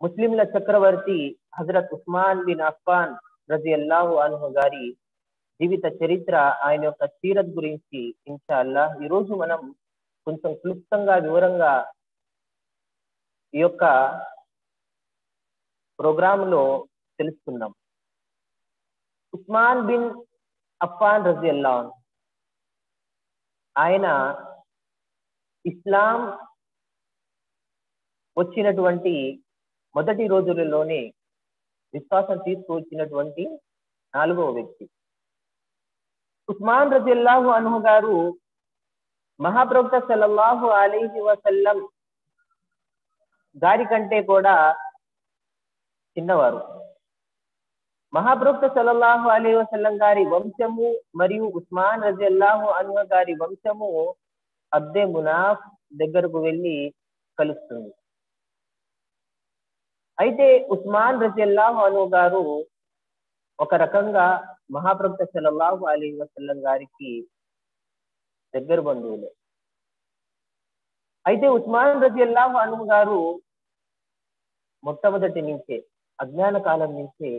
ముస్లింల చక్రవర్తి హజరత్ ఉస్మాన్ బిన్ అఫ్ఫాన్ రజి అల్లాహు అన్హు గారి జీవిత చరిత్ర ఆయన యొక్క సీరత్ గురించి ఇన్షాల్లా ఈ రోజు మనం కొంచెం క్లుప్తంగా వివరంగా ఈ యొక్క ప్రోగ్రామ్ లో తెలుసుకుందాం ఉస్మాన్ బిన్ అఫ్ఫాన్ రజి అల్లా ఆయన ఇస్లాం వచ్చినటువంటి మొదటి రోజులలోనే విశ్వాసం తీసుకువచ్చినటువంటి నాలుగవ వ్యక్తి ఉస్మాన్ రజిల్లాహు అన్హు గారు మహాప్రవక్త సల్లల్లాహు అలీహి వసల్లం గారి కంటే కూడా చిన్నవారు మహాప్రవక్త సల్లల్లాహు అలీ వసల్లం గారి వంశము మరియు ఉస్మాన్ రజిల్లాహు అన్హు గారి వంశము అబ్దే మునాఫ్ దగ్గరకు వెళ్ళి కలుస్తుంది అయితే ఉస్మాన్ రజిల్లాహు అను గారు ఒక రకంగా మహాప్రభు సల్లల్లాహు అలీ వసల్లం గారికి దగ్గర బంధువులే అయితే ఉస్మాన్ రజిల్లాహు అను గారు మొట్టమొదటి నుంచే అజ్ఞాన కాలం నుంచే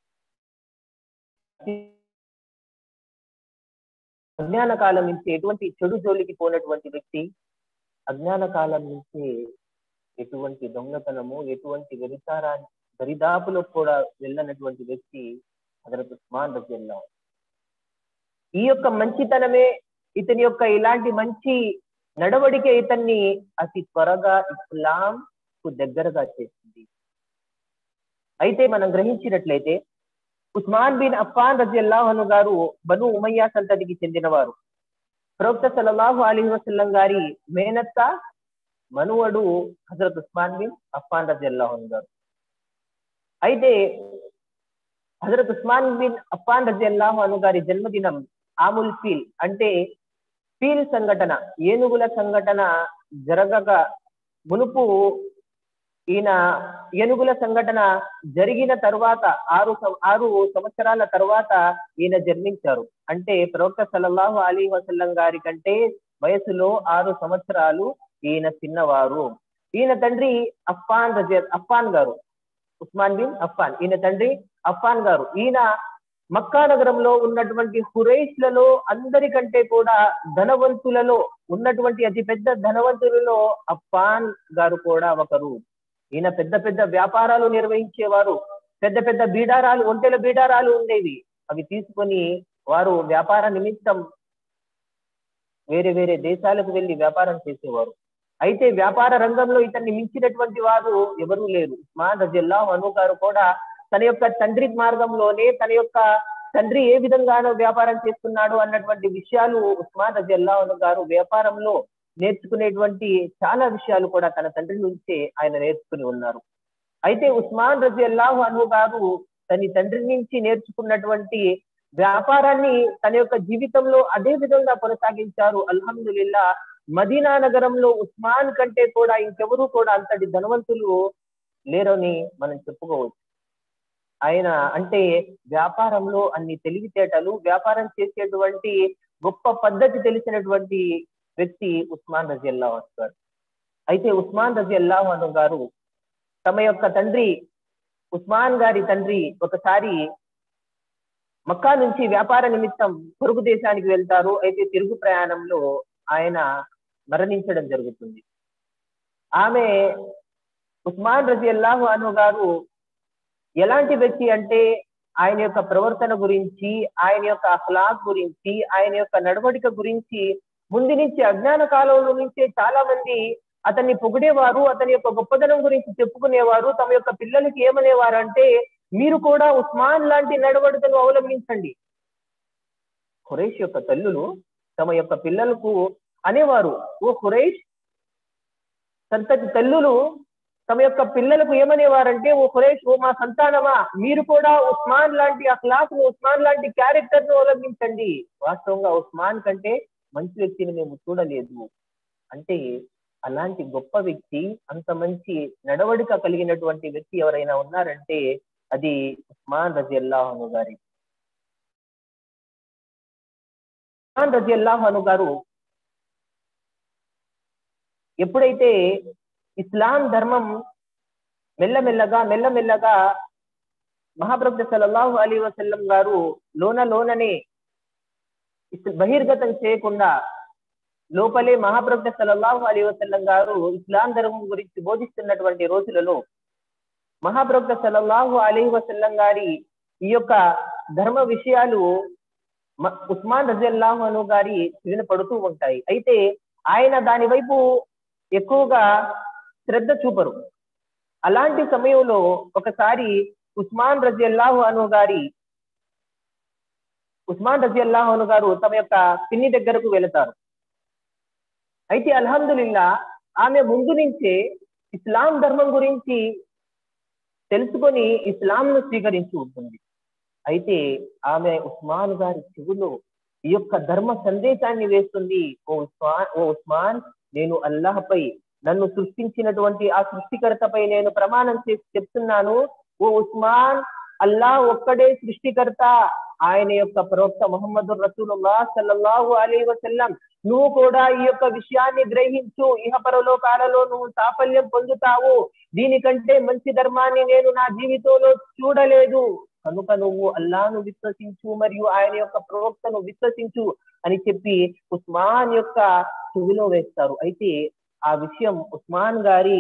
అజ్ఞాన కాలం నుంచి ఎటువంటి చెడు జోలికి పోనటువంటి వ్యక్తి అజ్ఞాన కాలం నుంచి ఎటువంటి దొంగతనము ఎటువంటి వ్యభిచారాన్ని దరిదాపులకు కూడా వెళ్ళనటువంటి వ్యక్తి హజరత్ ఉస్మాన్ రజిల్లా ఈ యొక్క మంచితనమే ఇతని యొక్క ఇలాంటి మంచి నడవడిక ఇతన్ని అతి త్వరగా ఇస్లాం కు దగ్గరగా చేసింది అయితే మనం గ్రహించినట్లయితే ఉస్మాన్ బిన్ అఫ్ఫాన్ రజిల్లాహను గారు బను ఉమయ్యా సంతతికి చెందినవారు ప్రవక్త సల్లల్లాహు అలీ వసల్లం గారి మేనత్త మనువడు హజరత్ ఉస్మాన్ బిన్ అఫ్ఫాన్ రజిల్లాహన్ గారు అయితే హజరత్ ఉస్మాన్ బిన్ అఫ్ఫాన్ రజిల్లాహు అను గారి జన్మదినం ఆముల్ ఫీల్ అంటే ఫీల్ సంఘటన ఏనుగుల సంఘటన జరగక మునుపు ఈయన ఏనుగుల సంఘటన జరిగిన తరువాత ఆరు ఆరు సంవత్సరాల తర్వాత ఈయన జన్మించారు అంటే ప్రవక్త సల్లల్లాహు అలీ వసల్లం గారి కంటే వయసులో ఆరు సంవత్సరాలు ఈయన చిన్నవారు ఈయన తండ్రి అఫ్ఫాన్ రజ అఫ్ఫాన్ గారు ఉస్మాన్ బిన్ అఫ్ఫాన్ ఈయన తండ్రి అఫ్ఫాన్ గారు ఈయన మక్కా నగరంలో ఉన్నటువంటి హురైష్లలో అందరికంటే కూడా ధనవంతులలో ఉన్నటువంటి అతి పెద్ద ధనవంతులలో అఫ్ఫాన్ గారు కూడా ఒకరు ఈయన పెద్ద పెద్ద వ్యాపారాలు నిర్వహించేవారు పెద్ద పెద్ద బీడారాలు ఒంటెల బీడారాలు ఉండేవి అవి తీసుకొని వారు వ్యాపార నిమిత్తం వేరే వేరే దేశాలకు వెళ్లి వ్యాపారం చేసేవారు అయితే వ్యాపార రంగంలో ఇతన్ని మించినటువంటి వారు ఎవరూ లేరు ఉస్మాన్ రజిల్లా అను గారు కూడా తన యొక్క తండ్రి మార్గంలోనే తన యొక్క తండ్రి ఏ విధంగానో వ్యాపారం చేస్తున్నాడు అన్నటువంటి విషయాలు ఉస్మాన్ రజిల్లా అను గారు వ్యాపారంలో నేర్చుకునేటువంటి చాలా విషయాలు కూడా తన తండ్రి నుంచే ఆయన నేర్చుకుని ఉన్నారు అయితే ఉస్మాన్ రజి అల్లాహు అను గారు తన తండ్రి నుంచి నేర్చుకున్నటువంటి వ్యాపారాన్ని తన యొక్క జీవితంలో అదే విధంగా కొనసాగించారు అల్హమ్దుల్లా మదీనా నగరంలో ఉస్మాన్ కంటే కూడా ఇంకెవరూ కూడా అంతటి ధనవంతులు లేరని మనం చెప్పుకోవచ్చు ఆయన అంటే వ్యాపారంలో అన్ని తెలివితేటలు వ్యాపారం చేసేటువంటి గొప్ప పద్ధతి తెలిసినటువంటి వ్యక్తి ఉస్మాన్ రజి అల్లాహ్ గారు అయితే ఉస్మాన్ రజి అల్లాహ్ గారు తమ యొక్క తండ్రి ఉస్మాన్ గారి తండ్రి ఒకసారి మక్కా నుంచి వ్యాపార నిమిత్తం పొరుగు దేశానికి వెళ్తారు అయితే తిరుగు ప్రయాణంలో ఆయన మరణించడం జరుగుతుంది ఆమె ఉస్మాన్ రజి అల్లాహు అను గారు ఎలాంటి వ్యక్తి అంటే ఆయన యొక్క ప్రవర్తన గురించి ఆయన యొక్క అఖలాక్ గురించి ఆయన యొక్క నడవడిక గురించి ముందు నుంచి అజ్ఞాన కాలంలో నుంచే చాలా మంది అతన్ని పొగిడేవారు అతని యొక్క గొప్పదనం గురించి చెప్పుకునేవారు తమ యొక్క పిల్లలకి ఏమనేవారు అంటే మీరు కూడా ఉస్మాన్ లాంటి నడవడికను అవలంబించండి ఖురేష్ యొక్క తల్లులు తమ యొక్క పిల్లలకు అనేవారు ఓ ఖురేష్ సంతతి తల్లులు తమ యొక్క పిల్లలకు ఏమనేవారంటే ఓ ఖురేష్ ఓ మా సంతానమా మీరు కూడా ఉస్మాన్ లాంటి అఖలాక్ ఉస్మాన్ లాంటి క్యారెక్టర్ ను అవలంబించండి వాస్తవంగా ఉస్మాన్ కంటే మంచి వ్యక్తిని మేము చూడలేదు అంటే అలాంటి గొప్ప వ్యక్తి అంత మంచి నడవడిక కలిగినటువంటి వ్యక్తి ఎవరైనా ఉన్నారంటే అది ఉస్మాన్ రజి అల్లాహను గారి ఉస్మాన్ రజి అల్లాహను గారు ఎప్పుడైతే ఇస్లాం ధర్మం మెల్లమెల్లగా మెల్లమెల్లగా మహాప్రభు సల్లల్లాహు అలీ వసల్లం గారు లోన లోననే ఇస్- బహిర్గతం చేయకుండా లోపలే మహాప్రభు సల్లల్లాహు అలీ వసల్లం గారు ఇస్లాం ధర్మం గురించి బోధిస్తున్నటువంటి రోజులలో మహాప్రభు సల్లల్లాహు అలీ వసల్లం గారి ఈ యొక్క ధర్మ విషయాలు మ- ఉస్మాన్ రజల్లాహు అను గారి చెవిన పడుతూ ఉంటాయి అయితే ఆయన దాని వైపు ఎక్కువగా శ్రద్ధ చూపరు అలాంటి సమయంలో ఒకసారి ఉస్మాన్ రజియల్లాహు అను గారి ఉస్మాన్ రజియల్లాహు అను గారు తమ యొక్క పిన్ని దగ్గరకు వెళతారు అయితే అల్హమ్దులిల్లా ఆమె ముందు నుంచే ఇస్లాం ధర్మం గురించి తెలుసుకొని ఇస్లాంను స్వీకరించి ఉంటుంది అయితే ఆమె ఉస్మాన్ గారి చెవులో ఈ యొక్క ధర్మ సందేశాన్ని వేస్తుంది ఓ ఉస్మాన్ ఓ ఉస్మాన్ నేను అల్లాహపై నన్ను సృష్టించినటువంటి ఆ సృష్టికర్తపై నేను ప్రమాణం చేసి చెప్తున్నాను ఓ ఉస్మాన్ అల్లాహ్ ఒక్కడే సృష్టికర్త ఆయన యొక్క ప్రవక్త ముహమ్మద్ రసూలుల్లా సల్లల్లాహు అలీ వసల్లం నువ్వు కూడా ఈ యొక్క విషయాన్ని గ్రహించు ఇహ పరలోకాలలో నువ్వు సాఫల్యం పొందుతావు దీనికంటే మంచి ధర్మాన్ని నేను నా జీవితంలో చూడలేదు కనుక నువ్వు అల్లాను విశ్వసించు మరియు ఆయన యొక్క ప్రవక్తను విశ్వసించు అని చెప్పి ఉస్మాన్ యొక్క చెవిలో వేస్తారు అయితే ఆ విషయం ఉస్మాన్ గారి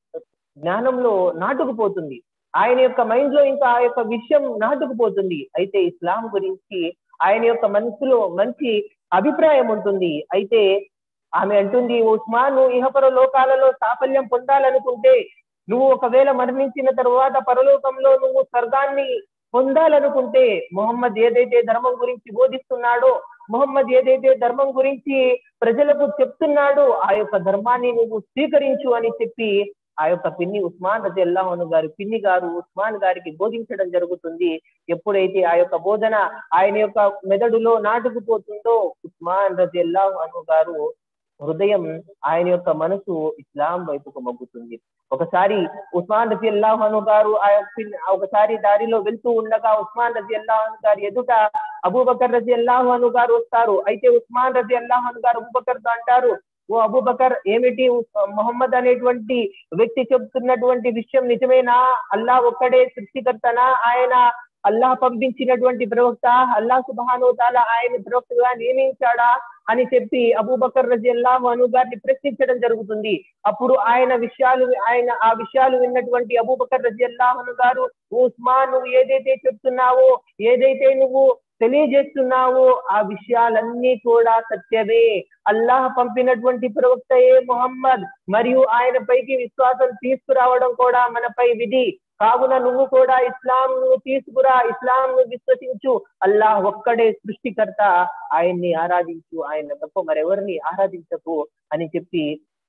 జ్ఞానంలో నాటుకుపోతుంది ఆయన యొక్క మైండ్ లో ఇంకా ఆ యొక్క విషయం నాటుకుపోతుంది అయితే ఇస్లాం గురించి ఆయన యొక్క మనసులో మంచి అభిప్రాయం ఉంటుంది అయితే ఆమె అంటుంది ఉస్మాన్ నువ్వు ఇహపర లోకాలలో సాఫల్యం పొందాలనుకుంటే నువ్వు ఒకవేళ మరణించిన తరువాత పరలోకంలో నువ్వు స్వర్గాన్ని పొందాలనుకుంటే మొహమ్మద్ ఏదైతే ధర్మం గురించి బోధిస్తున్నాడో మొహమ్మద్ ఏదైతే ధర్మం గురించి ప్రజలకు చెప్తున్నాడో ఆ యొక్క ధర్మాన్ని నువ్వు స్వీకరించు అని చెప్పి ఆ యొక్క పిన్ని ఉస్మాన్ రజి అల్లాహను గారు పిన్ని గారు ఉస్మాన్ గారికి బోధించడం జరుగుతుంది ఎప్పుడైతే ఆ యొక్క బోధన ఆయన యొక్క మెదడులో నాటుకుపోతుందో ఉస్మాన్ రజి అల్లాహను గారు హృదయం ఆయన యొక్క మనసు ఇస్లాం వైపుకు మొగ్గుతుంది ఒకసారి ఉస్మాన్ రజి అల్లాహను గారు ఆ యొక్క పిన్- ఒకసారి దారిలో వెళ్తూ ఉండగా ఉస్మాన్ రజి అల్లాహను గారు ఎదుట అబూబకర్ రజి అల్లాహను గారు వస్తారు అయితే ఉస్మాన్ రజి అల్లాహను గారు అబూబకర్ తో అంటారు ఓ అబూబకర్ ఏమిటి ఉస్- మొహమ్మద్ అనేటువంటి వ్యక్తి చెప్తున్నటువంటి విషయం నిజమేనా అల్లా ఒక్కడే సృష్టికర్తనా ఆయన అల్లాహ్ పంపించినటువంటి ప్రవక్త అల్లాహ్ సుబాను తాలా ఆయన ప్రవక్తగా నియమించాడా అని చెప్పి అబూబకర్ రజి అల్లాహ్ అను గారిని ప్రశ్నించడం జరుగుతుంది అప్పుడు ఆయన విషయాలు ఆయన ఆ విషయాలు విన్నటువంటి అబూబకర్ రజి అల్లాహ్ గారు "ఓ ఉస్మాన్ నువ్వు ఏదైతే చెప్తున్నావో ఏదైతే నువ్వు తెలియజేస్తున్నావో ఆ విషయాలన్నీ కూడా సత్యమే అల్లాహ్ పంపినటువంటి ప్రవక్తయే మొహమ్మద్ మరియు ఆయన పైకి విశ్వాసం తీసుకురావడం కూడా మనపై విధి కావున నువ్వు కూడా ఇస్లాం ను తీసుకురా ఇస్లాం ను విశ్వసించు అల్లాహ్ ఒక్కడే సృష్టికర్త ఆయన్ని ఆరాధించు ఆయన తప్ప మరెవరిని ఆరాధించకు అని చెప్పి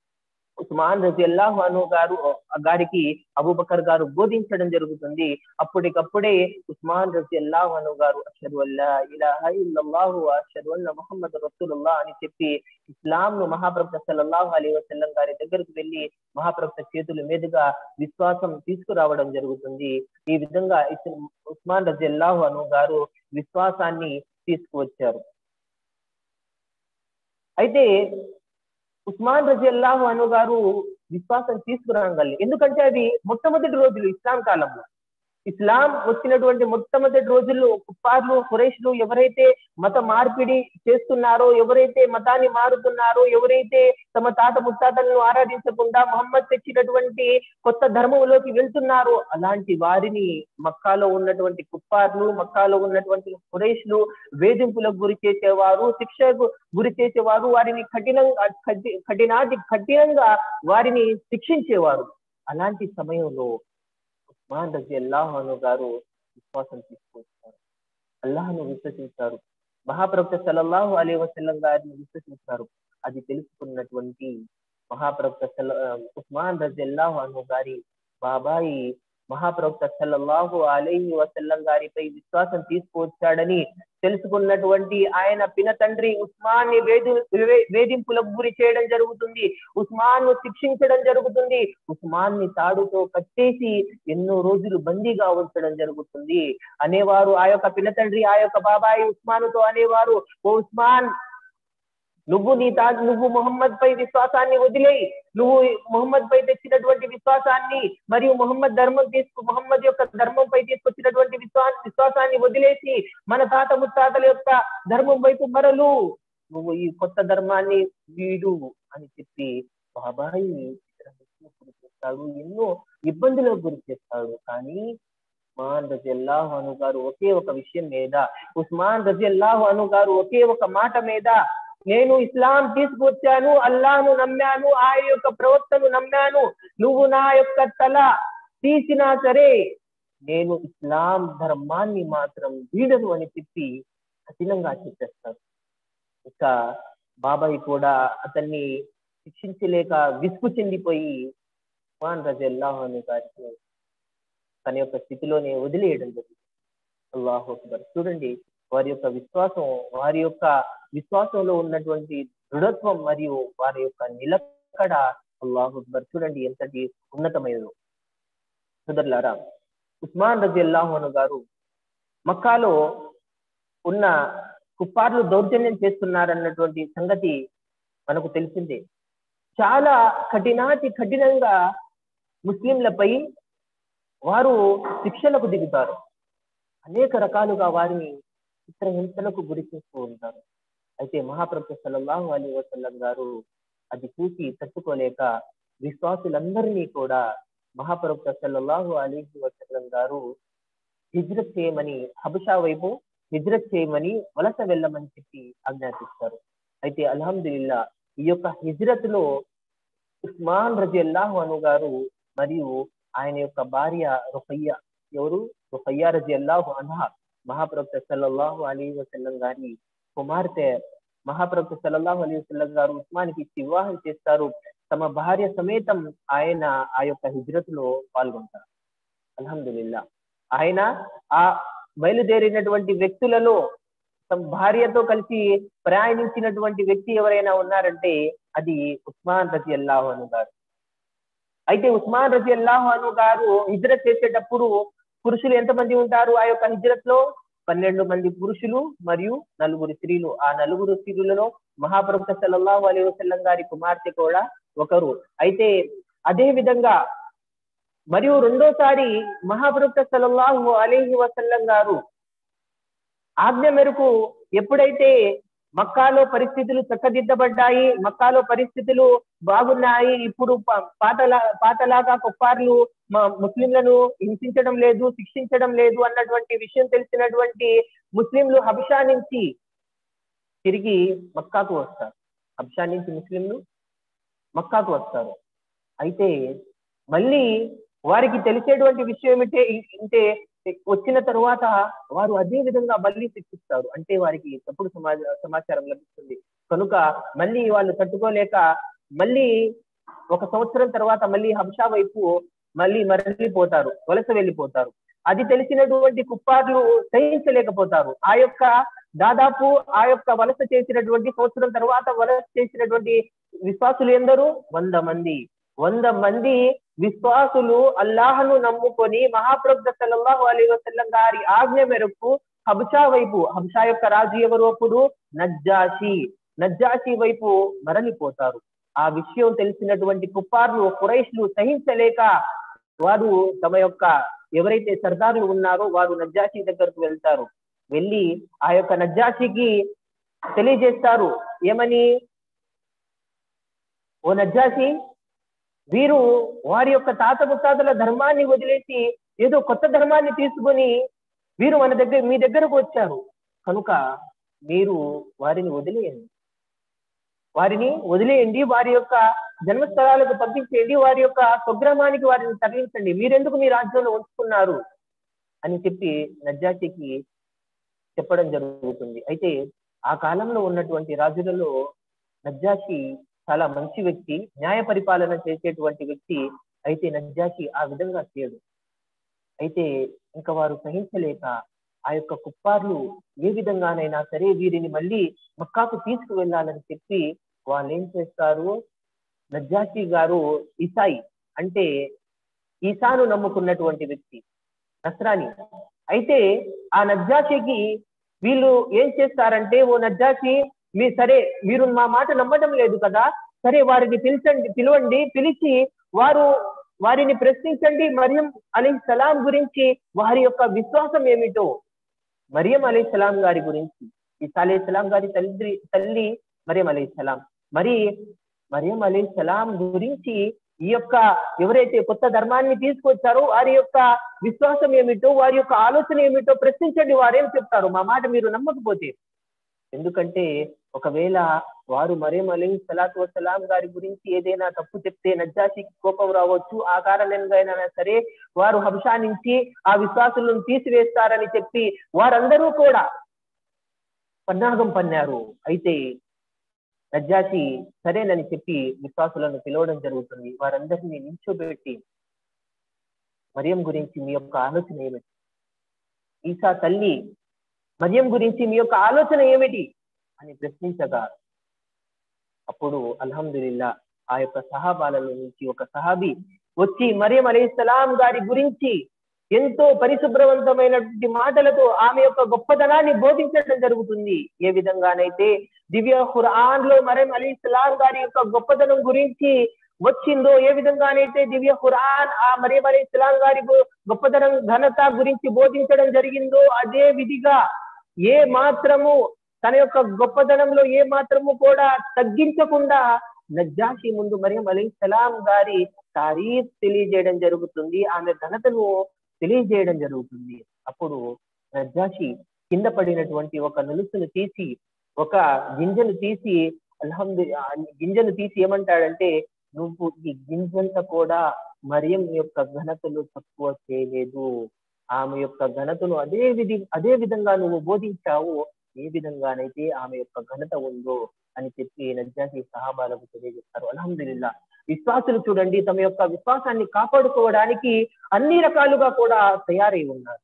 ఉస్మాన్ రజి అల్లాహు అను గారు గారికి అబూబకర్ గారు బోధించడం జరుగుతుంది అప్పటికప్పుడే ఉస్మాన్ రజి అల్లాహు అను గారు అషదు అల్లా ఇలాహ ఇల్లల్లాహు అషదు అల్ల ముహమ్మద్ రసూలుల్లా అని చెప్పి ఇస్లాం ను మహాప్రభు సల్లల్లాహు అలీ వసల్లం గారి దగ్గరకు వెళ్లి మహాప్రభు చేతుల మీదుగా విశ్వాసం తీసుకురావడం జరుగుతుంది ఈ విధంగా ఇస్- ఉస్మాన్ రజి అల్లాహు అను గారు విశ్వాసాన్ని తీసుకువచ్చారు అయితే ఉస్మాన్ రజి అల్లాహు అను గారు విశ్వాసం తీసుకురాగలి ఎందుకంటే అది మొట్టమొదటి రోజులు ఇస్లాం కాలంలో ఇస్లాం వచ్చినటువంటి మొట్టమొదటి రోజుల్లో కుప్పార్లు ఖురైష్లు ఎవరైతే మత మార్పిడి చేస్తున్నారో ఎవరైతే మతాన్ని మారుతున్నారో ఎవరైతే తమ తాత ముత్తాతలను ఆరాధించకుండా మొహమ్మద్ తెచ్చినటువంటి కొత్త ధర్మంలోకి వెళ్తున్నారో అలాంటి వారిని మక్కాలో ఉన్నటువంటి కుప్పార్లు మక్కాలో ఉన్నటువంటి ఖురైష్లు వేధింపులకు గురి చేసేవారు శిక్షకు గురి చేసేవారు వారిని కఠినంగా కఠి- కఠినాతి కఠినంగా వారిని శిక్షించేవారు అలాంటి సమయంలో ఉస్మాన్ రజి అల్లాహను గారు విశ్వాసం తీసుకొచ్చారు అల్లాహను విశ్వసించారు మహాప్రవక్త సల్లల్లాహు అలీ వసల్లం గారిని విశ్వసించారు అది తెలుసుకున్నటువంటి మహాప్రవక్త సల్ల ఉస్మాన్ రజి అల్లాహు అను గారి బాబాయి మహాప్రవక్త సల్లల్లాహు అలైహి వసల్లం గారిపై విశ్వాసం తీసుకువచ్చాడని తెలుసుకున్నటువంటి ఆయన పిన తండ్రి ఉస్మాన్ ని వేధి వే- వేధింపులకు గురి చేయడం జరుగుతుంది ఉస్మాన్ ను శిక్షించడం జరుగుతుంది ఉస్మాన్ ని తాడుతో కట్టేసి ఎన్నో రోజులు బందీగా ఉంచడం జరుగుతుంది అనేవారు ఆ యొక్క పిన తండ్రి ఆ యొక్క బాబాయి ఉస్మానుతో అనేవారు ఓ ఉస్మాన్ నువ్వు నీ తా నువ్వు మొహమ్మద్ పై విశ్వాసాన్ని వదిలేయి నువ్వు మొహమ్మద్ పై తెచ్చినటువంటి విశ్వాసాన్ని మరియు మొహమ్మద్ ధర్మం తీసుకు మొహమ్మద్ యొక్క ధర్మం పై తీసుకొచ్చినటువంటి విశ్వాస విశ్వాసాన్ని వదిలేసి మన తాత ముత్తాతల యొక్క ధర్మం వైపు మరలు నువ్వు ఈ కొత్త ధర్మాన్ని వీడు అని చెప్పి బాబాయి గురి చేస్తాడు ఎన్నో ఇబ్బందులకు గురి చేస్తాడు కానీ ఉస్మాన్ రజిల్లాహు అను గారు ఒకే ఒక విషయం మీద ఉస్మాన్ రజిల్లాహు అను గారు ఒకే ఒక మాట మీద నేను ఇస్లాం తీసుకొచ్చాను అల్లాను నమ్మాను ఆయన యొక్క ప్రవక్తను నమ్మాను నువ్వు నా యొక్క తల తీసినా సరే నేను ఇస్లాం ధర్మాన్ని మాత్రం వీడను అని చెప్పి కఠినంగా చెప్పేస్తాడు ఇక బాబాయ్ కూడా అతన్ని శిక్షించలేక విసుగు చెందిపోయి ఉస్మాన్ రజల్లాహు అనే గారికి తన యొక్క స్థితిలోనే వదిలేయడం జరిగింది అల్లాహు అక్బర్ చూడండి వారి యొక్క విశ్వాసం వారి యొక్క విశ్వాసంలో ఉన్నటువంటి దృఢత్వం మరియు వారి యొక్క నిలకడ అల్లాహు అక్బర్ చూడండి ఎంతటి ఉన్నతమైనదో సుదర్లారా ఉస్మాన్ రజి అల్లాహోను గారు మక్కాలో ఉన్న కుప్పార్లు దౌర్జన్యం చేస్తున్నారన్నటువంటి సంగతి మనకు తెలిసిందే చాలా కఠినాతి కఠినంగా ముస్లింలపై వారు శిక్షలకు దిగుతారు అనేక రకాలుగా వారిని చిత్రహింసలకు గురి చేస్తూ ఉంటారు అయితే మహాప్రభు సల్లల్లాహు అలీ వసల్లం గారు అది చూసి తట్టుకోలేక విశ్వాసులందరినీ కూడా మహాప్రభు సల్లల్లాహు అలీ వసల్లం గారు హిజ్రత్ చేయమని హబషా వైపు హిజ్రత్ చేయమని వలస వెళ్ళమని చెప్పి ఆజ్ఞాపిస్తారు అయితే అల్హమ్దుల్లా ఈ యొక్క హిజ్రత్ లో ఉస్మాన్ రజి అల్లాహు అను గారు మరియు ఆయన యొక్క భార్య రుఫయ్య ఎవరు రుఫయ్య రజి అల్లాహు అన్హా మహాప్రవక్త సల్లల్లాహు అలీ వసల్లం గారి కుమార్తె మహాప్రవక్త సల్లల్లాహు అలీ వసల్లం గారు ఉస్మానికి ఇచ్చి వివాహం చేస్తారు తమ భార్య సమేతం ఆయన ఆ యొక్క హిజ్రత్ లో పాల్గొంటారు అల్హమ్దుల్లా ఆయన ఆ బయలుదేరినటువంటి వ్యక్తులలో తమ భార్యతో కలిసి ప్రయాణించినటువంటి వ్యక్తి ఎవరైనా ఉన్నారంటే అది ఉస్మాన్ రజి అల్లాహు అను గారు అయితే ఉస్మాన్ రజి అల్లాహు అను గారు హిజ్రత్ చేసేటప్పుడు పురుషులు ఎంతమంది ఉంటారు ఆ యొక్క హిజ్రత్ లో పన్నెండు మంది పురుషులు మరియు నలుగురు స్త్రీలు ఆ నలుగురు స్త్రీలలో మహాప్రభుత సల్లల్లాహు అలీ వసల్లం గారి కుమార్తె కూడా ఒకరు అయితే అదే విధంగా మరియు రెండోసారి మహాప్రభుత సల్లల్లాహు అలీహి వసల్లం గారు ఆజ్ఞ మేరకు ఎప్పుడైతే మక్కాలో పరిస్థితులు చక్కదిద్దబడ్డాయి మక్కాలో పరిస్థితులు బాగున్నాయి ఇప్పుడు పాతలా పాతలాగా కుప్పార్లు ముస్లింలను హింసించడం లేదు శిక్షించడం లేదు అన్నటువంటి విషయం తెలిసినటువంటి ముస్లింలు హబషా నుంచి తిరిగి మక్కాకు వస్తారు హబషా నుంచి ముస్లింలు మక్కాకు వస్తారు అయితే మళ్ళీ వారికి తెలిసేటువంటి విషయం ఏమిటే అంటే వచ్చిన తరువాత వారు అదే విధంగా మళ్ళీ శిక్షిస్తారు అంటే వారికి తప్పుడు సమాజ సమాచారం లభిస్తుంది కనుక మళ్ళీ వాళ్ళు తట్టుకోలేక మళ్ళీ ఒక సంవత్సరం తర్వాత మళ్ళీ హంషా వైపు మళ్ళీ మరలిపోతారు వలస వెళ్ళిపోతారు అది తెలిసినటువంటి కుప్పార్లు సహించలేకపోతారు ఆ యొక్క దాదాపు ఆ యొక్క వలస చేసినటువంటి సంవత్సరం తర్వాత వలస చేసినటువంటి విశ్వాసులు ఎందరూ వంద మంది వంద మంది విశ్వాసులు అల్లాహను నమ్ముకొని మహాప్రభు సల్లల్లాహు అలీ వసల్లం గారి ఆజ్ఞ మేరకు హబ్షా వైపు హబ్షా యొక్క రాజు ఎవరు అప్పుడు నజ్జాషి నజ్జాషి వైపు మరలిపోతారు ఆ విషయం తెలిసినటువంటి కుప్పార్లు కురైష్లు సహించలేక వారు తమ యొక్క ఎవరైతే సర్దార్లు ఉన్నారో వారు నజ్జాషి దగ్గరకు వెళ్తారు వెళ్ళి ఆ యొక్క నజ్జాషికి తెలియజేస్తారు ఏమని ఓ నజ్జాషి వీరు వారి యొక్క తాత ముత్తాతల ధర్మాన్ని వదిలేసి ఏదో కొత్త ధర్మాన్ని తీసుకొని వీరు మన దగ్గర మీ దగ్గరకు వచ్చారు కనుక మీరు వారిని వదిలేయండి వారిని వదిలేయండి వారి యొక్క జన్మస్థలాలకు పంపించేయండి వారి యొక్క స్వగ్రామానికి వారిని తరలించండి మీరెందుకు మీ రాజ్యంలో ఉంచుకున్నారు అని చెప్పి నజ్జాషికి చెప్పడం జరుగుతుంది అయితే ఆ కాలంలో ఉన్నటువంటి రాజులలో నజ్జాషి చాలా మంచి వ్యక్తి న్యాయ పరిపాలన చేసేటువంటి వ్యక్తి అయితే నజ్జాషి ఆ విధంగా చేయడు అయితే ఇంకా వారు సహించలేక ఆ యొక్క కుప్పార్లు ఏ విధంగానైనా సరే వీరిని మళ్ళీ మక్కాకు తీసుకువెళ్ళాలని చెప్పి వాళ్ళు ఏం చేస్తారు నజ్జాషి గారు ఇసాయి అంటే ఈసాను నమ్ముకున్నటువంటి వ్యక్తి నస్రాని అయితే ఆ నజ్జాషికి వీళ్ళు ఏం చేస్తారంటే ఓ నజ్జాషి మీ సరే మీరు మా మాట నమ్మడం లేదు కదా సరే వారిని పిలిచండి పిలవండి పిలిచి వారు వారిని ప్రశ్నించండి మరియం అలీ సలాం గురించి వారి యొక్క విశ్వాసం ఏమిటో మరియం అలీ సలాం గారి గురించి ఈసా అలీ సలాం గారి తల్లి తల్లి మరియం అలీ సలాం మరి మరియం అలీ సలాం గురించి ఈ యొక్క ఎవరైతే కొత్త ధర్మాన్ని తీసుకొచ్చారో వారి యొక్క విశ్వాసం ఏమిటో వారి యొక్క ఆలోచన ఏమిటో ప్రశ్నించండి వారేం చెప్తారు మా మాట మీరు నమ్మకపోతే ఎందుకంటే ఒకవేళ వారు మరియం అలీ సలాతు వసలాం గారి గురించి ఏదైనా తప్పు చెప్తే నజ్జాషికి కోపం రావచ్చు ఆ కారణంగా అయినా సరే వారు హంసా నుంచి ఆ విశ్వాసులను తీసివేస్తారని చెప్పి వారందరూ కూడా పన్నాగం పన్నారు అయితే నజ్జాషి సరేనని చెప్పి విశ్వాసులను పిలవడం జరుగుతుంది వారందరినీ నిల్చోబెట్టి మరియం గురించి మీ యొక్క ఆలోచన ఏమిటి ఈసా తల్లి మరియం గురించి మీ యొక్క ఆలోచన ఏమిటి అని ప్రశ్నించగా అప్పుడు అల్హమ్దుల్లా ఆ యొక్క సహాబాలలో నుంచి ఒక సహాబి వచ్చి మరియం అలీస్లాం గారి గురించి ఎంతో పరిశుభ్రవంతమైనటువంటి మాటలతో ఆమె యొక్క గొప్పతనాన్ని బోధించడం జరుగుతుంది ఏ విధంగానైతే దివ్య ఖురాన్ లో మరియం అలీ ఇస్లాం గారి యొక్క గొప్పతనం గురించి వచ్చిందో ఏ విధంగానైతే దివ్య ఖురాన్ ఆ మరియం అలీ ఇస్లాం గారి గొప్పతనం ఘనత గురించి బోధించడం జరిగిందో అదే విధిగా ఏ మాత్రము తన యొక్క గొప్పతనంలో ఏ మాత్రము కూడా తగ్గించకుండా నజ్జాషి ముందు మరియం అలీ సలాం గారి తారీఫ్ తెలియజేయడం జరుగుతుంది ఆమె ఘనతను తెలియజేయడం జరుగుతుంది అప్పుడు నజ్జాషి కింద పడినటువంటి ఒక నులుసును తీసి ఒక గింజను తీసి అల్హమ్దు గింజను తీసి ఏమంటాడంటే నువ్వు ఈ గింజంతా కూడా మరియం యొక్క ఘనతను తక్కువ చేయలేదు ఆమె యొక్క ఘనతను అదే విధి అదే విధంగా నువ్వు బోధించావు ఏ విధంగానైతే ఆమె యొక్క ఘనత ఉందో అని చెప్పి నజ్జాసి సహాబాలకు తెలియజేస్తారు అల్హమ్దుల్లా విశ్వాసులు చూడండి తమ యొక్క విశ్వాసాన్ని కాపాడుకోవడానికి అన్ని రకాలుగా కూడా తయారై ఉన్నారు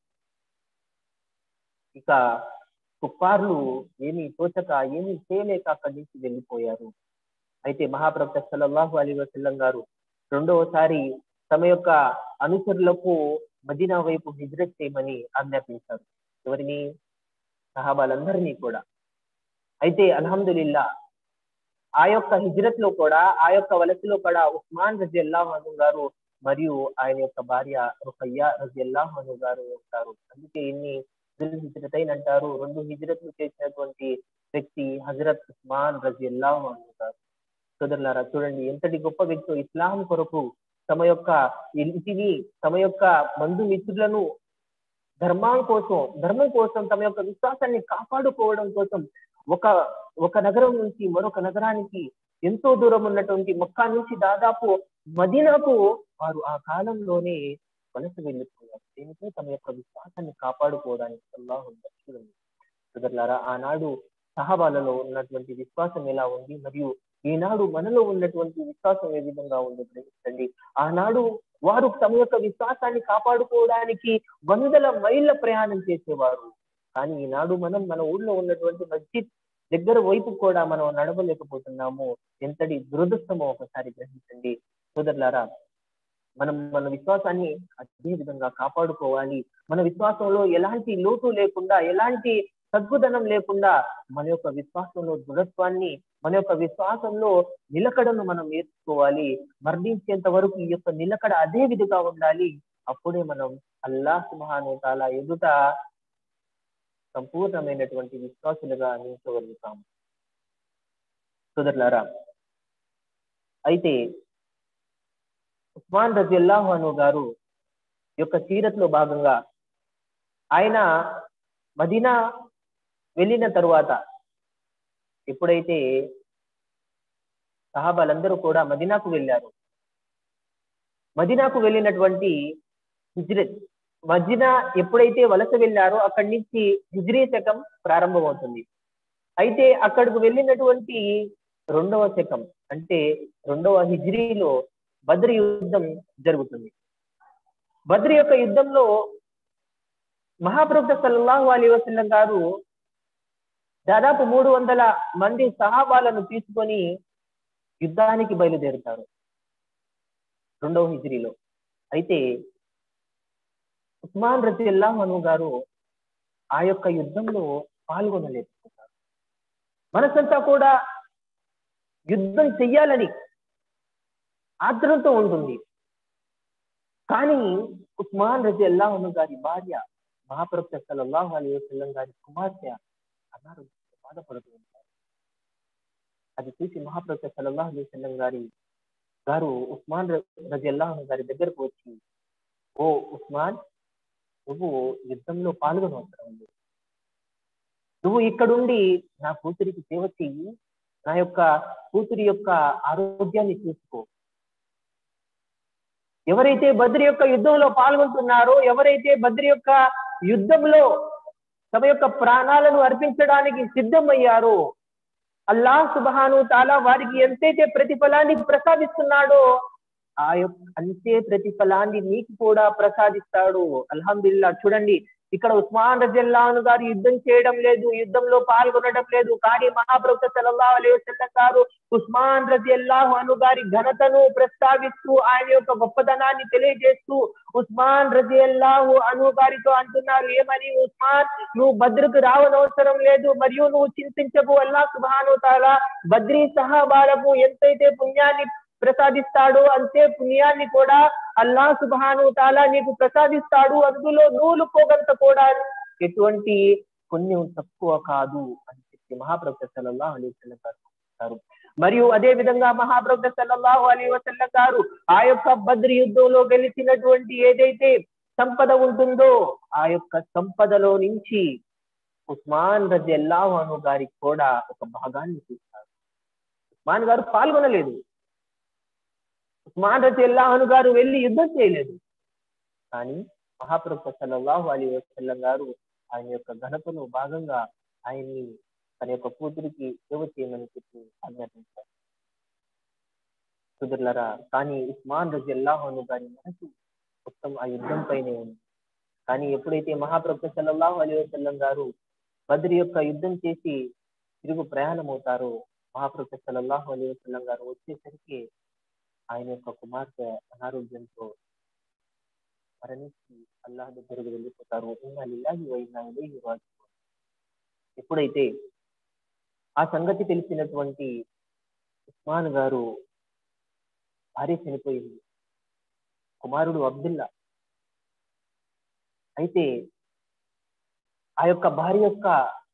ఇక కుప్పార్లు ఏమీ తోచక ఏమీ చేయలేక అక్కడి నుంచి వెళ్ళిపోయారు అయితే మహాప్రభు సల్లల్లాహు అలీ వసల్లం గారు రెండవసారి తమ యొక్క అనుచరులకు మదీనా వైపు హిజ్రత్ చేయమని ఆజ్ఞాపించారు ఎవరిని సహాబాలందరినీ కూడా అయితే అల్హమ్దుల్లా ఆ యొక్క హిజ్రత్ లో కూడా ఆ యొక్క వలసలో కూడా ఉస్మాన్ రజి అల్లాహను గారు మరియు ఆయన యొక్క భార్య రుఖయ్య రజి అల్లాహను గారు ఉంటారు అందుకే ఇన్ని హిజ్రత్ అయిన అంటారు రెండు హిజ్రత్లు చేసినటువంటి వ్యక్తి హజరత్ ఉస్మాన్ రజి అల్లాహను గారు సోదరులారా చూడండి ఎంతటి గొప్ప వ్యక్తి ఇస్లాం కొరకు తమ యొక్క ఇంటిని తమ యొక్క బంధుమిత్రులను ధర్మం కోసం ధర్మం కోసం తమ యొక్క విశ్వాసాన్ని కాపాడుకోవడం కోసం ఒక ఒక నగరం నుంచి మరొక నగరానికి ఎంతో దూరం ఉన్నటువంటి మొక్కా నుంచి దాదాపు మదీనాకు వారు ఆ కాలంలోనే వలస వెళ్ళిపోయారు దీనికి తమ యొక్క విశ్వాసాన్ని కాపాడుకోవడానికి అల్లాహు చూడండి సుదర్లారా ఆనాడు సహబాలలో ఉన్నటువంటి విశ్వాసం ఎలా ఉంది మరియు ఈనాడు మనలో ఉన్నటువంటి విశ్వాసం ఏ విధంగా ఉందో గ్రహించండి ఆనాడు వారు తమ యొక్క విశ్వాసాన్ని కాపాడుకోవడానికి వందల మైళ్ళ ప్రయాణం చేసేవారు కానీ ఈనాడు మనం మన ఊళ్ళో ఉన్నటువంటి మస్జిద్ దగ్గర వైపు కూడా మనం నడవలేకపోతున్నాము ఎంతటి దురదృష్టమో ఒకసారి గ్రహించండి సోదరులారా మనం మన విశ్వాసాన్ని అదే విధంగా కాపాడుకోవాలి మన విశ్వాసంలో ఎలాంటి లోటు లేకుండా ఎలాంటి తగ్గుదనం లేకుండా మన యొక్క విశ్వాసంలో దృఢత్వాన్ని మన యొక్క విశ్వాసంలో నిలకడను మనం నేర్చుకోవాలి మరణించేంత వరకు ఈ యొక్క నిలకడ అదే విధిగా ఉండాలి అప్పుడే మనం అల్లా సుమహాను తాలా ఎదుట సంపూర్ణమైనటువంటి విశ్వాసులుగా నిలిచగలుగుతాం సోదరులారా అయితే ఉస్మాన్ రజిల్లాహు అను గారు యొక్క సీరత్లో భాగంగా ఆయన మదీనా వెళ్ళిన తరువాత ఎప్పుడైతే సహాబాలందరూ కూడా మదీనాకు వెళ్ళారు మదీనాకు వెళ్ళినటువంటి హిజ్రత్ మదీనా ఎప్పుడైతే వలస వెళ్ళారో అక్కడి నుంచి హిజ్రీ శకం ప్రారంభమవుతుంది అయితే అక్కడికి వెళ్ళినటువంటి రెండవ శకం అంటే రెండవ హిజ్రీలో బద్రి యుద్ధం జరుగుతుంది బద్రి యొక్క యుద్ధంలో మహాప్రభు సల్లల్లాహు అలీ వసల్లం గారు దాదాపు మూడు వందల మంది సహాబాలను తీసుకొని యుద్ధానికి బయలుదేరుతారు రెండవ హిజ్రీలో అయితే ఉస్మాన్ రజిల్లాహను గారు ఆ యొక్క యుద్ధంలో పాల్గొనలేకపోతారు మనసంతా కూడా యుద్ధం చెయ్యాలని ఆత్రంతో ఉంటుంది కానీ ఉస్మాన్ రజి అల్లాహను గారి భార్య మహాప్రభు సల్లల్లాహు అలైహి వసల్లం గారి కుమార్తె అనారోగ్యంతో బాధపడుతూ ఉంటారు అది చూసి మహాప్రభు సల్లల్లాహు అలైహి వసల్లం గారి గారు ఉస్మాన్ రజి అల్లాహను గారి దగ్గరకు వచ్చి ఓ ఉస్మాన్ నువ్వు యుద్ధంలో పాల్గొనవసరం లేదు నువ్వు ఇక్కడుండి నా కూతురికి సేవ చెయ్యి నా యొక్క కూతురి యొక్క ఆరోగ్యాన్ని చూసుకో ఎవరైతే బద్రి యొక్క యుద్ధంలో పాల్గొంటున్నారో ఎవరైతే బద్రి యొక్క యుద్ధంలో తమ యొక్క ప్రాణాలను అర్పించడానికి సిద్ధమయ్యారో అల్లాహ్ సుబహాను తాలా వారికి ఎంతైతే ప్రతిఫలాన్ని ప్రసాదిస్తున్నాడో ఆ యొక్క అంతే ప్రతిఫలాన్ని నీకు కూడా ప్రసాదిస్తాడు అల్హమ్దుల్లా చూడండి ఇక్కడ ఉస్మాన్ రజల్లాను గారు యుద్ధం చేయడం లేదు యుద్ధంలో పాల్గొనడం లేదు కానీ మహాప్రభు సల్లల్లాహు అలైహి వసల్లం గారు ఉస్మాన్ రజల్లాహు అను గారి ఘనతను ప్రస్తావిస్తూ ఆయన యొక్క గొప్పతనాన్ని తెలియజేస్తూ ఉస్మాన్ రజల్లాహు అను గారితో అంటున్నారు ఏమని ఉస్మాన్ నువ్వు భద్రకు రావనవసరం లేదు మరియు నువ్వు చింతించకు అల్లా సుబాను తాలా బద్రీ సహాబాలకు ఎంతైతే పుణ్యాన్ని ప్రసాదిస్తాడు అంతే పుణ్యాన్ని కూడా అల్లా సుబాను తాలా నీకు ప్రసాదిస్తాడు అందులో నూలు పోగంత కూడా ఎటువంటి పుణ్యం తక్కువ కాదు అని చెప్పి మహాప్రభు సల్లల్లాహు అలైహి వసల్లం గారు చెప్తారు మరియు అదే విధంగా మహాప్రభు సల్లల్లాహు అలైహి వసల్లం గారు ఆ యొక్క బద్రి యుద్ధంలో గెలిచినటువంటి ఏదైతే సంపద ఉంటుందో ఆ యొక్క సంపదలో నుంచి ఉస్మాన్ రజి అల్లాహు అను గారికి కూడా ఒక భాగాన్ని చూస్తారు ఉస్మాన్ గారు పాల్గొనలేదు ఉస్మాన్ రజి అల్లాహను గారు వెళ్ళి యుద్ధం చేయలేదు కానీ మహాప్రభు సల్లల్లాహు అలీ వసల్లం గారు ఆయన యొక్క ఘనతలో భాగంగా ఆయన్ని తన యొక్క కూతురికి సేవ చేయమని చెప్పి ఆజ్ఞాపించారు కుదుర్లరా కానీ ఉస్మాన్ రజి అల్లాహను గారి మనసు మొత్తం ఆ యుద్ధం పైనే ఉంది కానీ ఎప్పుడైతే మహాప్రభు సల్లల్లాహు అలీ వసల్లం గారు బద్రి యొక్క యుద్ధం చేసి తిరుగు ప్రయాణం అవుతారో మహాప్రభు సల్లల్లాహు అలీ వసల్లం గారు వచ్చేసరికి ఆయన యొక్క కుమార్తె అనారోగ్యంతో మరణించి అల్లాహ్ దగ్గరకు వెళ్ళిపోతారు ఇన్నా లిల్లాహి వైనా ఇలైహి రాజిఊన్ ఎప్పుడైతే ఆ సంగతి తెలిసినటువంటి ఉస్మాన్ గారు భార్య చనిపోయింది కుమారుడు అబ్దుల్లా అయితే ఆ యొక్క భార్య యొక్క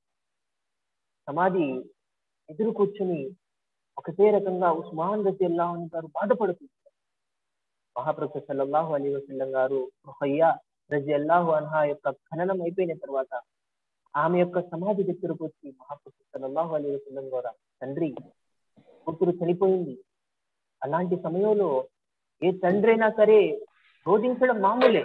సమాధి ఎదురు కూర్చుని ఒకటే రకంగా ఉస్మాన్ రజి అల్లాహన్ గారు బాధపడుతుంది మహాప్రభు సల్లల్లాహు అలీ వసల్లం గారు రుహయ్య రజి అల్లాహు అన్హా యొక్క ఖననం అయిపోయిన తర్వాత ఆమె యొక్క సమాధి దగ్గరకు వచ్చి మహాప్రభు సల్లల్లాహు అలీ వసల్లం గారు తండ్రి కూతురు చనిపోయింది అలాంటి సమయంలో ఏ తండ్రి అయినా సరే రోధించడం మామూలే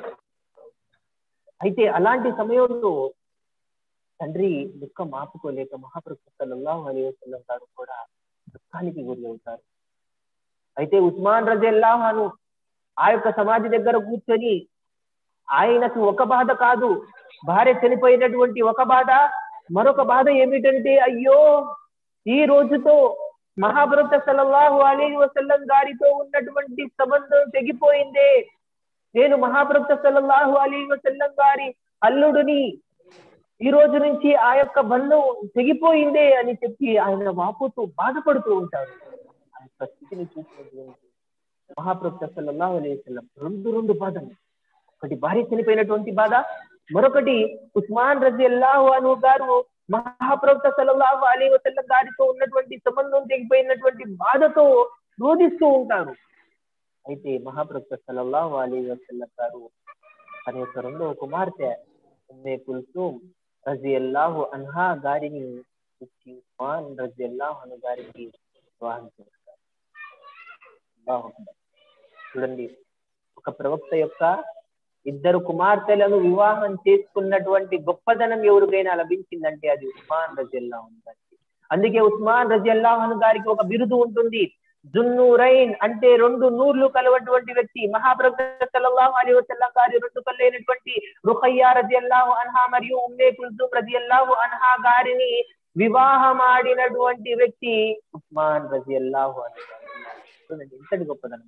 అయితే అలాంటి సమయంలో తండ్రి దుఃఖం ఆపుకోలేక మహాప్రభు సల్లల్లాహు అలీ వసల్లం గారు కూడా దుఃఖానికి గురి అవుతారు అయితే ఉస్మాన్ రజల్లాహాను ఆ యొక్క సమాధి దగ్గర కూర్చొని ఆయనకు ఒక బాధ కాదు భార్య చనిపోయినటువంటి ఒక బాధ మరొక బాధ ఏమిటంటే అయ్యో ఈ రోజుతో మహాభరత సల్లల్లాహు అలీ వసల్లం గారితో ఉన్నటువంటి సంబంధం తెగిపోయిందే నేను మహాభరత సల్లల్లాహు అలీ వసల్లం గారి అల్లుడిని ఈ రోజు నుంచి ఆ యొక్క బంధం తెగిపోయిందే అని చెప్పి ఆయన వాపుతూ బాధపడుతూ ఉంటారు ఆ యొక్క స్థితిని చూసినటువంటి మహాప్రభు సల్లల్లాహు అలైహి వసల్లం రెండు రెండు బాధలు ఒకటి భార్య చనిపోయినటువంటి బాధ మరొకటి ఉస్మాన్ రజి అల్లాహు అను గారు మహాప్రభు సల్లల్లాహు అలీ వసల్లం గారితో ఉన్నటువంటి సంబంధం తెగిపోయినటువంటి బాధతో రోధిస్తూ ఉంటారు అయితే మహాప్రభు సల్లల్లాహు అలీ వసల్లం గారు తన యొక్క రెండవ కుమార్తె ఉమ్మే కుల్సూమ్ రజి అల్లాహు అన్హా గారిని ఇచ్చి ఉస్మాన్ రజి అల్లాహు అను గారికి వివాహం చేస్తారు అల్లాహు అక్బర్. చూడండి ఒక ప్రవక్త యొక్క ఇద్దరు కుమార్తెలను వివాహం చేసుకున్నటువంటి గొప్పదనం ఎవరికైనా లభించిందంటే అది ఉస్మాన్ రజల్లాహన్ గారికి అందుకే ఉస్మాన్ రజల్లాహన్ గారికి ఒక బిరుదు ఉంటుంది జున్నూరైన్ అంటే రెండు నూర్లు కలవటువంటి వ్యక్తి మహాప్రభు సల్లల్లాహు అలైహి వసల్లం గారి రెండు కళ్ళైనటువంటి రుఖయ్యా రజియల్లాహు అన్హా మరియు ఉమ్మే కుల్సూమ్ రజియల్లాహు అన్హా గారిని వివాహమాడినటువంటి వ్యక్తి ఉస్మాన్ రజియల్లాహు అన్హా చూడండి ఎంతటి గొప్పదనం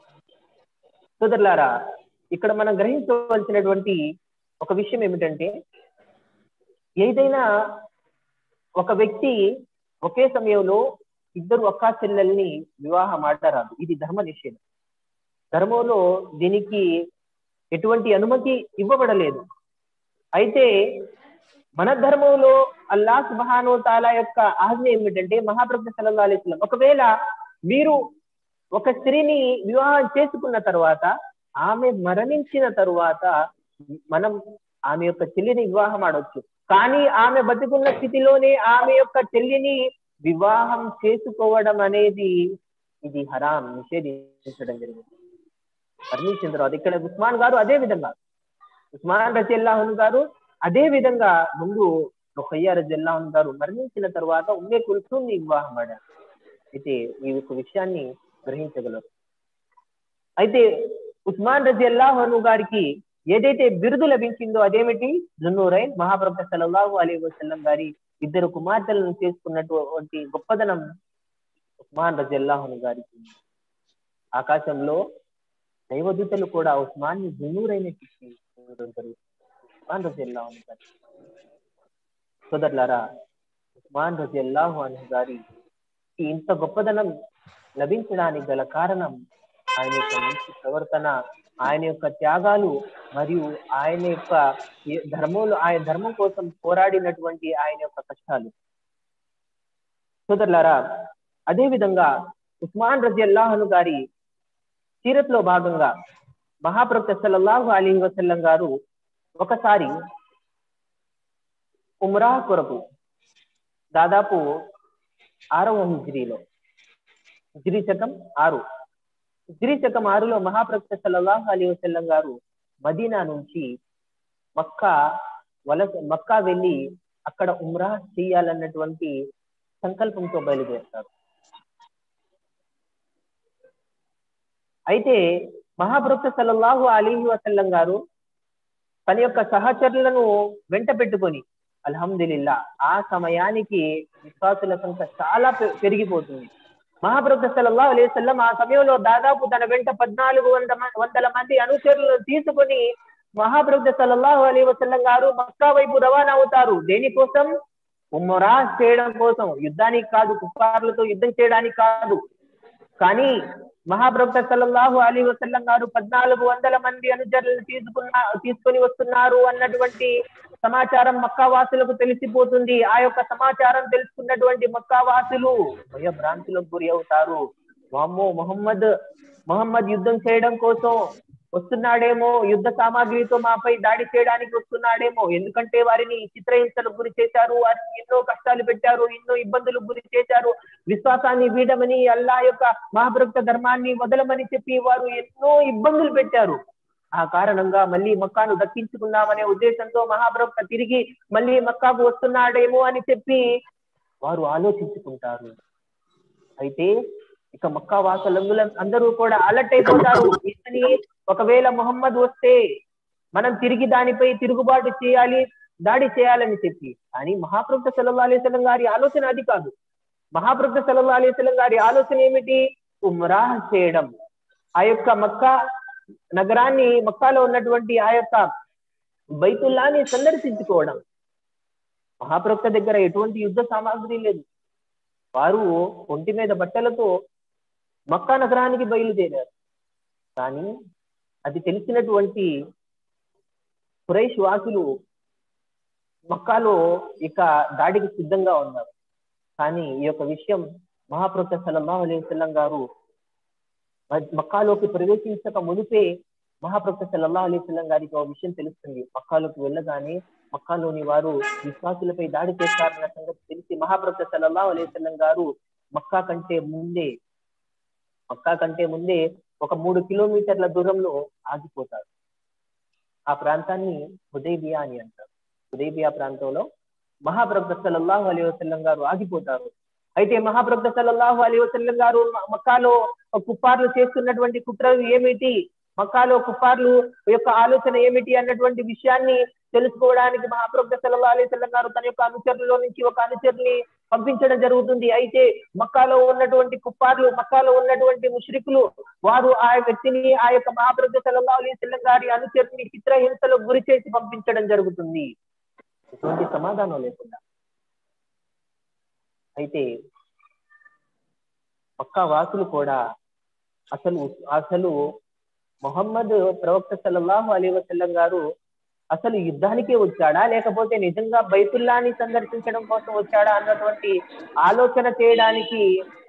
సోదరులారా ఇక్కడ మనం గ్రహించవలసినటువంటి ఒక విషయం ఏమిటంటే ఏదైనా ఒక వ్యక్తి ఒకే సమయంలో ఇద్దరు అక్కా చెల్లెల్ని వివాహం ఆడరాదు ఇది ధర్మ నిషేధం ధర్మంలో దీనికి ఎటువంటి అనుమతి ఇవ్వబడలేదు అయితే మన ధర్మంలో అల్లా సుబహాను తాలా యొక్క ఆజ్ఞ ఏమిటంటే మహాప్రభు సల్లల్లాహు అలైహి వసల్లం ఒకవేళ మీరు ఒక స్త్రీని వివాహం చేసుకున్న తర్వాత ఆమె మరణించిన తరువాత మనం ఆమె యొక్క చెల్లిని వివాహం ఆడవచ్చు కానీ ఆమె బతికున్న స్థితిలోనే ఆమె యొక్క చెల్లిని వివాహం చేసుకోవడం అనేది ఇది హరాం నిషేధించడం జరిగింది మరణించిన తర్వాత ఇక్కడ ఉస్మాన్ గారు అదే విధంగా ఉస్మాన్ రజల్లాహన్ గారు అదే విధంగా ముందు రొహయ్య రజల్లాహన్ గారు మరణించిన తర్వాత ఉమ్మే కుల్సూమ్ని వివాహం ఆడారు అయితే ఈ యొక్క విషయాన్ని గ్రహించగలరు అయితే ఉస్మాన్ రజి అల్లాహను గారికి ఏదైతే బిరుదు లభించిందో అదేమిటి జున్నూరైన్ మహాప్రభు సల్లల్లాహు అలీ వసల్లం గారి ఇద్దరు కుమార్తెలను చేసుకున్నటువంటి గొప్పదనం ఉస్మాన్ రజి అల్లాహను గారికి ఆకాశంలో దైవదూతలు కూడా ఉస్మాన్ ని జున్నూరైన ఉస్మాన్ రజి అల్లాహను గారి సోదరులారా ఉస్మాన్ రజి అల్లాహు అను గారి ఇంత గొప్పదనం లభించడానికి గల కారణం ఆయన యొక్క మంచి ప్రవర్తన ఆయన యొక్క త్యాగాలు మరియు ఆయన యొక్క ధర్మంలో ఆయన ధర్మం కోసం పోరాడినటువంటి ఆయన యొక్క కష్టాలు సోదరులారా అదే విధంగా ఉస్మాన్ రజి అల్లాహను గారి సీరత్ లో భాగంగా మహాప్రభు సల్లల్లాహు అలీ వసల్లం గారు ఒకసారి ఉమ్రా కొరకు దాదాపు ఆరవ హిజ్రీలో హిజ్రీ శకం ఆరు హిజ్రీ శకం ఆరులో మహాప్రభు సల్లల్లాహు అలీ వసల్లం గారు మదీనా నుంచి మక్కా వలస మక్కా వెళ్ళి అక్కడ ఉమ్రా చేయాలన్నటువంటి సంకల్పంతో బయలుదేరుతారు అయితే మహాప్రభు సల్లల్లాహు అలీ వసల్లం గారు తన యొక్క సహచరులను వెంట పెట్టుకొని అల్హమ్దుల్లా ఆ సమయానికి విశ్వాసుల సంఖ్య చాలా పెరిగిపోతుంది మహాప్రభు సల్లల్లాహు అలైహి వసల్లం ఆ సమయంలో దాదాపు తన వెంట పద్నాలుగు వంద వందల మంది అనుచరులను తీసుకొని మహాప్రభు సల్లల్లాహు అలైహి వసల్లం గారు మక్కా వైపు రవాణా అవుతారు దేనికోసం ఉమ్మరా చేయడం కోసం యుద్ధానికి కాదు కుఫార్లతో యుద్ధం చేయడానికి కాదు కానీ మహాప్రభు సల్లల్లాహు అలీ వసల్లం గారు పద్నాలుగు వందల మంది అనుచరులను తీసుకున్న తీసుకొని వస్తున్నారు అన్నటువంటి సమాచారం మక్కా వాసులకు తెలిసిపోతుంది ఆ యొక్క సమాచారం తెలుసుకున్నటువంటి మక్కా వాసులు భయభ్రాంతులకు గురి అవుతారు వామ్మో మొహమ్మద్ మొహమ్మద్ యుద్ధం చేయడం కోసం వస్తున్నాడేమో యుద్ధ సామాగ్రితో మాపై దాడి చేయడానికి వస్తున్నాడేమో ఎందుకంటే వారిని చిత్రహింసలకు గురి చేశారు వారిని ఎన్నో కష్టాలు పెట్టారు ఎన్నో ఇబ్బందులకు గురి చేశారు విశ్వాసాన్ని వీడమని అల్లా యొక్క మహాభక్త ధర్మాన్ని వదలమని చెప్పి వారు ఎన్నో ఇబ్బందులు పెట్టారు ఆ కారణంగా మళ్ళీ మక్కాను దక్కించుకుందామనే ఉద్దేశంతో మహాప్రవక్త తిరిగి మళ్ళీ మక్కాకు వస్తున్నాడేమో అని చెప్పి వారు ఆలోచించుకుంటారు అయితే ఇక మక్కా వాసులందుల అందరూ కూడా అలర్ట్ అయిపోతారు ఇతని ఒకవేళ మొహమ్మద్ వస్తే మనం తిరిగి దానిపై తిరుగుబాటు చేయాలి దాడి చేయాలని చెప్పి కానీ మహాప్రభు సల్లల్లా అలీస్లం గారి ఆలోచన అది కాదు మహాప్రభు సల్లల్లా అలీస్లం గారి ఆలోచన ఏమిటి ఉమ్రా చేయడం ఆ యొక్క మక్కా నగరాన్ని మక్కాలో ఉన్నటువంటి ఆ యొక్క బైతుల్లాని సందర్శించుకోవడం మహాప్రవక్త దగ్గర ఎటువంటి యుద్ధ సామాగ్రి లేదు వారు ఒంటి మీద బట్టలతో మక్కా నగరానికి బయలుదేరారు కానీ అది తెలిసినటువంటి కురైష్ వాసులు మక్కాలో ఇక దాడికి సిద్ధంగా ఉన్నారు కానీ ఈ యొక్క విషయం మహాప్రవక్త సల్లల్లాహు అలైహి వసల్లం గారు మక్కాలోకి ప్రవేశించక మునిపే మహాప్రవక్త సల్లల్లాహు అలైహి వసల్లం గారికి ఒక విషయం తెలుస్తుంది మక్కాలోకి వెళ్ళగానే మక్కాలోని వారు విశ్వాసులపై దాడి చేస్తారన్న సంగతి తెలిసి మహాప్రవక్త సల్లల్లాహు అలైహి వసల్లం గారు మక్కా కంటే ముందే మక్కా కంటే ముందే ఒక మూడు కిలోమీటర్ల దూరంలో ఆగిపోతారు ఆ ప్రాంతాన్ని హుదైబియా అని అంటారు హుదైబియా ప్రాంతంలో మహాప్రవక్త సల్లల్లాహు అలైహి వసల్లం గారు ఆగిపోతారు అయితే మహాప్రవక్త సల్లల్లాహు అలైహి వసల్లం గారు మక్కాలో కుప్పార్లు చేస్తున్నటువంటి కుట్రలు ఏమిటి మక్కాలో కుప్పార్లు యొక్క ఆలోచన ఏమిటి అన్నటువంటి విషయాన్ని తెలుసుకోవడానికి మహాప్రభు సల్లల్లాహు అలైహి వసల్లం గారు తన యొక్క అనుచరులలో నుంచి ఒక అనుచరుని పంపించడం జరుగుతుంది అయితే మక్కాలో ఉన్నటువంటి కుప్పార్లు మక్కాలో ఉన్నటువంటి ముష్రికులు వారు ఆ వ్యక్తిని ఆ యొక్క మహాప్రభు సల్లల్లాహు అలైహి వసల్లం గారి అనుచరుని చిత్రహింసలకు గురి చేసి పంపించడం జరుగుతుంది ఎటువంటి సమాధానం లేకుండా అయితే మక్కా వాసులు కూడా అసలు అసలు మొహమ్మద్ ప్రవక్త సల్లల్లాహు అలీ వసల్లం గారు అసలు యుద్ధానికే వచ్చాడా లేకపోతే నిజంగా బైతుల్లాని సందర్శించడం కోసం వచ్చాడా అన్నటువంటి ఆలోచన చేయడానికి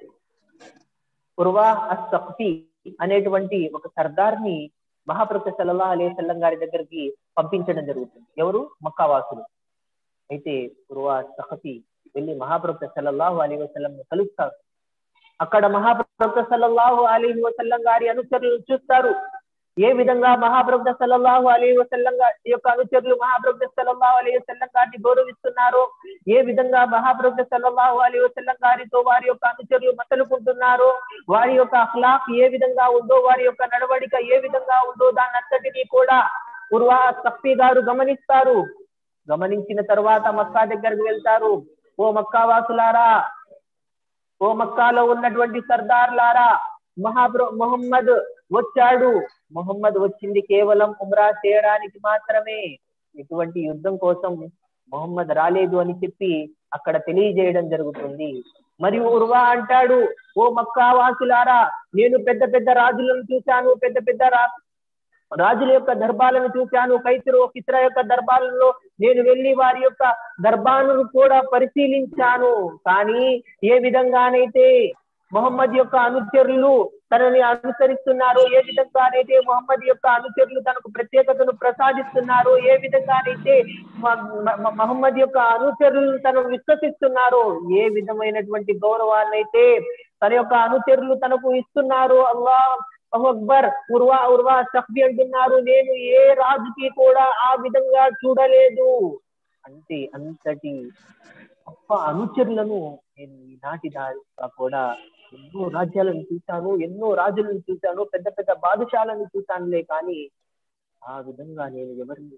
ఉర్వా అస్సక్తి అనేటువంటి ఒక సర్దార్ని మహాప్రభు సల్లల్లా అలీ వసల్లం గారి దగ్గరికి పంపించడం జరుగుతుంది ఎవరు మక్కావాసులు అయితే ఉర్వా సహతి వెళ్ళి మహాప్రభు సల్లల్లాహు అలీ వసల్లం కలుస్తారు అక్కడ మహాప్రభు సల్లల్లాహు అలీ వసల్లం గారి అనుచరులు చూస్తారు ఏ విధంగా మహాప్రభు సల్లల్లాహు అలీ వసల్లం గారి యొక్క అనుచరులు మహాప్రభు సల్లల్లాహు అలీ వసల్లం గారిని గౌరవిస్తున్నారో ఏ విధంగా మహాప్రభు సల్లల్లాహు అలీ వసల్లం గారితో వారి యొక్క అనుచరులు మసలుకుంటున్నారో వారి యొక్క అఖ్లాక్ ఏ విధంగా ఉందో వారి యొక్క నడవడిక ఏ విధంగా ఉందో దాని అంతటినీ కూడా ఉర్వా సఫీ గారు గమనిస్తారు గమనించిన తర్వాత మక్కా దగ్గరకు వెళ్తారు ఓ మక్కా వాసులారా ఓ మక్కాలో ఉన్నటువంటి సర్దార్లారా మహాప్ర మొహమ్మద్ వచ్చాడు మొహమ్మద్ వచ్చింది కేవలం ఉమ్రా చేయడానికి మాత్రమే ఇటువంటి యుద్ధం కోసం మొహమ్మద్ రాలేదు అని చెప్పి అక్కడ తెలియజేయడం జరుగుతుంది మరియు ఉర్వా అంటాడు ఓ మక్కా వాసులారా నేను పెద్ద పెద్ద రాజులను చూశాను పెద్ద పెద్ద రా రాజుల యొక్క దర్బాలను చూశాను కైసరు కిస్రా యొక్క దర్బాలలో నేను వెళ్ళి వారి యొక్క దర్బాను కూడా పరిశీలించాను కానీ ఏ విధంగానైతే మొహమ్మద్ యొక్క అనుచరులు తనని అనుసరిస్తున్నారు ఏ విధంగానైతే మొహమ్మద్ యొక్క అనుచరులు తనకు ప్రత్యేకతను ప్రసాదిస్తున్నారు ఏ విధంగానైతే మహమ్మద్ యొక్క అనుచరులు తను విశ్వసిస్తున్నారు ఏ విధమైనటువంటి గౌరవాన్ని అయితే తన యొక్క అనుచరులు తనకు ఇస్తున్నారు అల్లా అక్బర్ ఉర్వా ఉర్వా సఖ్బి అంటున్నారు నేను ఏ రాజుకి కూడా ఆ విధంగా చూడలేదు అంటే అంతటి గొప్ప అనుచరులను నేను ఈనాటి దాకా కూడా ఎన్నో రాజ్యాలను చూశాను ఎన్నో రాజులను చూశాను పెద్ద పెద్ద బాదుషాలను చూశానులే కానీ ఆ విధంగా నేను ఎవరిని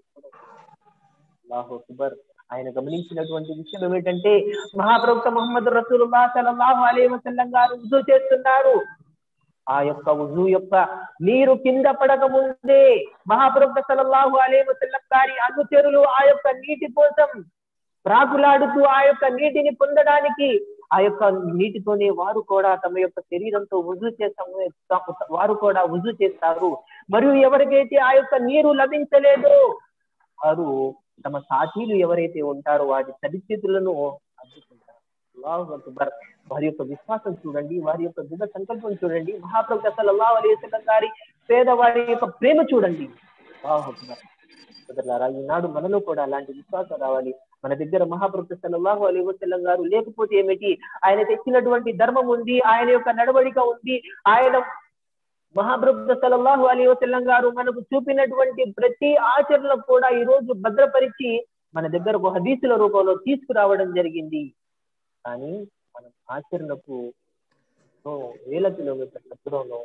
అల్లాహు అక్బర్ ఆయన గమనించినటువంటి విషయం ఏమిటంటే మహాప్రవక్త మొహమ్మద్ రసూలుల్లా సల్లల్లాహు అలైహి వసల్లం గారు రుజు చేస్తున్నారు ఆ యొక్క ఉజు యొక్క నీరు కింద పడక ముందే మహాప్రభు సల్లల్లాహు అలైహి వసల్లం గారి అనుచరులు ఆ యొక్క నీటి కోసం ప్రాకులాడుతూ ఆ యొక్క నీటిని పొందడానికి ఆ యొక్క నీటితోనే వారు కూడా తమ యొక్క శరీరంతో ఉజు చేస్తాము వారు కూడా ఉజు చేస్తారు మరియు ఎవరికైతే ఆ యొక్క నీరు లభించలేదో వారు తమ సాథీలు ఎవరైతే ఉంటారో వారి పరిస్థితులను అద్దుకుంటారు అల్లాహు అక్బర్ వారి యొక్క విశ్వాసం చూడండి వారి యొక్క దృఢ సంకల్పం చూడండి మహాప్రభు సల్లల్లాహు అలైహి వసల్లం గారి పేదవారి యొక్క ప్రేమ చూడండి అల్లాహు అక్బర్ సోదరులారా ఈనాడు మనలో కూడా అలాంటి విశ్వాసం రావాలి మన దగ్గర మహాప్రభు సల్లల్లాహు అలైహి వసల్లం గారు లేకపోతే ఏమిటి ఆయన తెచ్చినటువంటి ధర్మం ఉంది ఆయన యొక్క నడవడిక ఉంది ఆయన మహాప్రభు సల్లల్లాహు అలైహి వసల్లం గారు మనకు చూపినటువంటి ప్రతి ఆచరణ కూడా ఈ రోజు భద్రపరిచి మన దగ్గరకు హదీసుల రూపంలో తీసుకురావడం జరిగింది కానీ మనం ఆచరణకు వేల కిలోమీటర్ల దూరంలో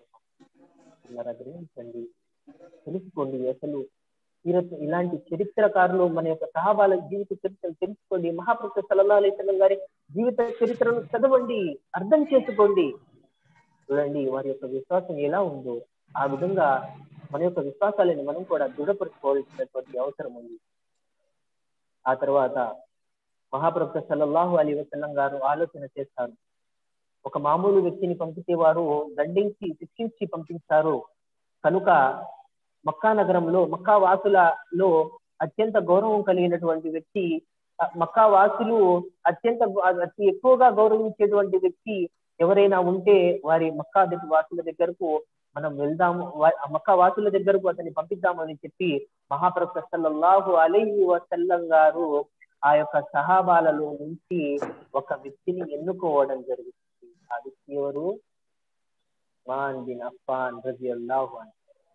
గ్రహించండి తెలుసుకోండి అసలు ఈరోజు ఇలాంటి చరిత్రకారులు మన యొక్క సహాబాల జీవిత చరిత్రను తెలుసుకోండి మహాప్రభు సల్లల్లా అలైస్లం గారి జీవిత చరిత్రను చదవండి అర్థం చేసుకోండి చూడండి వారి యొక్క విశ్వాసం ఎలా ఉందో ఆ విధంగా మన యొక్క విశ్వాసాలను మనం కూడా దృఢపరచుకోవాల్సినటువంటి అవసరం ఉంది ఆ తర్వాత మహాప్రభు సల్లల్లాహు అలీ వసల్లం గారు ఆలోచన చేస్తారు ఒక మామూలు వ్యక్తిని పంపితే వారు దండించి శిక్షించి పంపించారు కనుక మక్కా నగరంలో మక్కా వాసులలో అత్యంత గౌరవం కలిగినటువంటి వ్యక్తి మక్కా వాసులు అత్యంత అతి ఎక్కువగా గౌరవించేటువంటి వ్యక్తి ఎవరైనా ఉంటే వారి మక్కా వాసుల దగ్గరకు మనం వెళ్దాము మక్కా వాసుల దగ్గరకు అతన్ని పంపిద్దామని చెప్పి మహాప్రభు సల్లల్లాహు అలైహి వసల్లం గారు ఆ యొక్క సహాబాలలో నుంచి ఒక వ్యక్తిని ఎన్నుకోవడం జరుగుతుంది ఆ వ్యక్తి ఎవరు మాన్ బిన్ అఫ్ఫాన్ రజియల్లాహు అని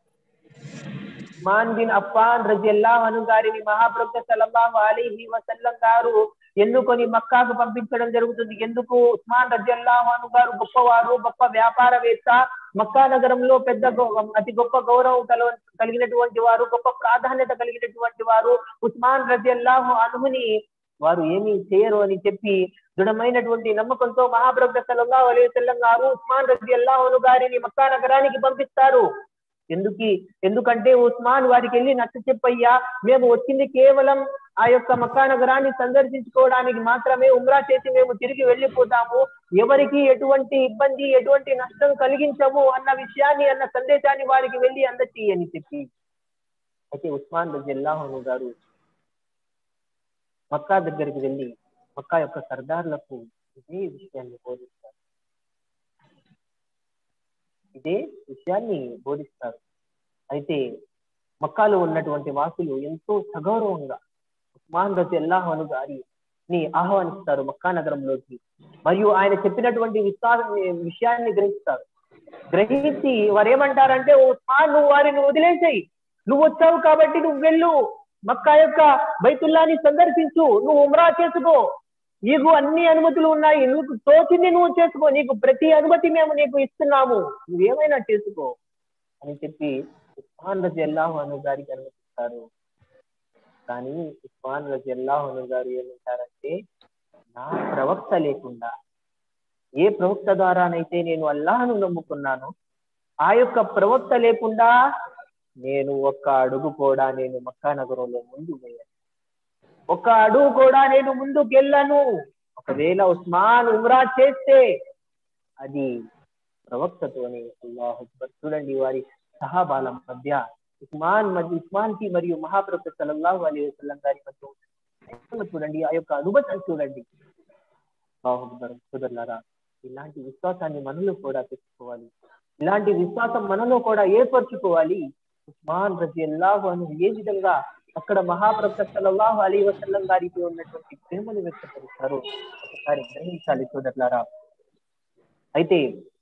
మాన్ బిన్ అఫ్ఫాన్ రజియల్లాహు అను గారిని మహాప్రభు సల్లల్లాహు అలైహి వసల్లం గారు ఎన్నుకొని మక్కాకు పంపించడం జరుగుతుంది ఎందుకు ఉస్మాన్ రజియల్లాహు అను గారు గొప్పవారు గొప్ప వ్యాపారవేత్త మక్కా నగరంలో పెద్ద అతి గొప్ప గౌరవం కల కలిగినటువంటి వారు గొప్ప ప్రాధాన్యత కలిగినటువంటి వారు ఉస్మాన్ రజియల్లాహు అనుని వారు ఏమీ చేయరు అని చెప్పి దృఢమైనటువంటి నమ్మకంతో మహాప్రభు సల్లల్లాహు అలైహి వసల్లం గారు ఉస్మాన్ రజియల్లాహు గారిని మక్కా నగరానికి పంపిస్తారు ఎందుకు ఎందుకంటే ఉస్మాన్ వారికి వెళ్ళి నచ్చ చెప్పయ్యా మేము వచ్చింది కేవలం ఆ యొక్క మక్కా నగరాన్ని సందర్శించుకోవడానికి మాత్రమే ఉమ్రా చేసి మేము తిరిగి వెళ్ళిపోతాము ఎవరికి ఎటువంటి ఇబ్బంది ఎటువంటి నష్టం కలిగించము అన్న విషయాన్ని అన్న సందేశాన్ని వారికి వెళ్ళి అందచేయి అని చెప్పి అయితే ఉస్మాన్ రజిల్లాహను గారు మక్కా దగ్గరికి వెళ్ళి మక్కా యొక్క సర్దార్లకు ఇదే విషయాన్ని బోధిస్తారు ఇదే విషయాన్ని బోధిస్తారు అయితే మక్కాలో ఉన్నటువంటి వాసులు ఎంతో సగౌరవంగా ఉస్మాన్ రజి అల్లాహను గారి ని ఆహ్వానిస్తారు మక్కా నగరంలోకి మరియు ఆయన చెప్పినటువంటి విశ్వాస విషయాన్ని గ్రహిస్తారు గ్రహించి వారు ఏమంటారంటే ఓ ఉస్మాన్ నువ్వు వారిని వదిలేసాయి నువ్వు వచ్చావు కాబట్టి నువ్వు వెళ్ళు మక్కా యొక్క బైతుల్లాని సందర్శించు నువ్వు ఉమ్రా చేసుకో నీకు అన్ని అనుమతులు ఉన్నాయి నువ్వు తోచింది నువ్వు చేసుకో నీకు ప్రతి అనుమతి మేము నీకు ఇస్తున్నాము నువ్వేమైనా చేసుకో అని చెప్పి ఉస్మాన్ రజి అల్లాహు అను గారికి అనుమతిస్తారు కానీ ఉస్మాన్ రజి అల్లాహు అను గారు ఏమంటారంటే నా ప్రవక్త లేకుండా ఏ ప్రవక్త ద్వారానైతే నేను అల్లాహను నమ్ముకున్నాను ఆ యొక్క ప్రవక్త లేకుండా నేను ఒక్క అడుగు కూడా నేను మక్కా నగరంలో ముందు వేయను ఒక అడుగు కూడా నేను ముందుకెళ్ళను ఒకవేళ ఉస్మాన్ ఉమ్రా చేస్తే అది ప్రవక్తతోనే అల్లాహ్ అక్బర్ చూడండి వారి సహాబాల మధ్య ఉస్మాన్ మధ్య ఉస్మాన్ కి మరియు మహాప్రవక్త సల్లల్లాహు అలైహి వసల్లం గారి మధ్య ఉన్న చూడండి ఆ యొక్క అనుభవం చూడండి అల్లాహ్ అక్బర్ కుదర్లారా ఇలాంటి విశ్వాసాన్ని మనలో కూడా తెచ్చుకోవాలి ఇలాంటి విశ్వాసం మనలో కూడా ఏర్పరచుకోవాలి ఉస్మాన్ రజి అల్లాహు అని ఏ విధంగా అక్కడ మహాప్రవక్త సల్లల్లాహు అలీ వసల్లం గారికి ఉన్నటువంటి ప్రేమను వ్యక్తపరుస్తారు ఒకసారి గ్రహించాలి సోదరులారా అయితే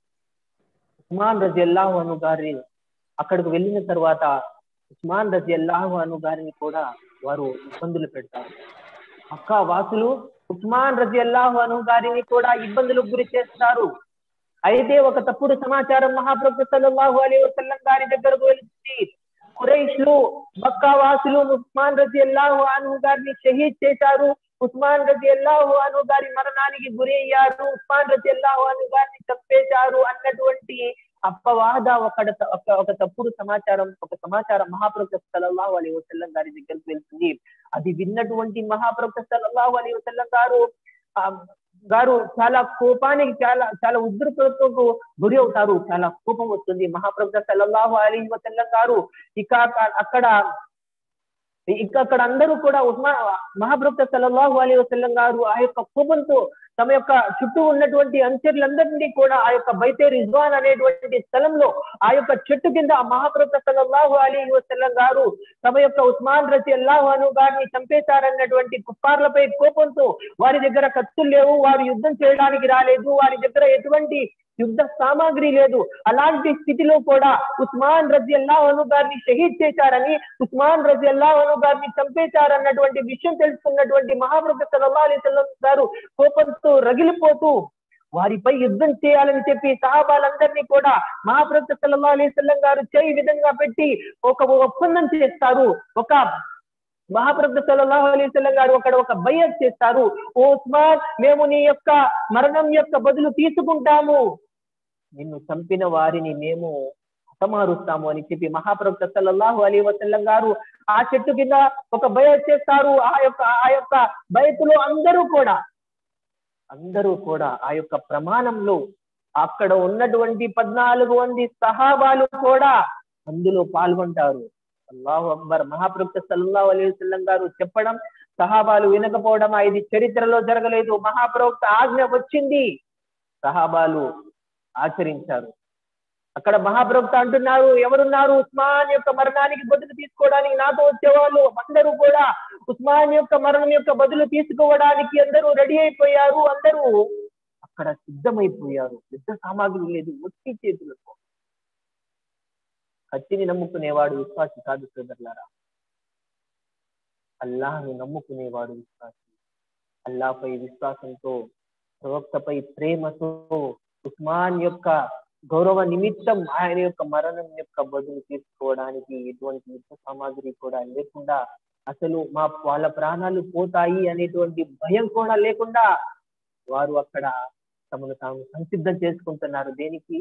ఉస్మాన్ రజి అల్లాహు అను గారి అక్కడికి వెళ్ళిన తర్వాత ఉస్మాన్ రజి అల్లాహు అను గారిని కూడా వారు ఇబ్బందులు పెడతారు అక్క వాసులు ఉస్మాన్ రజి అల్లాహు అను గారిని కూడా ఇబ్బందులకు గురి చేస్తారు అయితే ఒక తప్పుడు సమాచారం మహాప్రభు సల్లల్లాహు అలీ వసల్లం గారి దగ్గరకు వెళ్తుంది ఖురైష్లు మక్కా వాసులు ఉస్మాన్ రజి అల్లాహు అను గారిని షహీద్ చేశారు ఉస్మాన్ రజి అల్లాహు అను గారి మరణానికి గురి అయ్యారు ఉస్మాన్ రజి అల్లాహు అను గారిని చంపేశారు అన్నటువంటి అప్పవాద ఒక ఒక తప్పుడు సమాచారం ఒక సమాచారం మహాప్రభు సల్లల్లాహు అలీ వసల్లం గారి దగ్గరికి వెళ్తుంది అది విన్నటువంటి మహాప్రభు సల్లల్లాహు అలీ వసల్లం గారు గారు చాలా కోపానికి చాలా చాలా ఉద్రిక్తతకు గురి అవుతారు చాలా కోపం వస్తుంది మహాప్రభు సల్లల్లాహు అలీ వసల్లం గారు ఇక అక్కడ ఇక అక్కడ అందరూ కూడా ఉస్మా మహాప్రభు సల్లల్లాహు అలీ వసల్లం గారు ఆ యొక్క కోపంతో తమ యొక్క చుట్టూ ఉన్నటువంటి అనుచరులందరినీ కూడా ఆ యొక్క బైతే రిజ్వాన్ అనేటువంటి స్థలంలో ఆ యొక్క చెట్టు కింద మహాప్రభు సల్లల్లాహు అలీ వసల్లం గారు తమ యొక్క ఉస్మాన్ రసి అల్లాహు అను గారిని చంపేశారన్నటువంటి కుప్పార్లపై కోపంతో వారి దగ్గర కత్తులు లేవు వారు యుద్ధం చేయడానికి రాలేదు వారి దగ్గర ఎటువంటి యుద్ధ సామాగ్రి లేదు అలాంటి స్థితిలో కూడా ఉస్మాన్ రజి అల్లాహను గారిని షహీద్ చేశారని ఉస్మాన్ రజి అల్లాహను గారిని చంపేశారన్నటువంటి విషయం తెలుసుకున్నటువంటి మహాప్రభు సల్లల్లాహు అలైహి వసల్లం గారు కోపంతో రగిలిపోతూ వారిపై యుద్ధం చేయాలని చెప్పి సహాబాలందరినీ కూడా మహాప్రభు సల్లల్లాహు అలైహి వసల్లం గారు చేయి విధంగా పెట్టి ఒక ఒప్పందం చేస్తారు ఒక మహాప్రభు సల్లల్లాహు అలైహి వసల్లం గారు అక్కడ ఒక బయ్యత్ చేస్తారు ఓ ఉస్మాన్ మేము నీ యొక్క మరణం యొక్క బదులు తీసుకుంటాము నిన్ను చంపిన వారిని మేము హతమారుస్తాము అని చెప్పి మహాప్రభు సల్లల్లాహు అలైహి వసల్లం గారు ఆ చెట్టు కింద ఒక బయత్ చేస్తారు ఆ యొక్క ఆ యొక్క బయతులో అందరూ కూడా అందరూ కూడా ఆ యొక్క ప్రమాణంలో అక్కడ ఉన్నటువంటి పద్నాలుగు మంది సహాబాలు కూడా అందులో పాల్గొంటారు అల్లాహు అక్బర్ మహాప్రభు సల్లల్లాహు అలైహి వసల్లం గారు చెప్పడం సహాబాలు వినకపోవడం ఇది చరిత్రలో జరగలేదు మహాప్రవక్త ఆజ్ఞ వచ్చింది సహాబాలు ఆచరించారు అక్కడ మహాప్రవక్త అంటున్నారు ఎవరున్నారు ఉస్మాన్ యొక్క మరణానికి బదులు తీసుకోవడానికి నాతో వచ్చేవాళ్ళు అందరూ కూడా ఉస్మాన్ యొక్క మరణం యొక్క బదులు తీసుకోవడానికి అందరూ రెడీ అయిపోయారు అందరూ అక్కడ సిద్ధమైపోయారు యుద్ధ సామాగ్రి లేదు ఒట్టి చేతులతో కత్తిని నమ్ముకునేవాడు విశ్వాసి కాదు సోదరులారా అల్లాహను నమ్ముకునేవాడు విశ్వాసి అల్లాపై విశ్వాసంతో ప్రవక్తపై ప్రేమతో ఉస్మాన్ యొక్క గౌరవ నిమిత్తం ఆయన యొక్క మరణం యొక్క బదులు తీసుకోవడానికి ఎటువంటి యుద్ధ సామాగ్రి కూడా లేకుండా అసలు మా వాళ్ళ ప్రాణాలు పోతాయి అనేటువంటి భయం కూడా లేకుండా వారు అక్కడ తమను తాము సంసిద్ధం చేసుకుంటున్నారు దేనికి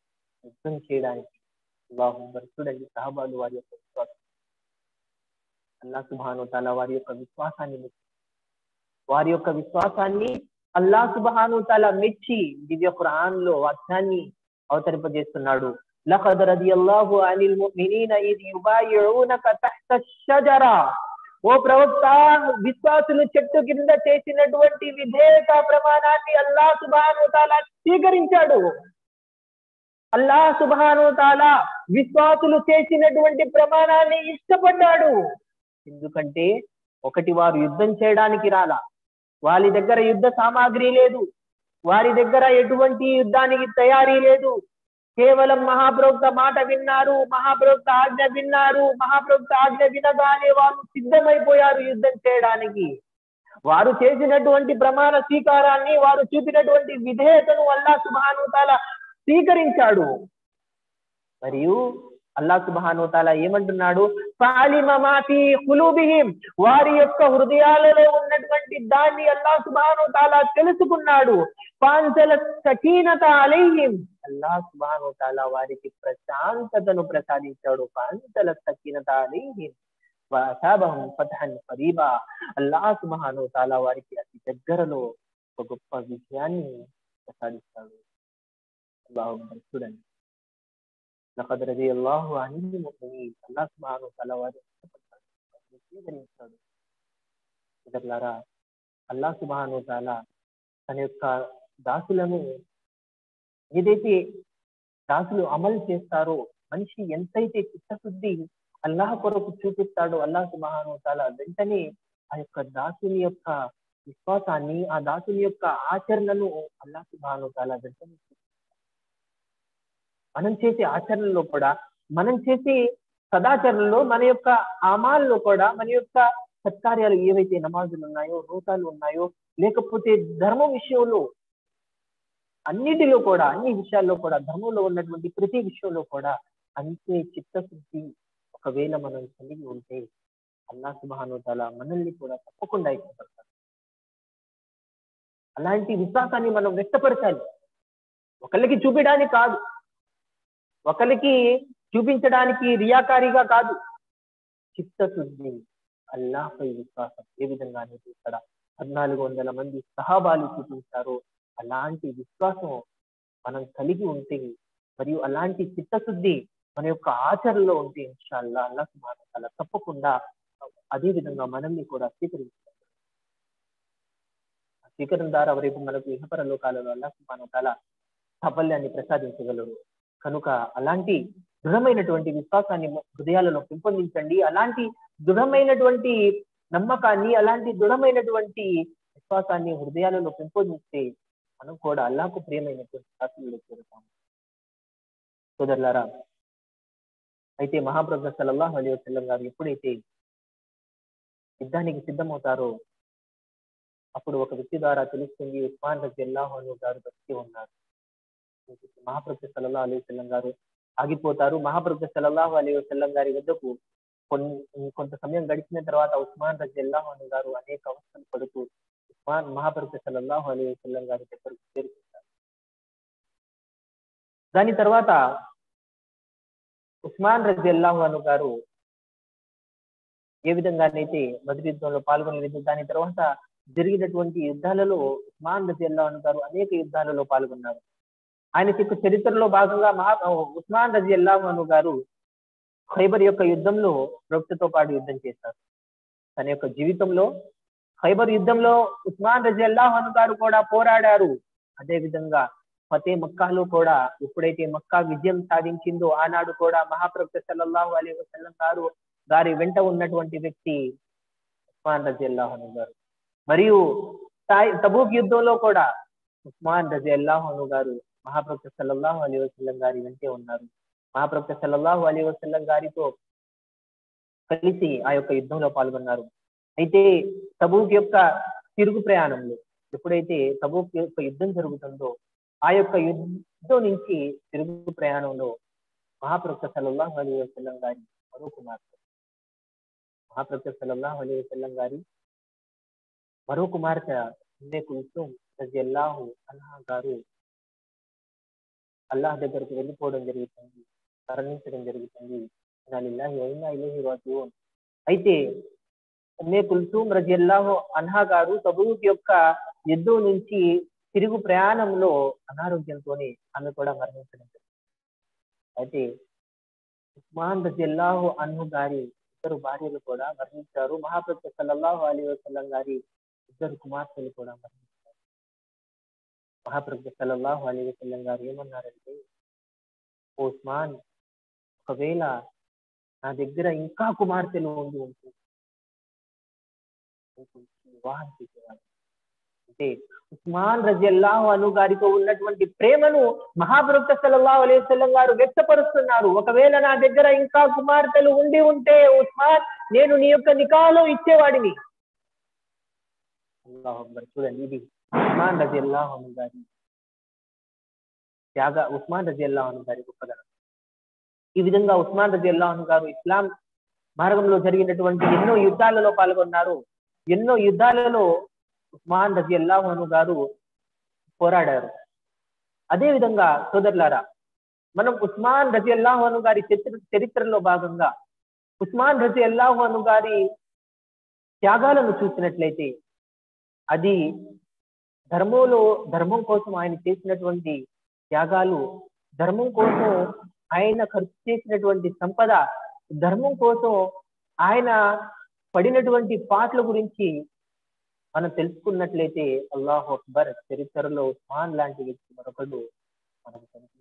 యుద్ధం చేయడానికి అల్లాహు చూడండి సహబాలు వారి యొక్క విశ్వాసం అల్లా సుబాను తాలా వారి యొక్క విశ్వాసాన్ని మెచ్చి వారి యొక్క విశ్వాసాన్ని అల్లా సుబాను తాలా మెచ్చి దివ్య ఖురాన్ లో వాక్యాన్ని అవతరింపజేస్తున్నాడు لقد رضي الله عن المؤمنين إذ يبايعونك تحت الشجرة ఓ ప్రవక్త విశ్వాసులు చెట్టు కింద చేసినటువంటి విధేయత ప్రమాణాన్ని అల్లా సుబాను తాలా స్వీకరించాడు అల్లా సుబాను తాలా విశ్వాసులు చేసినటువంటి ప్రమాణాన్ని ఇష్టపడ్డాడు ఎందుకంటే ఒకటి వారు యుద్ధం చేయడానికి రాలా వారి దగ్గర యుద్ధ సామాగ్రి లేదు వారి దగ్గర ఎటువంటి యుద్ధానికి తయారీ లేదు కేవలం మహాప్రవక్త మాట విన్నారు మహాప్రవక్త ఆజ్ఞ విన్నారు మహాప్రవక్త ఆజ్ఞ వినగానే వారు సిద్ధమైపోయారు యుద్ధం చేయడానికి వారు చేసినటువంటి ప్రమాణ స్వీకారాన్ని వారు చూపినటువంటి విధేయతను అల్లా సుబానుతాల స్వీకరించాడు మరియు అల్లా సుబానుతాల ఏమంటున్నాడు వారి యొక్క హృదయాలలో ఉన్నటువంటి దాన్ని అల్లా సుబానుతాల తెలుసుకున్నాడు పాంచల సకీనత అలైహిం అల్లా సుబాను తాలా వారికి ప్రశాంతతను ప్రసాదించాడు పాంచల సకీనత అలైహిం వాసాబహం ఫతహన్ ఫరీబా అల్లా సుబాను తాలా వారికి అతి దగ్గరలో ఒక గొప్ప విజయాన్ని ప్రసాదిస్తాడు చూడండి లقد رضي الله عن المؤمنين అల్లా సుబ్హానహు తాలా వారి స్వీకరించాడు ఇతరులారా అల్లా సుబ్హానహు తాలా తన యొక్క దాసులను ఏదైతే దాసులు అమలు చేస్తారో మనిషి ఎంతైతే చిత్తశుద్ధి అల్లాహ్ కొరకు చూపిస్తాడో అల్లాహ్ సుబ్హానహు తాలా వెంటనే ఆ యొక్క దాసుని యొక్క విశ్వాసాన్ని ఆ దాసుని యొక్క ఆచరణను అల్లాహ్ సుబ్హానహు తాలా వెంటనే మనం చేసే ఆచరణలో కూడా మనం చేసే సదాచరణలో మన యొక్క ఆమాల్లో కూడా మన యొక్క సత్కార్యాలు ఏవైతే నమాజులు ఉన్నాయో రోతాలు ఉన్నాయో లేకపోతే ధర్మం విషయంలో అన్నిటిలో కూడా అన్ని విషయాల్లో కూడా ధర్మంలో ఉన్నటువంటి ప్రతి విషయంలో కూడా అంతే చిత్తశుద్ధి ఒకవేళ మనం కలిగి ఉంటే అల్లా సుబానుతాల మనల్ని కూడా తప్పకుండా ఇష్టపడతారు అలాంటి విశ్వాసాన్ని మనం వ్యక్తపరచాలి ఒకళ్ళకి చూపించడానికి కాదు ఒకరికి చూపించడానికి రియాకారిగా కాదు చిత్తశుద్ధి అల్లాహపై విశ్వాసం ఏ విధంగా అనేది ఇక్కడ పద్నాలుగు వందల మంది సహాబాలు చూపించారో అలాంటి విశ్వాసం మనం కలిగి ఉంటే మరియు అలాంటి చిత్తశుద్ధి మన యొక్క ఆచరణలో ఉంటే ఇన్షాల్లా అల్లా సుమాన తప్పకుండా అదే విధంగా మనల్ని కూడా స్వీకరించారు స్వీకరణ ద్వారా రేపు మనకు ఇహపర లోకాలలో అల్లా సుమాన తల సాఫల్యాన్ని ప్రసాదించగలరు కనుక అలాంటి దృఢమైనటువంటి విశ్వాసాన్ని హృదయాలలో పెంపొందించండి అలాంటి దృఢమైనటువంటి నమ్మకాన్ని అలాంటి దృఢమైనటువంటి విశ్వాసాన్ని హృదయాలలో పెంపొందిస్తే మనం కూడా అల్లాకు ప్రియమైనటువంటి శాస్త్రంలో చేరుతాము సోదరులారా అయితే మహాప్రభు సల్లల్లాహు అలీ వసల్లం గారు ఎప్పుడైతే యుద్ధానికి సిద్ధమవుతారో అప్పుడు ఒక వ్యక్తి ద్వారా తెలుస్తుంది ఉస్మాన్ రజి అల్లాహు గారు బతికి ఉన్నారు మహాప్రభు సల్లల్లాహు అలీ వసల్లం గారు ఆగిపోతారు మహాప్రభు సల్లల్లాహు అలీ వసల్లం గారి వద్దకు కొంత సమయం గడిచిన తర్వాత ఉస్మాన్ రజి అల్లాహు గారు అనేక అవస్థలు పడుతూ ఉస్మాన్ మహాప్రభు సల్లల్లాహు అలీ వసల్లం గారి దగ్గరకు చేరుకుంటారు దాని తర్వాత ఉస్మాన్ రజి అల్లాహు గారు ఏ విధంగానైతే బద్రి యుద్ధంలో పాల్గొనలేదు దాని తర్వాత జరిగినటువంటి యుద్ధాలలో ఉస్మాన్ రజి అల్లాహు గారు అనేక యుద్ధాలలో పాల్గొన్నారు ఆయన యొక్క చరిత్రలో భాగంగా మహా ఉస్మాన్ రజి అల్లాహు గారు ఖైబర్ యొక్క యుద్ధంలో ప్రవక్తతో పాటు యుద్ధం చేశారు తన యొక్క జీవితంలో ఖైబర్ యుద్ధంలో ఉస్మాన్ రజి అల్లాహు గారు కూడా పోరాడారు అదే విధంగా ఫతే మక్కాలో కూడా ఎప్పుడైతే మక్కా విజయం సాధించిందో ఆనాడు కూడా మహాప్రవక్త సల్లల్లాహు అలీ వసల్లం గారు గారి వెంట ఉన్నటువంటి వ్యక్తి ఉస్మాన్ రజి అల్లాహను గారు మరియు తబూక్ యుద్ధంలో కూడా ఉస్మాన్ రజి అల్లాహను గారు మహాప్రవక్త సల్లల్లాహు అలీ వసల్లం గారి వెంటే ఉన్నారు మహాప్రవక్త సల్లల్లాహు అలీ వసల్లం గారితో కలిసి ఆ యొక్క యుద్ధంలో పాల్గొన్నారు అయితే తబూక్ యొక్క తిరుగు ప్రయాణంలో ఎప్పుడైతే తబూక్ యొక్క యుద్ధం జరుగుతుందో ఆ యొక్క యుద్ధం నుంచి తిరుగు ప్రయాణంలో మహాప్రవక్త సల్లల్లాహు అలీ వసల్లం గారి మరో కుమార్తె మహాప్రవక్త సల్లల్లాహు అలీ వసల్లం గారి మరో కుమార్తె ఉండే కుల్సుం రజల్లాహు అల్లాహ్ గారు అల్లాహ్ దగ్గరకు వెళ్ళిపోవడం జరుగుతుంది మరణించడం జరుగుతుంది ఇలాహి అయినా ఇలాహి రాజు అయితే ఉమ్మే కుల్సూమ్ రజిల్లాహు అన్హా గారు తబూక్ యొక్క యుద్ధం నుంచి తిరుగు ప్రయాణంలో అనారోగ్యంతోనే ఆమె కూడా మరణించడం జరిగింది. అయితే ఉస్మాన్ రజిల్లాహు అన్హు గారి ఇద్దరు భార్యలు కూడా మరణించారు మహాప్రభు సల్లల్లాహు అలీ వసల్లం గారి ఇద్దరు కుమార్తెలు కూడా మరణించారు మహాప్రభు సల్లల్లాహు అలీ వసల్లం గారు ఏమన్నారంటే "ఓ ఉస్మాన్ ఒకవేళ నా దగ్గర ఇంకా కుమార్తెలు ఉండి ఉంటే నీకు వివాహం చేసేవాడు అంటే ఉస్మాన్ రజల్లాహు అను గారితో ఉన్నటువంటి ప్రేమను మహాప్రవక్త సల్లల్లాహు అలైహి వసల్లం గారు వ్యక్తపరుస్తున్నారు ఒకవేళ నా దగ్గర ఇంకా కుమార్తెలు ఉండి ఉంటే ఉస్మాన్ నేను నీ యొక్క నికాలో ఇచ్చేవాడిని అల్లాహు అక్బర్ చూడండి ఇది ఉస్మాన్ రజల్లాహు అను గారి త్యాగ ఉస్మాన్ రజల్లాహు అను గారి గొప్పదనం ఈ విధంగా ఉస్మాన్ రజల్లాహు గారు ఇస్లాం మార్గంలో జరిగినటువంటి ఎన్నో యుద్ధాలలో పాల్గొన్నారు ఎన్నో యుద్ధాలలో ఉస్మాన్ రజి అల్లాహను గారు పోరాడారు అదే విధంగా సోదరులారా మనం ఉస్మాన్ రజి అల్లాహను గారి చరిత్ర చరిత్రలో భాగంగా ఉస్మాన్ రజి అల్లాహను గారి త్యాగాలను చూసినట్లయితే అది ధర్మంలో ధర్మం కోసం ఆయన చేసినటువంటి త్యాగాలు ధర్మం కోసం ఆయన ఖర్చు చేసినటువంటి సంపద ధర్మం కోసం ఆయన పడినటువంటి పాటల గురించి మనం తెలుసుకున్నట్లయితే అల్లాహు అక్బర్ చరిత్రలో ఉస్మాన్ లాంటి వ్యక్తి మరొకడు మనకు కనిపిస్తుంది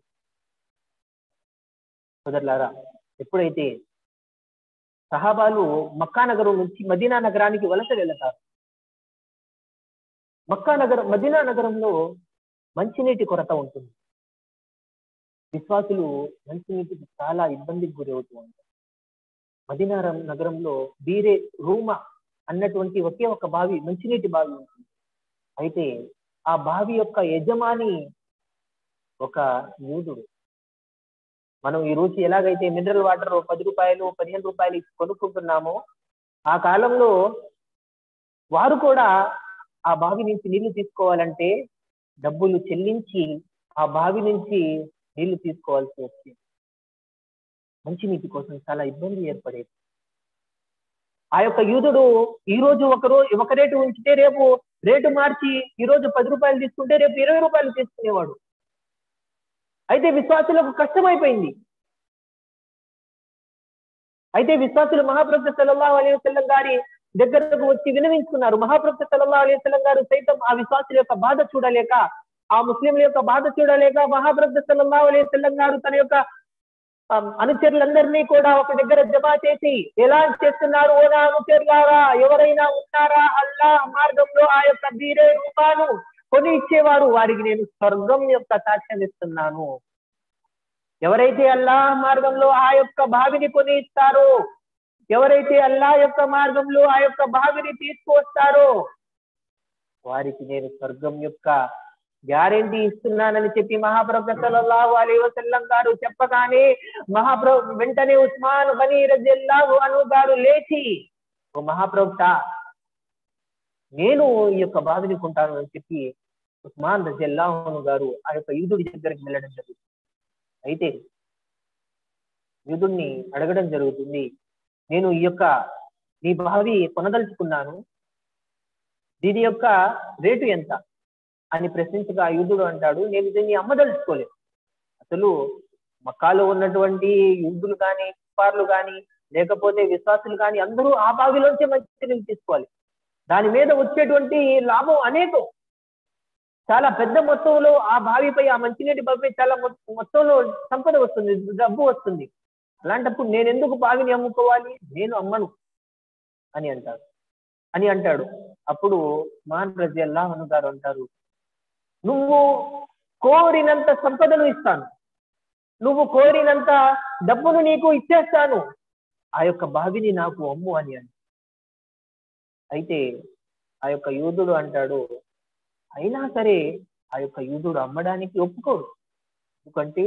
సోదరులారా ఎప్పుడైతే సహాబాలు మక్కా నగరం నుంచి మదీనా నగరానికి వలస వెళతారు మక్కా నగరం మదీనా నగరంలో మంచినీటి కొరత ఉంటుంది విశ్వాసులు మంచినీటికి చాలా ఇబ్బందికి గురవుతూ ఉంటారు మదీనా నగరంలో బీరే రూమా అన్నటువంటి ఒకే ఒక బావి మంచినీటి బావి ఉంటుంది అయితే ఆ బావి యొక్క యజమాని ఒక యూదుడు మనం ఈ రోజు ఎలాగైతే మినరల్ వాటర్ పది రూపాయలు పదిహేను రూపాయలు ఇచ్చి కొనుక్కుంటున్నామో ఆ కాలంలో వారు కూడా ఆ బావి నుంచి నీళ్లు తీసుకోవాలంటే డబ్బులు చెల్లించి ఆ బావి నుంచి నీళ్లు తీసుకోవాల్సి వచ్చింది మంచినీటి కోసం చాలా ఇబ్బంది ఏర్పడేది ఆ యొక్క యూదుడు ఈ రోజు ఒక రోజు ఒక రేటు ఉంచితే రేపు రేటు మార్చి ఈ రోజు పది రూపాయలు తీసుకుంటే రేపు ఇరవై రూపాయలు తీసుకునేవాడు అయితే విశ్వాసులకు కష్టమైపోయింది అయితే విశ్వాసులు మహాప్రభు సల్లల్లాహు అలైహి వసల్లం గారి దగ్గరకు వచ్చి వినవించుకున్నారు మహాప్రభు సల్లల్లాహు అలైహి వసల్లం గారు సైతం ఆ విశ్వాసుల యొక్క బాధ చూడలేక ఆ ముస్లింల యొక్క బాధ చూడలేక మహాప్రభు సల్లల్లాహు అలైహి వసల్లం గారు తన యొక్క అనుచరులందరినీ కూడా ఒక దగ్గర జమా చేసి ఎలా చేస్తున్నారు ఓ నా అనుచరులారా ఎవరైనా ఉన్నారా అల్లా మార్గంలో ఆ యొక్క బీరే రూపాను కొని ఇచ్చేవారు వారికి నేను స్వర్గం యొక్క సాక్ష్యం ఇస్తున్నాను ఎవరైతే అల్లా మార్గంలో ఆ యొక్క బావిని కొని ఇస్తారో ఎవరైతే అల్లా యొక్క మార్గంలో ఆ యొక్క బావిని తీసుకువస్తారో వారికి నేను స్వర్గం యొక్క గ్యారెంటీ ఇస్తున్నానని చెప్పి మహాప్రభు సల్లల్లాహు అలైహి వసల్లం గారు చెప్పగానే మహాప్రభు వెంటనే ఉస్మాన్ బనీ రజల్లాహు అను గారు లేచి ఓ మహాప్రభుత నేను ఈ యొక్క బావిని కొంటాను అని చెప్పి ఉస్మాన్ రజల్లాహు గారు ఆ యొక్క యూదుడి దగ్గరికి వెళ్ళడం జరుగుతుంది అయితే యూదుడిని అడగడం జరుగుతుంది నేను ఈ యొక్క నీ బావి కొనదలుచుకున్నాను దీని యొక్క రేటు ఎంత అని ప్రశ్నించగా యూదుడు అంటాడు నేను దీన్ని అమ్మదలుచుకోలేదు అసలు మక్కాలో ఉన్నటువంటి యూదులు కానీ కుఫార్లు కానీ లేకపోతే విశ్వాసులు కానీ అందరూ ఆ బావిలోంచే మంచి నీళ్ళు తీసుకోవాలి దాని మీద వచ్చేటువంటి లాభం అనేకం చాలా పెద్ద మొత్తంలో ఆ బావిపై ఆ మంచినీటి బావిపై చాలా మొత్తంలో సంపద వస్తుంది డబ్బు వస్తుంది అలాంటప్పుడు నేను ఎందుకు బావిని అమ్ముకోవాలి నేను అమ్మను అని అంటారు అని అంటాడు అప్పుడు మాన్ రజి అల్లాహను గారు అంటారు నువ్వు కోరినంత సంపదను ఇస్తాను నువ్వు కోరినంత డబ్బును నీకు ఇచ్చేస్తాను ఆ యొక్క బావిని నాకు అమ్ము అని అని అయితే ఆ యొక్క యూదుడు అంటాడు అయినా సరే ఆ యొక్క యూదుడు అమ్మడానికి ఒప్పుకోడు ఎందుకంటే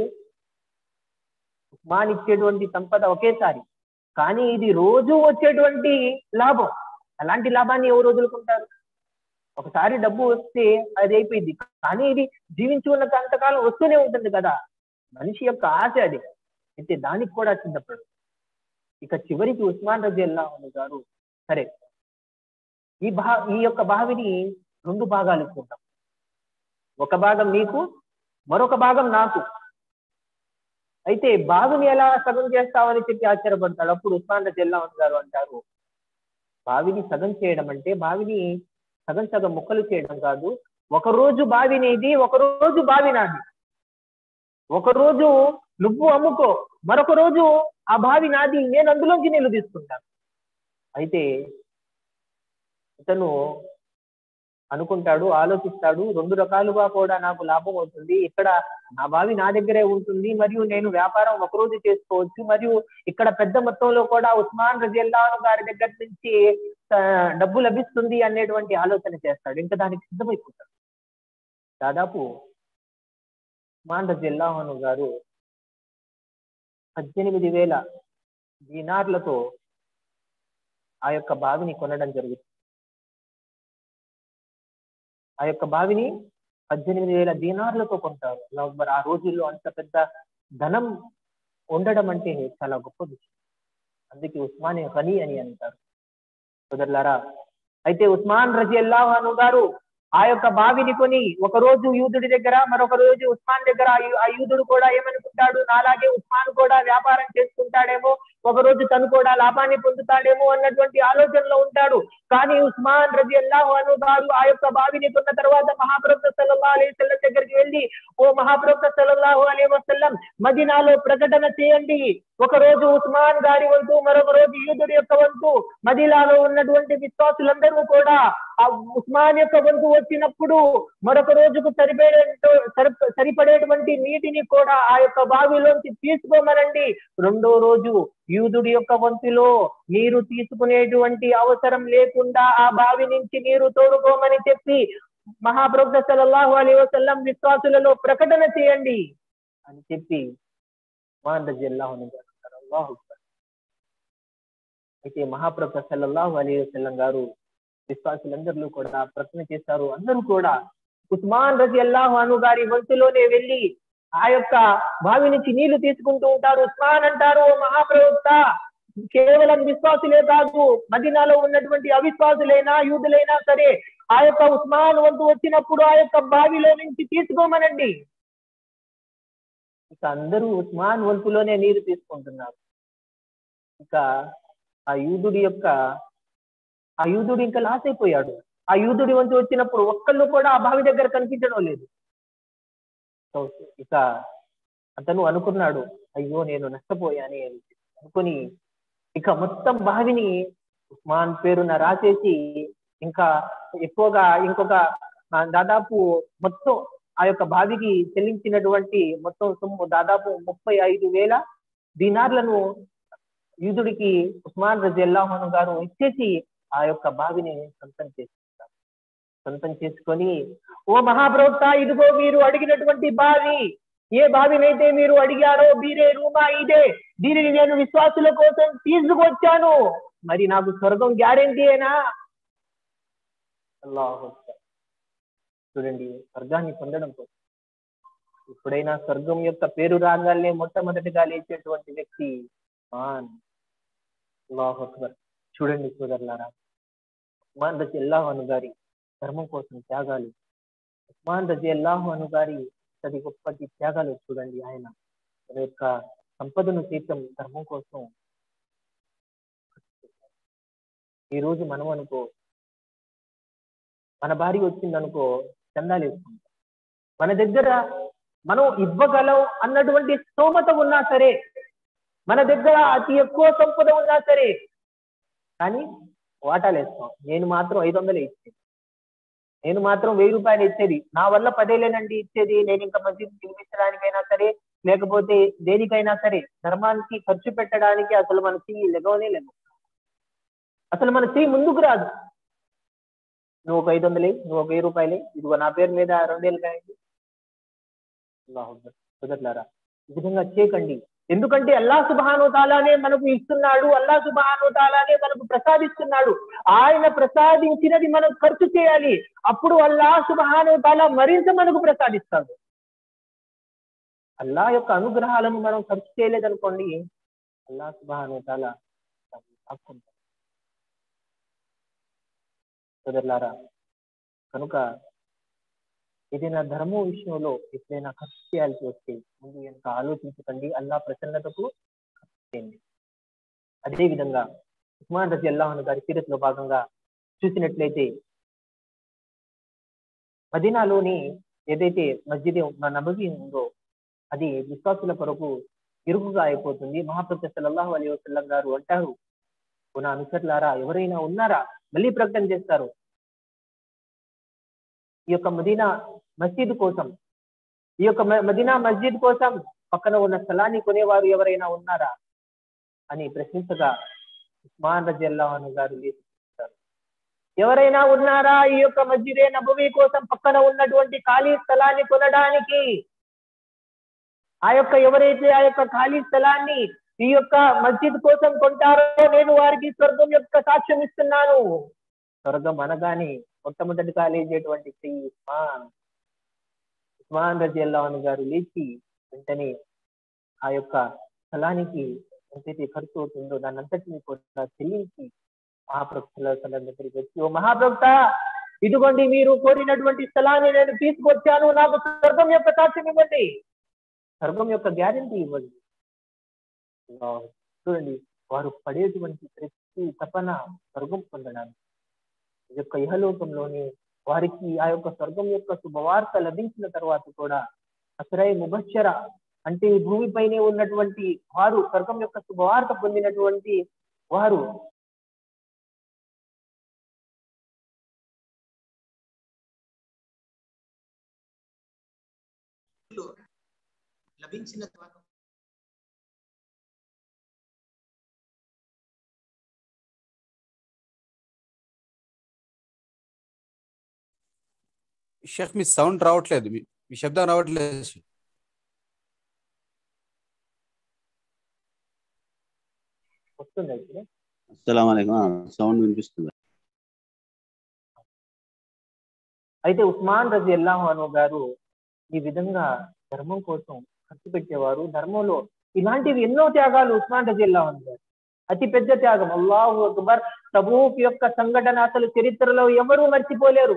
ఉస్మాన్ ఇచ్చేటువంటి సంపద ఒకేసారి కానీ ఇది రోజు వచ్చేటువంటి లాభం అలాంటి లాభాన్ని ఎవరు వదులుకుంటారు ఒకసారి డబ్బు వస్తే అది అయిపోయింది కానీ ఇది జీవించి ఉన్న అంతకాలం వస్తూనే ఉంటుంది కదా మనిషి యొక్క ఆశ అది అయితే దానికి కూడా సిద్ధపడు ఇక చివరికి ఉస్మాన్ రజీ అల్లాహ్ గారు సరే ఈ భా ఈ యొక్క బావిని రెండు భాగాలు ఇచ్చుకుంటాం ఒక భాగం నీకు మరొక భాగం నాకు అయితే బావిని ఎలా సగం చేస్తావని చెప్పి ఆశ్చర్యపడతాడు అప్పుడు ఉస్మాన్ రజీ అల్లాహ్ గారు అంటారు బావిని సగం చేయడం అంటే బావిని సగం సగం ముక్కలు చేయడం కాదు ఒక రోజు బావి నీది ఒక రోజు బావి నాది ఒక రోజు నువ్వు అమ్ముకో మరొక రోజు ఆ బావి నాది నేను అందులోంచి నీళ్లు తీసుకుంటాను అయితే ఇతను అనుకుంటాడు ఆలోచిస్తాడు రెండు రకాలుగా కూడా నాకు లాభం అవుతుంది ఇక్కడ నా బావి నా దగ్గరే ఉంటుంది మరియు నేను వ్యాపారం ఒక రోజు చేసుకోవచ్చు మరియు ఇక్కడ పెద్ద మొత్తంలో కూడా ఉస్మాన్ రజిల్లాను గారి దగ్గర నుంచి ఆ, డబ్బు లభిస్తుంది అనేటువంటి ఆలోచన చేస్తాడు ఇంకా దానికి సిద్ధమైపోతాడు దాదాపు ఉస్మాన్ రజిల్లాహను గారు పద్దెనిమిది వేల దీనార్లతో ఆ యొక్క బావిని కొనడం జరుగుతుంది ఆ యొక్క బావిని పద్దెనిమిది వేల దీనార్లతో కొంటారు అల్లాహ్ అక్బర్. ఆ రోజుల్లో అంత పెద్ద ధనం ఉండడం అంటే చాలా గొప్ప విషయం అందుకే ఉస్మాన్ గని అని అంటారు సోదరులారా అయితే ఉస్మాన్ రజి అల్లాహను గారు ఆ యొక్క బావిని కొని ఒక రోజు యూదుడి దగ్గర మరొక రోజు ఉస్మాన్ దగ్గర ఆ యూ- ఆ యూదుడు కూడా ఏమనుకుంటాడు నాలాగే ఉస్మాన్ కూడా వ్యాపారం చేసుకుంటాడేమో ఒక రోజు తను కూడా లాభాన్ని పొందుతాడేమో అన్నటువంటి ఆలోచనలో ఉంటాడు కానీ ఉస్మాన్ రజి అల్లాహు అను గారు ఆ యొక్క బావిని కొన్న తర్వాత మహాప్రభు సల్లల్లాహు అలైహి వసల్లం దగ్గరికి వెళ్ళి ఓ మహాప్రభు సల్లల్లాహు అలైహి వసల్లం మదీనాలో ప్రకటన చేయండి ఒక రోజు ఉస్మాన్ గారి వంతు మరొక రోజు యూదుడి యొక్క వంతు మదీనాలో ఉన్నటువంటి విశ్వాసులందరూ కూడా ఆ ఉస్మాన్ యొక్క వంతు వచ్చినప్పుడు మరొక రోజుకు సరిపడే సరి- సరిపడేటువంటి నీటిని కూడా ఆ యొక్క బావిలోంచి తీసుకోమనండి రెండో రోజు యూదుడి యొక్క వంతులో నీరు తీసుకునేటువంటి అవసరం లేకుండా ఆ బావి నుంచి నీరు తోడుకోమని చెప్పి మహాప్రభు సల్లల్లాహు అలైహి వసల్లం విశ్వాసులలో ప్రకటన చేయండి అని చెప్పి ఉస్మాన్ రజియల్లాహు అన్హు గారు అంటారు, అల్లాహు అక్బర్. అయితే మహాప్రభు సల్లల్లాహు అలైహి వసల్లం గారు విశ్వాసులందరూ కూడా ప్రకటన చేశారు అందరూ కూడా ఉస్మాన్ రజి అల్లాహు అను గారి వంతులోనే వెళ్ళి ఆ యొక్క బావి నుంచి నీళ్లు తీసుకుంటూ ఉంటారు ఉస్మాన్ అంటారు "ఓ మహాప్రవక్త కేవలం విశ్వాసులే కాదు మదీనాలో ఉన్నటువంటి అవిశ్వాసులైనా యూదులైనా సరే ఆ యొక్క ఉస్మాన్ వంతు వచ్చినప్పుడు ఆ యొక్క బావిలో నుంచి తీసుకోమనండి ఇక అందరూ ఉస్మాన్ వంతులోనే నీరు తీసుకుంటున్నారు ఇక ఆ యూదుడి యొక్క ఆ యూదుడు ఇంకా లాస్ అయిపోయాడు ఆ యూదుడి వంతు వచ్చినప్పుడు ఒక్కళ్ళు కూడా ఆ బావి దగ్గర కనిపించడం లేదు సో ఇక అతను అనుకున్నాడు అయ్యో నేను నష్టపోయాని అని అనుకుని ఇక మొత్తం బావిని ఉస్మాన్ పేరున రాసేసి ఇంకా ఎక్కువగా ఇంకొక ఆ, దాదాపు మొత్తం ఆ యొక్క బావికి చెల్లించినటువంటి మొత్తం సొమ్ము దాదాపు ముప్పై ఐదు వేల దీనార్లను యూదుడికి ఉస్మాన్ రజిల్లాహను గారు ఇచ్చేసి ఆ యొక్క బావిని సొంతం చేసుకుంటారు సొంతం చేసుకొని ఓ మహాప్రవక్త ఇదిగో మీరు అడిగినటువంటి బావి ఏ బావినైతే మీరు అడిగారో మీరే రూమా ఇదే దీనిని నేను విశ్వాసుల కోసం తీసుకొచ్చాను మరి నాకు స్వర్గం గ్యారెంటీయేనా అల్లాహు అక్బర్. చూడండి స్వర్గాన్ని పొందడం కోసం ఎప్పుడైనా స్వర్గం యొక్క పేరు రాగానే మొట్టమొదటిగా లేచేటువంటి వ్యక్తి మాన్ అల్లాహు అక్బర్ చూడండి సోదరులారా ఉస్మాన్ రజి అల్లాహు అను గారి ధర్మం కోసం త్యాగాలు ఉస్మాన్ రజి అల్లాహు అను గారి అది గొప్పటి త్యాగాలు చూడండి ఆయన తన యొక్క సంపదను సైతం ధర్మం కోసం ఈ రోజు మనం అనుకో మన భార్య వచ్చిందనుకో చందాలు వేసుకుంటాం మన దగ్గర మనం ఇవ్వగలం అన్నటువంటి స్తోమత ఉన్నా సరే మన దగ్గర అతి ఎక్కువ సంపద ఉన్నా సరే కానీ వాటాలు వేస్తాం నేను మాత్రం ఐదు వందలు ఇచ్చేది నేను మాత్రం వెయ్యి రూపాయలు ఇచ్చేది నా వల్ల పదేలేనండి ఇచ్చేది నేను ఇంకా మంచి నిర్మించడానికైనా సరే లేకపోతే దేనికైనా సరే ధర్మానికి ఖర్చు పెట్టడానికి అసలు మన చెయ్యి లెగవనే లేవు అసలు మన చెయ్యి ముందుకు రాదు నువ్వు ఒక ఐదు వందలే నువ్వు ఒక వెయ్యి రూపాయలే ఇదిగో నా పేరు మీద రెండేళ్ళు కాయండి అల్లాహు అక్బర్. కుదరలారా ఈ విధంగా చేయకండి ఎందుకంటే అల్లా సుబాను తాలానే మనకు ఇస్తున్నాడు అల్లా సుబాను తాలానే మనకు ప్రసాదిస్తున్నాడు ఆయన ప్రసాదించినది మనం ఖర్చు చేయాలి అప్పుడు అల్లా సుబాను తాలా మరింత మనకు ప్రసాదిస్తాడు అల్లా యొక్క అనుగ్రహాలను మనం ఖర్చు చేయలేదనుకోండి అల్లా సుబాను తాలా ఆపుకుంటారు సోదరులారా కనుక ఏదైనా ధర్మం విషయంలో ఎప్పుడైనా ఖర్చు చేయాల్సి వస్తే ముందు ఎంత ఆలోచించకండి అల్లా ప్రసన్నతకు ఖర్చు చేయండి అదే విధంగా ఉస్మాన్ రజి అల్లాహన్ గారి సీరత్ లో భాగంగా చూసినట్లయితే మదీనాలోని ఏదైతే మస్జిద్ నబవి ఉందో అది విశ్వాసుల కొరకు ఇరుగుగా అయిపోతుంది మహాప్రభు సల్లల్లాహు అలీ వసల్లం గారు అంటారు నా అనుచరులారా ఎవరైనా ఉన్నారా మళ్ళీ ప్రకటన చేస్తారు ఈ యొక్క మదీనా మస్జిద్ కోసం ఈ యొక్క మదీనా మస్జిద్ కోసం పక్కన ఉన్న స్థలాన్ని కొనేవారు ఎవరైనా ఉన్నారా అని ప్రశ్నించగా ఉస్మాన్ రజల్లాహన్ గారు లేచిస్తారు ఎవరైనా ఉన్నారా ఈ యొక్క మస్జిదే నబవి కోసం పక్కన ఉన్నటువంటి ఖాళీ స్థలాన్ని కొనడానికి ఆ యొక్క ఎవరైతే ఆ యొక్క ఖాళీ స్థలాన్ని ఈ యొక్క మస్జిద్ కోసం కొంటారో నేను వారికి స్వర్గం యొక్క సాక్ష్యం ఇస్తున్నాను స్వర్గం అనగానే మొట్టమొదటి కాలేజేటువంటి శ్రీ ఉస్మాన్ ఉస్మాన్ రజల్లాన్ గారు లేచి వెంటనే ఆ యొక్క స్థలానికి ఎంతైతే ఖర్చు అవుతుందో దాని అంతటిని కూడా చెల్లించి మహాప్రభుత్వ దగ్గరికి వచ్చి ఓ మహాప్రభుత ఇదిగోండి మీరు కోరినటువంటి స్థలాన్ని నేను తీసుకొచ్చాను నాకు స్వర్గం యొక్క సాక్ష్యం ఇవ్వండి స్వర్గం యొక్క గ్యారంటీ ఇవ్వండి చూడండి వారు పడేటువంటి ప్రతి తపన స్వర్గం పొందడానికి ఈ యొక్క ఇహలోకంలోని వారికి ఆ యొక్క స్వర్గం యొక్క శుభవార్త లభించిన తర్వాత కూడా అసరై ముబచ్చర అంటే ఈ భూమిపైనే ఉన్నటువంటి వారు స్వర్గం యొక్క శుభవార్త పొందినటువంటి వారు లభించిన తర్వాత షేక్ మీ సౌండ్ రావట్లేదు మీ మీ శబ్దం రావట్లేదు వస్తుంది అయితే అస్సలం సౌండ్ వినిపిస్తుంది అయితే ఉస్మాన్ రజి అల్లాహను గారు ఈ విధంగా ధర్మం కోసం ఖర్చు పెట్టేవారు ధర్మంలో ఇలాంటివి ఎన్నో త్యాగాలు ఉస్మాన్ రజి అల్లాహన్ గారు అతి పెద్ద త్యాగం అల్లాహు అక్బర్ తబూక్ యొక్క సంఘటన అసలు చరిత్రలో ఎవరూ మర్చిపోలేరు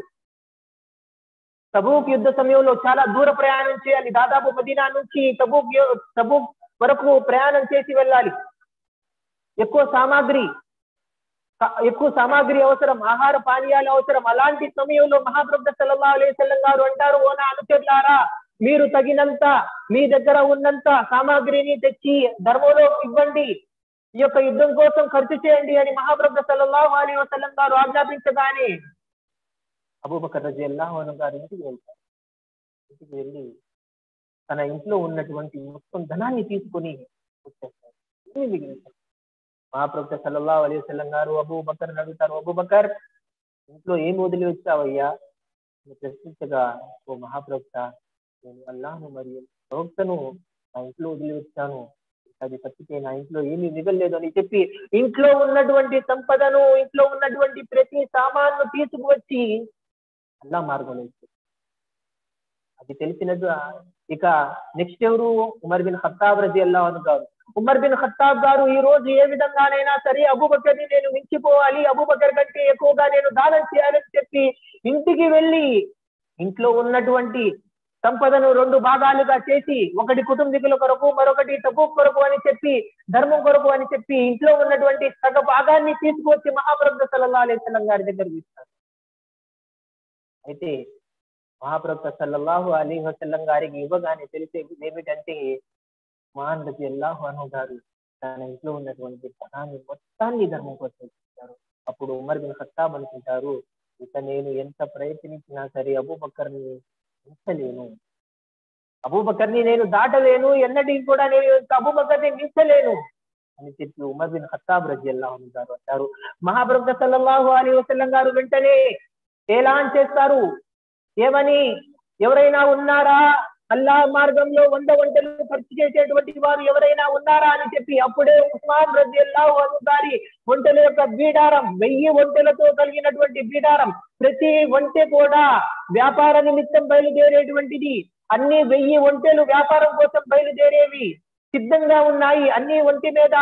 తబూక్ యుద్ధ సమయంలో చాలా దూర ప్రయాణం చేయాలి దాదాపు మదీనా నుంచి తబూక్ తబూక్ వరకు ప్రయాణం చేసి వెళ్ళాలి ఎక్కువ సామాగ్రి ఎక్కువ సామాగ్రి అవసరం ఆహార పానీయాలు అవసరం అలాంటి సమయంలో మహాప్రభు సల్లల్లా అలైవల్లం గారు అంటారు ఓ నా అనుచరులారా మీరు తగినంత మీ దగ్గర ఉన్నంత సామాగ్రిని తెచ్చి ధర్మంలో ఇవ్వండి ఈ యొక్క యుద్ధం కోసం ఖర్చు చేయండి అని మహాప్రభు సల్లల్లాహు అలీ వసల్లం గారు ఆజ్ఞాపించగానే అబూబకర్ రజి అల్లాహన్ గారు ఇంటికి వెళ్తారు ఇంటికి వెళ్ళి తన ఇంట్లో ఉన్నటువంటి మొత్తం ధనాన్ని తీసుకొని వచ్చేస్తారు ఏమి మిగిలింది మహాప్రభు సల్లల్లా అలీ వసల్లం గారు అబూ బకర్ అడుగుతారు అబూ బకర్ ఇంట్లో ఏం వదిలి వచ్చావయ్యా ప్రశ్నించగా ఓ మహాప్రవక్త నేను అల్లాను మరియు ప్రవక్తను నా ఇంట్లో వదిలి వచ్చాను అది తప్పితే నా ఇంట్లో ఏమీ మిగలేదు అని చెప్పి ఇంట్లో ఉన్నటువంటి సంపదను ఇంట్లో ఉన్నటువంటి ప్రతి సామాన్ను తీసుకువచ్చి అల్లా మార్గంలో అది తెలిసినట్టు ఇక నెక్స్ట్ ఎవరు ఉమర్ బిన్ ఖత్తాబ్ రజి అల్లాహన్ గారు ఉమర్ బిన్ ఖత్తాబ్ గారు ఈ రోజు ఏ విధంగానైనా సరే అబూబకర్ ని నేను మించిపోవాలి అబూబకర్ కంటే ఎక్కువగా నేను దానం చేయాలని చెప్పి ఇంటికి వెళ్ళి ఇంట్లో ఉన్నటువంటి సంపదను రెండు భాగాలుగా చేసి ఒకటి కుటుంబీకుల కొరకు మరొకటి తప్పు కొరకు అని చెప్పి ధర్మం కొరకు అని చెప్పి ఇంట్లో ఉన్నటువంటి సగ భాగాన్ని తీసుకొచ్చి మహాప్రభు సల్లల్లా అలైస్లం గారి దగ్గర ఇస్తారు అయితే మహాప్రభు సల్లల్లాహు అలీ వసల్లం గారికి ఇవ్వగానే తెలిసేది ఏమిటంటే మహాన్ రజి అల్లాహు అను గారు తన ఇంట్లో ఉన్నటువంటి ధనాన్ని మొత్తాన్ని ధర్మం కోసం ఇచ్చారు అప్పుడు ఉమర్ బిన్ ఖత్తాబ్ అనుకుంటారు ఇక నేను ఎంత ప్రయత్నించినా సరే అబూబక్కర్ని మించలేను అబూబక్కర్ని నేను దాటలేను ఎన్నటికి కూడా నేను అబూబక్కర్ని మించలేను అని చెప్పి ఉమర్ బిన్ ఖత్తాబ్ రజి అల్లాహు గారు అంటారు మహాప్రభు సల్లల్లాహు అలీ వసల్లం గారు వెంటనే ఏలాన్ చేస్తారు ఏమని ఎవరైనా ఉన్నారా అల్లా మార్గంలో వంద వంటలు ఖర్చు చేసేటువంటి వారు ఎవరైనా ఉన్నారా అని చెప్పి అప్పుడే ఉస్మాన్ రజి అల్లాహు గారి వంటల యొక్క బీడారం వెయ్యి వంటలతో కలిగినటువంటి బీడారం ప్రతి వంటె కూడా వ్యాపార నిమిత్తం బయలుదేరేటువంటిది అన్ని వెయ్యి వంటలు వ్యాపారం కోసం బయలుదేరేవి సిద్ధంగా ఉన్నాయి అన్ని ఒంటి మీద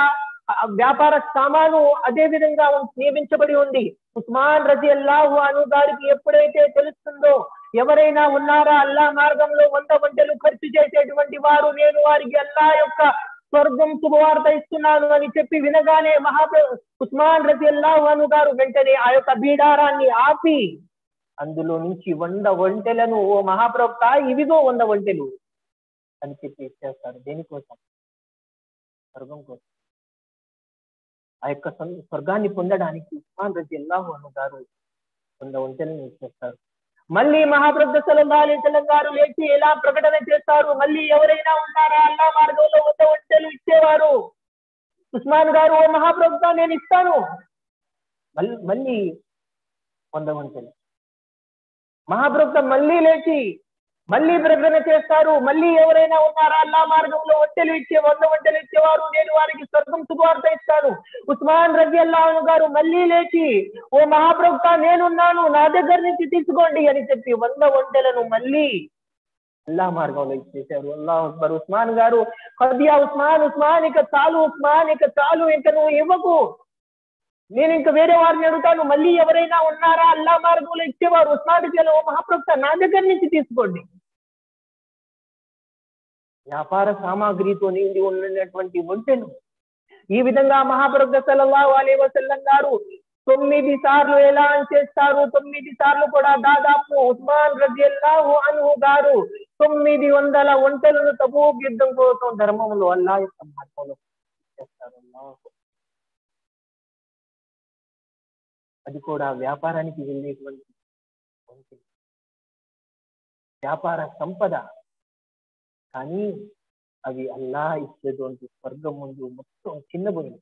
ఆ వ్యాపార సామాను అదే విధంగా నియమించబడి ఉంది ఉస్మాన్ రజి అల్లాహు అను గారికి ఎప్పుడైతే తెలుస్తుందో ఎవరైనా ఉన్నారా అల్లా మార్గంలో వంద గంటలు ఖర్చు చేసేటువంటి వారు నేను వారికి అల్లా యొక్క స్వర్గం శుభవార్త ఇస్తున్నాను అని చెప్పి వినగానే మహాప్ర ఉస్మాన్ రజి అల్లాహు అను గారు వెంటనే ఆ యొక్క బీడారాన్ని ఆపి అందులో నుంచి వంద ఒంటెలను ఓ మహాప్రవక్త ఇవిగో వంద ఒంటెలు అని చెప్పి ఇచ్చేస్తారు దేనికోసం స్వర్గం కోసం ఆ యొక్క సం- స్వర్గాన్ని పొందడానికి ఉస్మాన్ రజి అల్లాహు అను గారు వంద ఒంటెలను ఇచ్చేస్తారు మళ్ళీ మహాప్రభు సల్లల్లాహు అలైహి వసల్లం గారు లేచి ఎలా ప్రకటన చేస్తారు మళ్ళీ ఎవరైనా ఉన్నారా అల్లా మార్గంలో వంద ఒంటెలు ఇచ్చేవారు ఉస్మాన్ గారు ఓ మహాప్రభుత్వ నేను ఇస్తాను మళ్ళీ మళ్ళీ వంద ఒంటెలు మహాప్రభుత్వ మళ్ళీ లేచి మళ్ళీ ప్రకటన చేస్తారు మళ్ళీ ఎవరైనా ఉన్నారా అల్లా మార్గంలో ఒంటెలు ఇచ్చే వంద ఒంటెలు ఇచ్చేవారు నేను వారికి స్వర్గం శుభవార్త ఇస్తాను ఉస్మాన్ రజి అల్లాహ్ గారు మళ్ళీ లేచి ఓ మహాప్రభుత్వ నేనున్నాను నా దగ్గర నుంచి తీసుకోండి అని చెప్పి వంద ఒంటెలను మళ్ళీ అల్లా మార్గంలో ఇచ్చేశారు అల్లా అక్బర్ ఉస్మాన్ గారు ఖదియా ఉస్మాన్ ఉస్మాన్ ఇక చాలు ఉస్మాన్ ఇక చాలు ఇక నువ్వు ఇవ్వకు నేను ఇంకా వేరే వారిని అడుగుతాను మళ్ళీ ఎవరైనా ఉన్నారా అల్లా మార్గంలో ఇచ్చేవారు ఉస్మాన్ ఓ మహాప్రభుత్వ నా దగ్గర నుంచి తీసుకోండి వ్యాపార సామాగ్రితో నిండి ఉన్నటువంటి ఒంటెను ఈ విధంగా మహాప్రభు సల్లల్లాహు అలైహి వసల్లం గారు తొమ్మిది సార్లు ఎలా చేస్తారు తొమ్మిది సార్లు కూడా దాదాపు ఉస్మాన్ రజియల్లాహు అన్హు గారు తొమ్మిది వందల ఒంటెలను తబూక్ యుద్ధం కోసం ధర్మంలో అల్లా యొక్క మార్గంలో చేస్తారు అల్లాహు అది కూడా వ్యాపారానికి వెళ్ళేటువంటి ఒంటెలు. వ్యాపార సంపద కానీ అవి అల్లా ఇచ్చేటువంటి స్వర్గం ముందు మొత్తం చిన్నబోయింది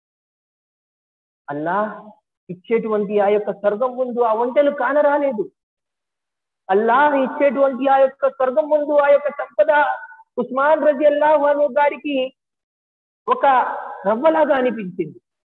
అల్లా ఇచ్చేటువంటి ఆ యొక్క స్వర్గం ముందు ఆ ఒంటెలు కానరాలేదు అల్లాహ్ ఇచ్చేటువంటి ఆ యొక్క స్వర్గం ముందు ఆ యొక్క సంపద ఉస్మాన్ రజి అల్లాహ్ అను గారికి ఒక రవ్వలాగా అనిపించింది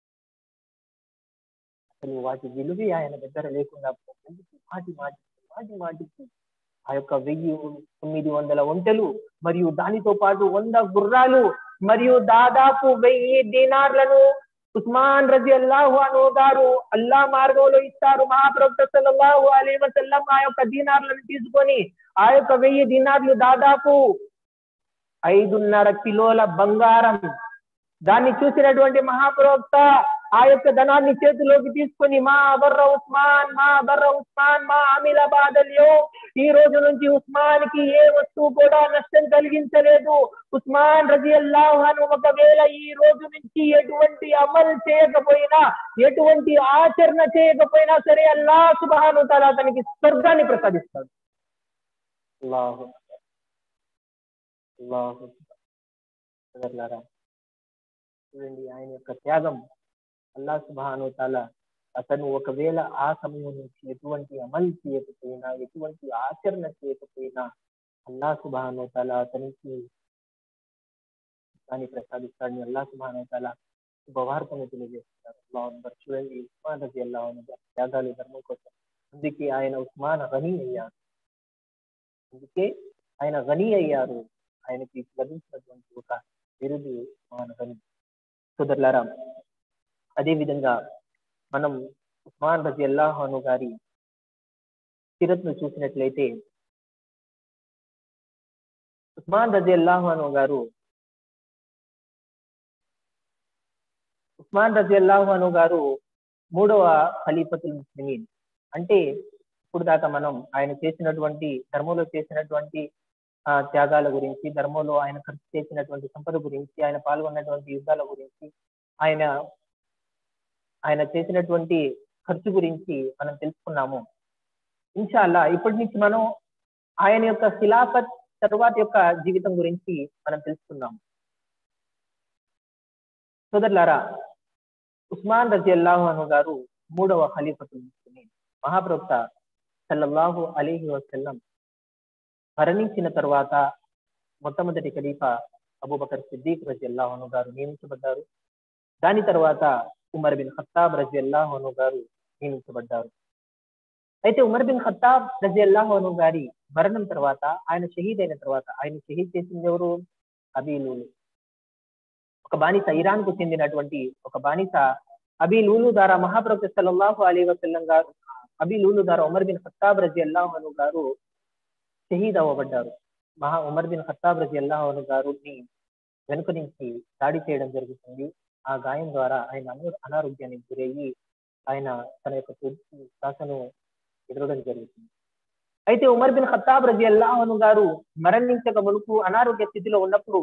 అసలు వాటి విలువ ఆయన దగ్గర లేకుండా పోయింది. మాటి మాటి మాటి మాటికి ఆ యొక్క వెయ్యి తొమ్మిది వందల ఒంటెలు మరియు దానితో పాటు వంద గుర్రాలు మరియు దాదాపు వెయ్యి దీనార్లను ఉస్మాన్ రజి అల్లాహు అను గారు అల్లా మార్గంలో ఇస్తారు మహాప్రభుత్వ సల్లల్లాహు అలైహి వసల్లం ఆ యొక్క దీనార్లను తీసుకొని ఆ యొక్క వెయ్యి దీనార్లు దాదాపు ఐదున్నర కిలోల బంగారం దాన్ని చూసినటువంటి మహాప్రవక్త ఆ యొక్క ధనాన్ని చేతిలోకి తీసుకొని మా బర్ర ఉస్మాన్ మా బర్ర ఉస్మాన్ మా అమిల బాధల్యో ఈ రోజు నుంచి ఉస్మాన్ కి ఏ వస్తువు కూడా నష్టం కలిగించలేదు ఉస్మాన్ రజి అల్లాహన్ ఒకవేళ ఈ రోజు నుంచి ఎటువంటి అమలు చేయకపోయినా ఎటువంటి ఆచరణ చేయకపోయినా సరే అల్లా సుబాను తల అతనికి స్వర్గాన్ని ప్రసాదిస్తాడు అల్లాహు అల్లాహు సోదరులారా, చూడండి ఆయన యొక్క త్యాగం అల్లా సుబాను తాల అతను ఒకవేళ ఆ సమయం నుంచి ఎటువంటి అమలు చేయకపోయినా ఎటువంటి ఆచరణ చేయకపోయినా అల్లా సుబాను తాల అతనికి దాన్ని ప్రసాదిస్తాడని అల్లా సుబాను తాల శుభవార్తను తెలియజేస్తున్నారు అల్లాహ్ అక్బర్. చూడండి ఉస్మాన్ రజి అల్లా త్యాగాలు ధర్మం కోసం అందుకే ఆయన ఉస్మాన్ గని అయ్యారు అందుకే ఆయన గని అయ్యారు ఆయనకి లభించినటువంటి ఒక బిరుదు ఉస్మాన్ గని సోదరులారా అదే విధంగా మనం ఉస్మాన్ రజి అల్లాహను గారి సిరత్ను చూసినట్లయితే ఉస్మాన్ రజి అల్లాహను గారు ఉస్మాన్ రజి అల్లాహను గారు మూడవ ఖలీఫతుల్ ముస్లిమీన్ అంటే ఇప్పుడు దాకా మనం ఆయన చేసినటువంటి ధర్మంలో చేసినటువంటి ఆ త్యాగాల గురించి ధర్మంలో ఆయన ఖర్చు చేసినటువంటి సంపద గురించి ఆయన పాల్గొన్నటువంటి యుద్ధాల గురించి ఆయన ఆయన చేసినటువంటి ఖర్చు గురించి మనం తెలుసుకున్నాము ఇన్షాల్లా ఇప్పటి నుంచి మనం ఆయన యొక్క ఖిలాఫత్ తరువాత యొక్క జీవితం గురించి మనం తెలుసుకుందాము సోదరులారా ఉస్మాన్ రజి అల్లాహు గారు మూడవ ఖలీఫతు ముస్లిమీన్ మహాప్రవక్త సల్లల్లాహు అలీహి వసల్లం మరణించిన తరువాత మొట్టమొదటి ఖలీఫా అబూబకర్ సిద్దీక్ రజి అల్లాహను గారు నియమించబడ్డారు దాని తర్వాత ఉమర్ బిన్ ఖత్తాబ్ రజి అల్లాహను గారు నియమించబడ్డారు అయితే ఉమర్ బిన్ ఖత్తాబ్ రజి అల్లాహను గారి మరణం తర్వాత ఆయన షహీద్ అయిన తర్వాత ఆయన షహీద్ చేసింది ఎవరు అబీలు ఒక బానిస ఇరాన్ కు చెందినటువంటి ఒక బానిస అబీ లూలు ద్వారా మహాప్రభు సల్లల్లాహు అలీ వసల్లం గారు అబీ లూలు ద్వారా ఉమర్ బిన్ ఖత్తాబ్ రజి అల్లాహను గారు షహీద్ అవ్వబడ్డారు మహా ఉమర్ బిన్ ఖత్తాబ్ రజి అల్లాహను గారుని వెనుక నుంచి దాడి చేయడం జరుగుతుంది ఆ గాయం ద్వారా ఆయన అను- అనారోగ్యానికి గురయ్యి ఆయన తన యొక్క పూర్తి శ్వాసను ఎదురడం జరుగుతుంది అయితే ఉమర్ బిన్ ఖత్తాబ్ రజి అల్లాహను గారు మరణించక మునుపు అనారోగ్య స్థితిలో ఉన్నప్పుడు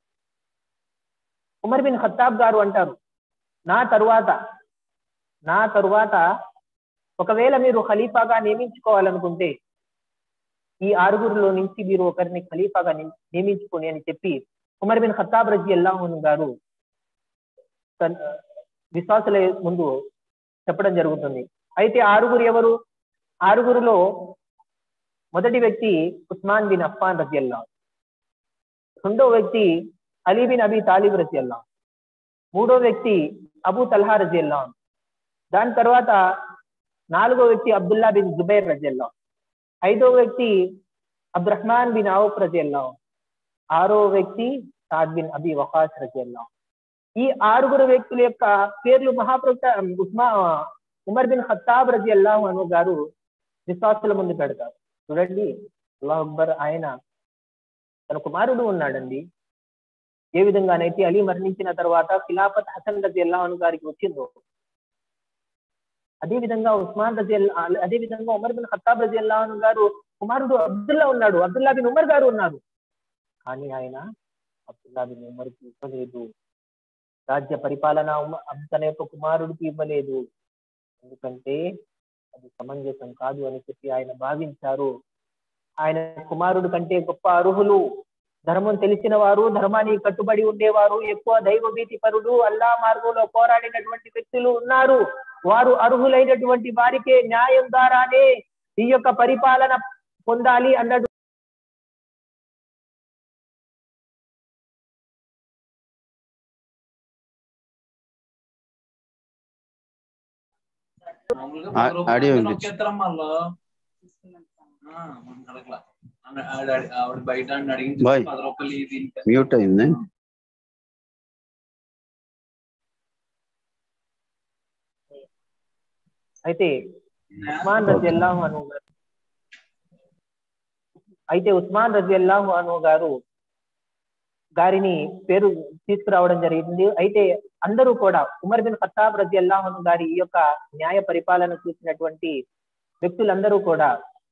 ఉమర్ బిన్ ఖత్తాబ్ గారు అంటారు నా తరువాత నా తరువాత ఒకవేళ మీరు ఖలీఫాగా నియమించుకోవాలనుకుంటే ఈ ఆరుగురిలో నుంచి మీరు ఒకరిని ఖలీఫాగా నియ- నియమించుకొని అని చెప్పి ఉమర్ బిన్ ఖత్తాబ్ రజి అల్లాహున్ గారు తన విశ్వాసుల ముందు చెప్పడం జరుగుతుంది అయితే ఆరుగురు ఎవరు ఆరుగురులో మొదటి వ్యక్తి ఉస్మాన్ బిన్ అఫ్ఫాన్ రజి అల్లా రెండో వ్యక్తి అలీ బిన్ అబీ తాలిబ్ రజి అల్లా మూడో వ్యక్తి అబూ తల్హా రజి అల్లా దాని తర్వాత నాలుగో వ్యక్తి అబ్దుల్లా బిన్ జుబైర్ రజి అల్లా ఐదో వ్యక్తి అబ్దురహ్మాన్ బిన్ ఔఫ్ రజి అల్లా ఆరో వ్యక్తి సాద్ బిన్ అబీ వకాస్ రజి అల్లా ఈ ఆరుగురు వ్యక్తుల యొక్క పేర్లు మహాప్రభు ఉస్మా ఉమర్ బిన్ ఖత్తాబ్ రజి అల్లాహు అను గారు విశ్వాసుల ముందు పెడతారు చూడండి అల్లాహ్ అక్బర్ ఆయన తన కుమారుడు ఉన్నాడండి ఏ విధంగానైతే అలీ మరణించిన తర్వాత ఖిలాఫత్ హసన్ రజి అల్లాహను గారికి వచ్చిందో అదే విధంగా ఉస్మాన్ రజి అల్లా- అదే విధంగా ఉమర్ బిన్ ఖత్తాబ్ రజి అల్లాహను గారు కుమారుడు అబ్దుల్లా ఉన్నాడు అబ్దుల్లా బిన్ ఉమర్ గారు ఉన్నారు కానీ ఆయన అబ్దుల్లా బిన్ ఉమర్కి ఇవ్వలేదు రాజ్య పరిపాలన ఉమ- తన యొక్క కుమారుడికి ఇవ్వలేదు ఎందుకంటే అది సమంజసం కాదు అని చెప్పి ఆయన భావించారు ఆయన కుమారుడు కంటే గొప్ప అర్హులు ధర్మం తెలిసిన వారు ధర్మానికి కట్టుబడి ఉండేవారు ఎక్కువ దైవ భీతి పరుడు అల్లా మార్గంలో పోరాడినటువంటి వ్యక్తులు ఉన్నారు వారు అర్హులైనటువంటి వారికే న్యాయం ద్వారానే ఈ యొక్క పరిపాలన పొందాలి అన్నట్టు మామూలుగా ఆ- పది రూపాయలు ఆడియో ఉంటే వినిపించు. నొక్కేత్తరం మళ్ళా. ఆ, మనం అడగలా. ఆమె ఆవిడ అడి- ఆవిడ బయట ఆవిడ అడిగింది బాయ్. పది రూపాయలు ఈ దీనికి మ్యూట్ అయింది అయితే ఉస్మాన్ రజి అల్లాహు అను గారు అయితే ఉస్మాన్ రజి అల్లాహు అను గారు గారిని పేరు తీసుకురావడం జరిగింది అయితే అందరూ కూడా ఉమర్ బిన్ ఖత్తాబ్ రజి అల్లాహు అను గారి ఈ యొక్క న్యాయ పరిపాలన చూసినటువంటి వ్యక్తులందరూ కూడా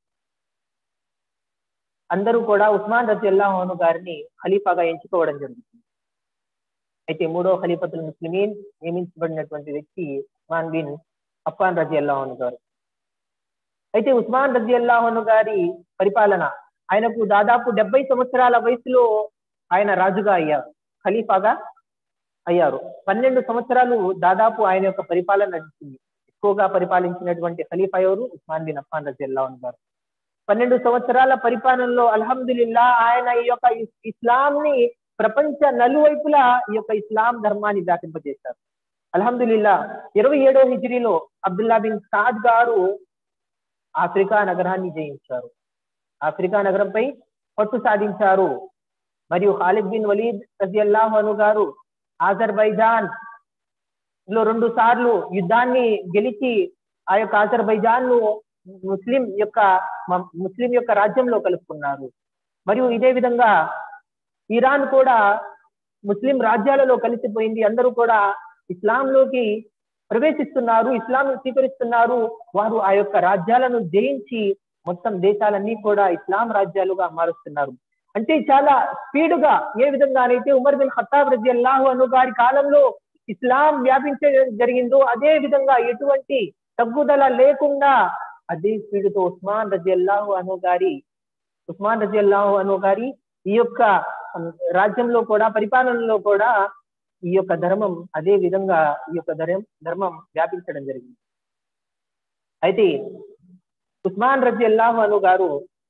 అందరూ కూడా ఉస్మాన్ రజి అల్లాహు అను గారిని ఖలీఫాగా ఎంచుకోవడం జరుగుతుంది అయితే మూడో ఖలీఫతుల్ ముస్లిమీన్ నియమించబడినటువంటి వ్యక్తి ఉస్మాన్ బిన్ అఫ్ఫాన్ రజి అల్లాహను గారు అయితే ఉస్మాన్ రజి అల్లాహను గారి పరిపాలన ఆయనకు దాదాపు డెబ్బై సంవత్సరాల వయసులో ఆయన రాజుగా అయ్యారు ఖలీఫాగా అయ్యారు పన్నెండు సంవత్సరాలు దాదాపు ఆయన యొక్క పరిపాలన నడిచింది ఎక్కువగా పరిపాలించినటువంటి ఖలీఫా ఎవరు ఉస్మాన్ బిన్ అఫ్ఫాన్ రజి అల్లాహన్ గారు పన్నెండు సంవత్సరాల పరిపాలనలో అల్హమ్దుల్లా ఆయన ఈ యొక్క ఇస్- ఇస్లాంని ప్రపంచ నలువైపులా ఈ యొక్క ఇస్లాం ధర్మాన్ని వ్యాపింపజేశారు అల్హమ్దుల్లా ఇరవై ఏడో హిజ్రీలో అబ్దుల్లా బిన్ సాద్ గారు ఆఫ్రికా నగరాన్ని జయించారు ఆఫ్రికా నగరంపై పట్టు సాధించారు మరియు ఖాలిద్ బిన్ వలీద్ రజియల్లాహు అను గారు ఆజర్బైజాన్ లో రెండు సార్లు యుద్ధాన్ని గెలిచి ఆ యొక్క ఆజర్బైజాన్ ను ముస్లిం యొక్క మ- ముస్లిం యొక్క రాజ్యంలో కలుపుకున్నారు మరియు ఇదే విధంగా ఇరాన్ కూడా ముస్లిం రాజ్యాలలో కలిసిపోయింది అందరూ కూడా ఇస్లాంలోకి ప్రవేశిస్తున్నారు ఇస్లాం స్వీకరిస్తున్నారు వారు ఆ యొక్క రాజ్యాలను జయించి మొత్తం దేశాలన్నీ కూడా ఇస్లాం రాజ్యాలుగా మారుస్తున్నారు అంటే చాలా స్పీడుగా ఏ విధంగానైతే ఉమర్ బిన్ ఖత్తాబ్ రజి అల్లాహు అను గారి కాలంలో ఇస్లాం వ్యాపించే జరిగిందో అదే విధంగా ఎటువంటి తగ్గుదల లేకుండా అదే స్పీడుతో ఉస్మాన్ రజి అల్లాహు అను గారి ఉస్మాన్ రజి అల్లాహు అను గారి ఈ యొక్క ఉమ్, రాజ్యంలో కూడా పరిపాలనలో కూడా ఈ యొక్క ధర్మం అదే విధంగా ఈ యొక్క ధర్మం ధర్మం వ్యాపించడం జరిగింది అయితే ఉస్మాన్ రజి అల్లాహు అను గారు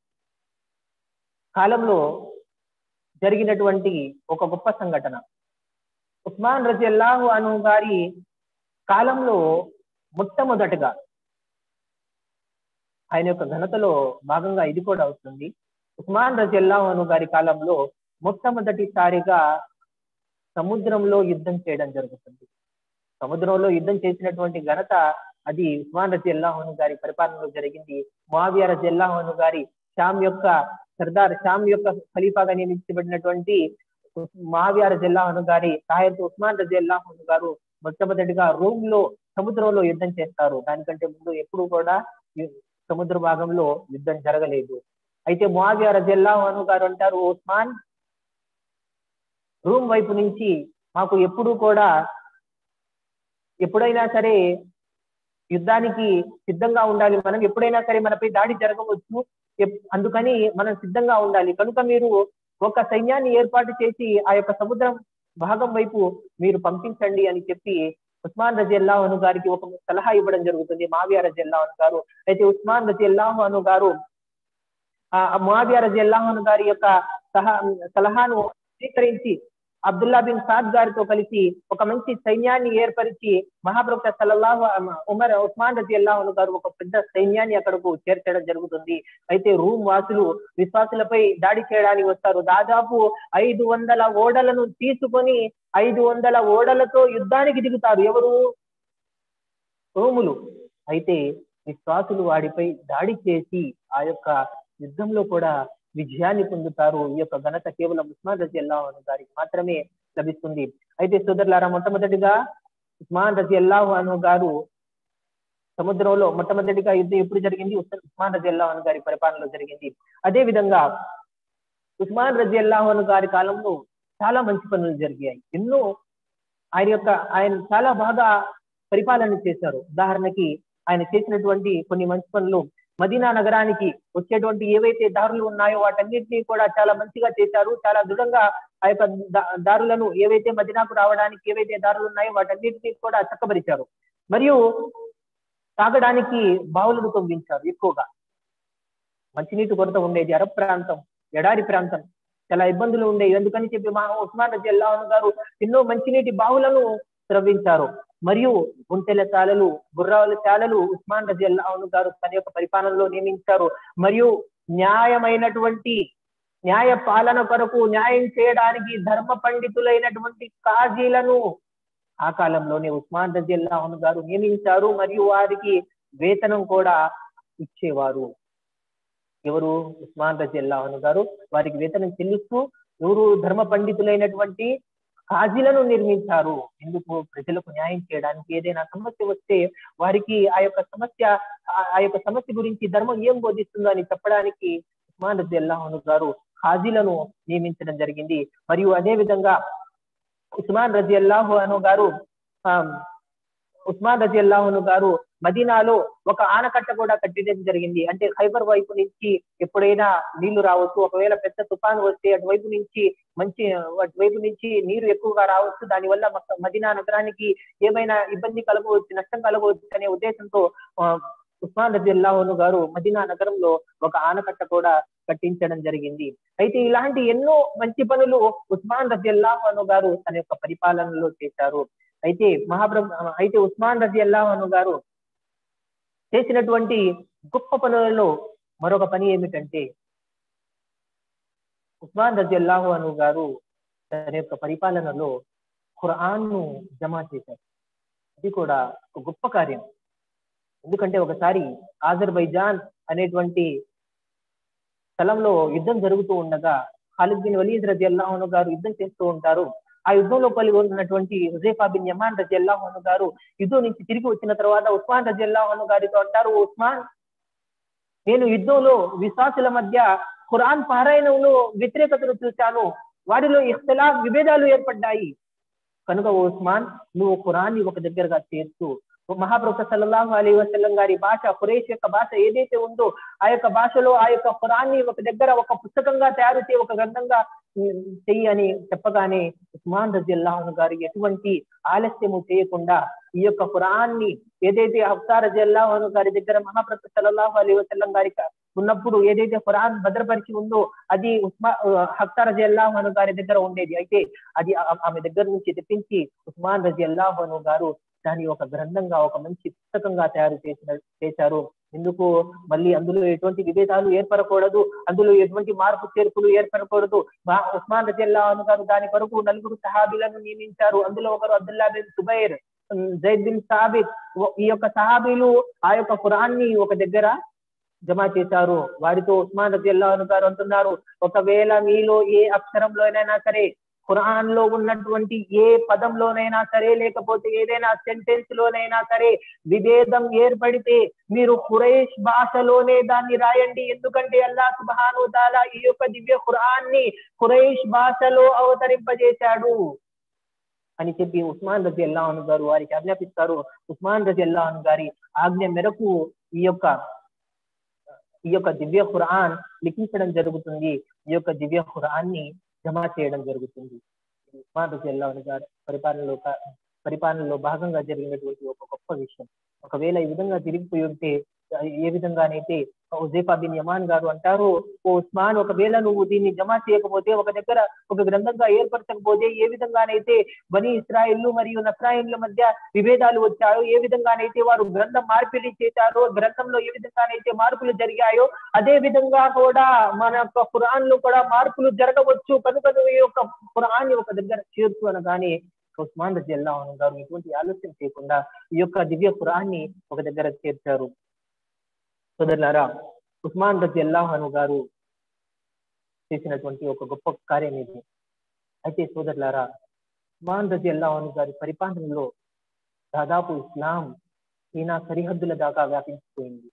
కాలంలో జరిగినటువంటి ఒక గొప్ప సంఘటన ఉస్మాన్ రజి అల్లాహు అను గారి కాలంలో మొట్టమొదటగా ఆయన యొక్క ఘనతలో భాగంగా ఇది కూడా అవుతుంది ఉస్మాన్ రజి అల్లాహు అను గారి కాలంలో మొట్టమొదటిసారిగా సముద్రంలో యుద్ధం చేయడం జరుగుతుంది సముద్రంలో యుద్ధం చేసినటువంటి ఘనత అది ఉస్మాన్ రజి అల్లాహోను గారి పరిపాలనలో జరిగింది మావియా రజి అల్లాహోను గారి షామ్ యొక్క సర్దార్ షామ్ యొక్క ఖలీఫాగా నియమించబడినటువంటి మావియా రజి అల్లాహోను గారి సహాయంతో ఉస్మాన్ రజి అల్లాహోను గారు మొట్టమొదటిగా రూమ్ లో సముద్రంలో యుద్ధం చేస్తారు దానికంటే ముందు ఎప్పుడు కూడా యు- సముద్ర భాగంలో యుద్ధం జరగలేదు అయితే ముఆవియా రజల్లాహు అను గారు అంటారు ఉస్మాన్ రూమ్ వైపు నుంచి మాకు ఎప్పుడు కూడా ఎప్పుడైనా సరే యుద్ధానికి సిద్ధంగా ఉండాలి మనం ఎప్పుడైనా సరే మనపై దాడి జరగవచ్చు ఎప్- అందుకని మనం సిద్ధంగా ఉండాలి కనుక మీరు ఒక సైన్యాన్ని ఏర్పాటు చేసి ఆ యొక్క సముద్రం భాగం వైపు మీరు పంపించండి అని చెప్పి ఉస్మాన్ రజి అల్లాహను గారికి ఒక సలహా ఇవ్వడం జరుగుతుంది మావియా రజి అల్లాహను గారు అయితే ఉస్మాన్ రజి అల్లాహను గారు ఆ మావియా రజి అల్లాహను గారి యొక్క సహా సలహాను స్వీకరించి అబ్దుల్లా బిన్ సాద్ గారితో కలిసి ఒక మంచి సైన్యాన్ని ఏర్పరిచి మహాప్రవక్త సల్లల్లాహు ఉమర్ ఉస్మాన్ రజి అల్లాహను గారు ఒక పెద్ద సైన్యాన్ని అక్కడకు చేర్చడం జరుగుతుంది అయితే రూమ్ వాసులు విశ్వాసులపై దాడి చేయడానికి వస్తారు దాదాపు ఐదు వందల ఓడలను తీసుకొని ఐదు వందల ఓడలతో యుద్ధానికి దిగుతారు ఎవరు రోములు అయితే విశ్వాసులు వాడిపై దాడి చేసి ఆ యొక్క యుద్ధంలో కూడా విజయాన్ని పొందుతారు ఈ యొక్క ఘనత కేవలం ఉస్మాన్ రజి అల్లాహు గారికి మాత్రమే లభిస్తుంది అయితే సోదరులారా మొట్టమొదటిగా ఉస్మాన్ రజి అల్లాహు అను గారు సముద్రంలో మొట్టమొదటిగా యుద్ధం ఎప్పుడు జరిగింది ఉస్- ఉస్మాన్ రజి అల్లాహు గారి పరిపాలనలో జరిగింది అదే విధంగా ఉస్మాన్ రజి అల్లాహు గారి కాలంలో చాలా మంచి పనులు జరిగాయి ఎన్నో ఆయన యొక్క ఆయన చాలా బాగా పరిపాలన చేశారు ఉదాహరణకి ఆయన చేసినటువంటి కొన్ని మంచి పనులు మదీనా నగరానికి వచ్చేటువంటి ఏవైతే దారులు ఉన్నాయో వాటన్నిటినీ కూడా చాలా మంచిగా చేశారు చాలా దృఢంగా ఆ యొక్క దా- దారులను ఏవైతే మదీనాకు రావడానికి ఏవైతే దారులు ఉన్నాయో వాటన్నిటినీ కూడా చక్కబరిచారు మరియు తాగడానికి బావులను తొవ్వించారు ఎక్కువగా మంచినీటి కొరత ఉండేది అరబ్ ప్రాంతం ఎడారి ప్రాంతం చాలా ఇబ్బందులు ఉండేవి ఎందుకని చెప్పి మా ఉస్మాన్ రజి అల్లాహన్ గారు ఎన్నో మంచినీటి బావులను త్రవ్వించారు మరియు గుంటెల చాలలు గుర్రాల చాలలు ఉస్మాన్ రజి అల్లాహన్ గారు తన యొక్క పరిపాలనలో నియమించారు మరియు న్యాయమైనటువంటి న్యాయ పాలన కొరకు న్యాయం చేయడానికి ధర్మ పండితులైనటువంటి కాజీలను ఆ కాలంలోనే ఉస్మాన్ రజి అల్లాహన్ గారు నియమించారు మరియు వారికి వేతనం కూడా ఇచ్చేవారు ఎవరు ఉస్మాన్ రజి అల్లాహన్ గారు వారికి వేతనం చెల్లిస్తూ ఎవరు ధర్మ పండితులైనటువంటి కాజీలను నిర్మించారు ఎందుకు ప్రజలకు న్యాయం చేయడానికి ఏదైనా సమస్య వస్తే వారికి ఆ యొక్క సమస్య ఆ- ఆ యొక్క సమస్య గురించి ధర్మం ఏం బోధిస్తుందో అని చెప్పడానికి ఉస్మాన్ రజి అల్లాహన్ గారు ఖాజీలను నియమించడం జరిగింది మరియు అదే విధంగా ఉస్మాన్ రజి అల్లాహు అను గారు ఆ, ఉస్మాన్ రజి అల్లాహును గారు మదీనాలో ఒక ఆనకట్ట కూడా కట్టడం జరిగింది అంటే ఖైబర్ వైపు నుంచి ఎప్పుడైనా నీళ్లు రావచ్చు ఒకవేళ పెద్ద తుఫాను వస్తే అటువైపు నుంచి మంచి అటువైపు నుంచి నీరు ఎక్కువగా రావచ్చు దానివల్ల మొత్తం మదీనా నగరానికి ఏమైనా ఇబ్బంది కలగవచ్చు నష్టం కలగవచ్చు అనే ఉద్దేశంతో ఆ, ఉస్మాన్ రజి అల్లాహును గారు మదీనా నగరంలో ఒక ఆనకట్ట కూడా కట్టించడం జరిగింది అయితే ఇలాంటి ఎన్నో మంచి పనులు ఉస్మాన్ రజి అల్లాహు గారు తన యొక్క పరిపాలనలో చేశారు అయితే మహాప్రభు అయితే ఉస్మాన్ రజి అల్లాహను గారు చేసినటువంటి గొప్ప పనులలో మరొక పని ఏమిటంటే ఉస్మాన్ రజి అల్లాహు అను గారు తన యొక్క పరిపాలనలో ఖురాన్ను జమా చేశారు ఇది కూడా ఒక గొప్ప కార్యం ఎందుకంటే ఒకసారి ఆజర్బైజాన్ అనేటువంటి స్థలంలో యుద్ధం జరుగుతూ ఉండగా ఖాలిద్ బిన్ వలీద్ రజి అల్లాహను గారు యుద్ధం చేస్తూ ఉంటారు ఆ యుద్ధంలో పాల్గొన్నటువంటి హుజైఫా బిన్ యమాన్ రజి అల్లాహను గారు యుద్ధం నుంచి తిరిగి వచ్చిన తర్వాత ఉస్మాన్ రజి అల్లాహను గారితో అంటారు ఉస్మాన్ నేను యుద్ధంలో విశ్వాసుల మధ్య ఖురాన్ పారాయణంలో వ్యతిరేకతను చూశాను వారిలో ఇఖ్తలాఫ్ విభేదాలు ఏర్పడ్డాయి కనుక ఓ ఉస్మాన్ నువ్వు ఖురాన్ని ఒక దగ్గరగా చేర్చు మహాప్రభు సల్లల్లాహు అలీ వసల్లం గారి భాష ఖురేష్ యొక్క భాష ఏదైతే ఉందో ఆ యొక్క భాషలో ఆ యొక్క ఖురాన్ని ఒక దగ్గర ఒక పుస్తకంగా తయారు చేయి ఒక గ్రంథంగా ఉమ్, చెయ్యి అని చెప్పగానే ఉస్మాన్ రజిల్లాహు గారు ఎటువంటి ఆలస్యము చేయకుండా ఈ యొక్క ఖురాన్ని ఏదైతే హఫ్తా రజిల్లాహు గారి దగ్గర మహాప్రభు సల్లల్లాహు అలీ వసల్లం గారి ఉన్నప్పుడు ఏదైతే ఖురాన్ భద్రపరిచి ఉందో అది ఉస్మా హఫ్తా రజిల్లాహు గారి దగ్గర ఉండేది అయితే అది ఆ- ఆమె దగ్గర నుంచి తెప్పించి ఉస్మాన్ రజి అల్లాహను గారు దాని ఒక గ్రంథంగా ఒక మంచి పుస్తకంగా తయారు చేసిన చేశారు ఎందుకు మళ్ళీ అందులో ఎటువంటి విభేదాలు ఏర్పడకూడదు అందులో ఎటువంటి మార్పు చేర్పులు ఏర్పడకూడదు మా- ఉస్మాన్ రజిల్లా గారు దాని కొరకు నలుగురు సహాబీలను నియమించారు అందులో ఒకరు అబ్దుల్లా బిన్ సుబైర్ ఉమ్, జైద్ బిన్ సాబిత్ ఓ- ఈ యొక్క సహాబీలు ఆ యొక్క ఖురాన్ని ఒక దగ్గర జమ చేశారు వారితో ఉస్మాన్ రజిల్లా గారు అంటున్నారు ఒకవేళ మీలో ఏ అక్షరంలోనైనా సరే ఖురాన్ లో ఉన్నటువంటి ఏ పదంలోనైనా సరే లేకపోతే ఏదైనా సెంటెన్స్ లోనైనా సరే విభేదం ఏర్పడితే మీరు ఖురైష్ భాషలోనే దాన్ని రాయండి ఎందుకంటే అల్లా సుబ్హాను తాలా ఈ యొక్క దివ్య ఖురాన్ని ఖురైష్ భాషలో అవతరింపజేశాడు అని చెప్పి ఉస్మాన్ రజి అల్లాహన్ గారు వారికి ఆజ్ఞాపిస్తారు ఉస్మాన్ రజి అల్లాహన్ గారి ఆజ్ఞ మేరకు ఈ యొక్క ఈ యొక్క దివ్య ఖురాన్ లిఖించడం జరుగుతుంది ఈ యొక్క దివ్య ఖురాన్ని జమా చేయడం జరుగుతుంది ఇది ఉస్మాన్ రజి అల్లాహన్ గారి పరిపాలనలో కా- పరిపాలనలో భాగంగా జరిగినటువంటి ఒక గొప్ప విషయం ఒకవేళ ఈ విధంగా తిరిగిపోయి ఉంటే ఆ, ఏ విధంగానైతే ఉజైఫా బిన్ యమాన్ గారు అంటారు ఓ ఉస్మాన్ ఒకవేళ నువ్వు దీన్ని జమా చేయకపోతే ఒక దగ్గర ఒక గ్రంథంగా ఏర్పరచకపోతే ఏ విధంగానైతే బని ఇస్రాయిల్ మరియు నస్రాయిన్ల మధ్య విభేదాలు వచ్చాయో ఏ విధంగానైతే వారు గ్రంథం మార్పిడి చేశారో గ్రంథంలో ఏ విధంగానైతే మార్పులు జరిగాయో అదే విధంగా కూడా మన యొక్క ఖురాన్ లో కూడా మార్పులు జరగవచ్చు కనుక నువ్వు ఈ యొక్క ఖురాన్ ఒక దగ్గర చేర్చు అనగానే ఉస్మాన్ రజి అల్లాహన్ గారు ఎటువంటి ఆలోచన చేయకుండా ఈ యొక్క దివ్య ఖురాన్ని ఒక దగ్గర చేర్చారు సోదరులారా ఉస్మాన్ రజి అల్లాహను గారు చేసినటువంటి ఒక గొప్ప కార్యం ఇది అయితే సోదరులారా ఉస్మాన్ రజి అల్లాహను గారి పరిపాలనలో దాదాపు ఇస్లాం చీనా సరిహద్దుల దాకా వ్యాపించిపోయింది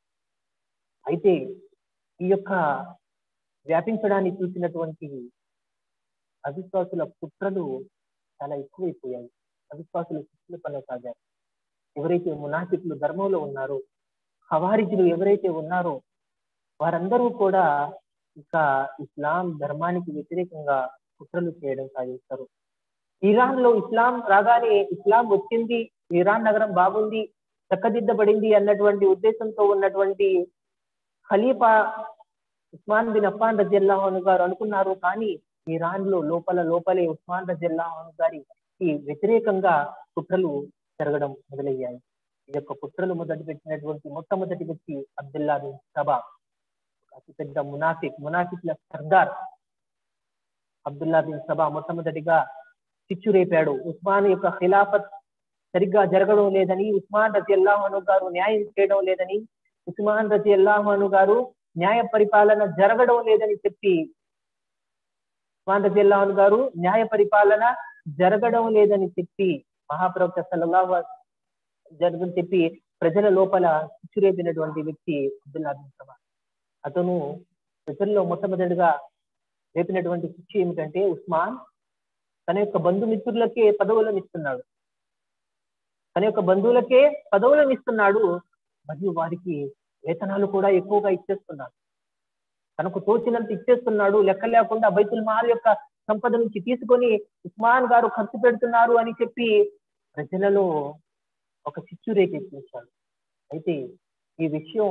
అయితే ఈ యొక్క వ్యాపించడాన్ని చూసినటువంటి అవిశ్వాసుల కుట్రలు చాలా ఎక్కువైపోయాయి అవిశ్వాసులు కుట్రలు కొనసాగారు ఎవరైతే మునాఫికులు ధర్మంలో ఉన్నారో హవారిజులు ఎవరైతే ఉన్నారో వారందరూ కూడా ఇక ఇస్లాం ధర్మానికి వ్యతిరేకంగా కుట్రలు చేయడం సాగిస్తారు ఇరాన్ లో ఇస్లాం రాగానే ఇస్లాం వచ్చింది ఇరాన్ నగరం బాగుంది చక్కదిద్దబడింది అన్నటువంటి ఉద్దేశంతో ఉన్నటువంటి ఖలీఫా ఉస్మాన్ బిన్ అఫాన్ రజిల్లాహన్ గారు అనుకున్నారు కానీ ఇరాన్ లో లోపల లోపలే ఉస్మాన్ రజిల్లాహన్ గారికి వ్యతిరేకంగా కుట్రలు జరగడం మొదలయ్యాయి ఈ యొక్క కుట్రలు మొదలు పెట్టినటువంటి మొట్టమొదటి వ్యక్తి అబ్దుల్లా బిన్ సబా అతిపెద్ద మునాఫిక్ మునాఫిక్ల సర్దార్ అబ్దుల్లా బిన్ సబా మొట్టమొదటిగా చిచ్చు రేపాడు ఉస్మాన్ యొక్క ఖిలాఫత్ సరిగ్గా జరగడం లేదని ఉస్మాన్ రజి అల్లాహను గారు న్యాయం చేయడం లేదని ఉస్మాన్ రజి అల్లాహను గారు న్యాయ పరిపాలన జరగడం లేదని చెప్పి ఉస్మాన్ రజి అల్లాహన్ గారు న్యాయ పరిపాలన జరగడం లేదని చెప్పి మహాప్రవక్త సల్లల్లాహు జరుగుని చెప్పి ప్రజల లోపల చిచ్చురేపినటువంటి వ్యక్తి అబ్దుల్లా బిన్ సబా అతను ప్రజల్లో మొట్టమొదటిగా రేపినటువంటి శిక్ష ఏమిటంటే ఉస్మాన్ తన యొక్క బంధుమిత్రులకే పదవులను ఇస్తున్నాడు తన యొక్క బంధువులకే పదవులను ఇస్తున్నాడు మరియు వారికి వేతనాలు కూడా ఎక్కువగా ఇచ్చేస్తున్నాడు తనకు తోచినంత ఇచ్చేస్తున్నాడు లెక్క లేకుండా బైతుల్ మహల్ యొక్క సంపద నుంచి తీసుకొని ఉస్మాన్ గారు ఖర్చు పెడుతున్నారు అని చెప్పి ప్రజలలో ఒక చిచ్చు రేకెత్తించాడు అయితే ఈ విషయం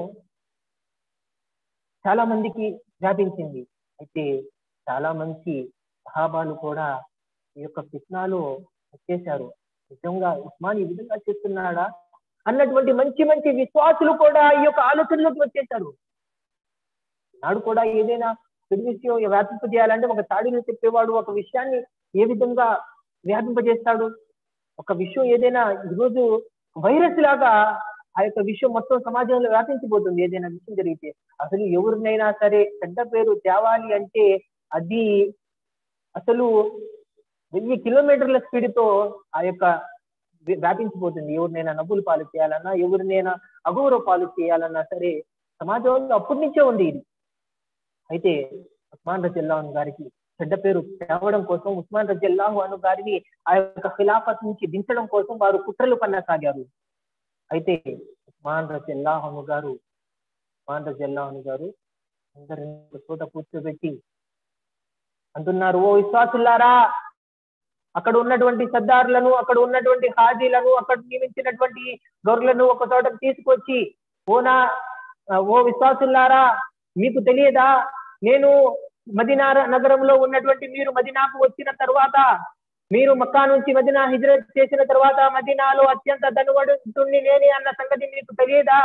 చాలా మందికి వ్యాపించింది అయితే చాలా మంది సహాబాలు కూడా ఈ యొక్క ఫిత్నాలో వచ్చేశారు నిజంగా ఉస్మాన్ ఈ విధంగా చేస్తున్నాడా అన్నటువంటి మంచి మంచి విశ్వాసులు కూడా ఈ యొక్క ఆలోచనలోకి వచ్చేశారు నాడు కూడా ఏదైనా చెడు విషయం వ్యాపింపజేయాలంటే ఒక తాడిని చెప్పేవాడు ఒక విషయాన్ని ఏ విధంగా వ్యాపింపజేస్తాడు ఒక విషయం ఏదైనా ఈరోజు వైరస్ లాగా ఆ యొక్క విషయం మొత్తం సమాజంలో వ్యాపించిపోతుంది ఏదైనా విషయం జరిగితే అసలు ఎవరినైనా సరే చెడ్డ పేరు తేవాలి అంటే అది అసలు వెయ్యి కిలోమీటర్ల స్పీడ్ తో ఆ యొక్క వ్య- వ్యాపించిపోతుంది ఎవరినైనా నవ్వులు పాలు చేయాలన్నా ఎవరినైనా అగౌరవ పాలు చేయాలన్నా సరే సమాజంలో అప్పటి నుంచే ఉంది ఇది అయితే ఉస్మాన్ రజిల్లాహన్ గారికి చెడ్డ పేరు తేవడం కోసం ఉస్మాన్ రజిల్లాహు అను గారిని ఆ యొక్క ఖిలాఫత్ నుంచి దించడం కోసం వారు కుట్రలు పన్నసాగారు అయితే ఉస్మాన్ రజిల్లాహను గారు ఉస్మాన్ రజిల్లాహను గారు అందరిని ఒక చోట కూర్చోబెట్టి అంటున్నారు ఓ విశ్వాసులారా అక్కడ ఉన్నటువంటి సర్దారులను అక్కడ ఉన్నటువంటి హాజీలను అక్కడ నియమించినటువంటి గౌరులను ఒక చోటకు తీసుకొచ్చి ఓనా ఓ విశ్వాసులారా మీకు తెలియదా నేను మదీనా నగరంలో ఉన్నటువంటి మీరు మదీనాకు వచ్చిన తర్వాత మీరు మక్కా నుంచి మదీనా హిజ్రత్ చేసిన తర్వాత మదీనాలో అత్యంత ధనవడుతుంది నేనే అన్న సంగతి మీకు తెలియదా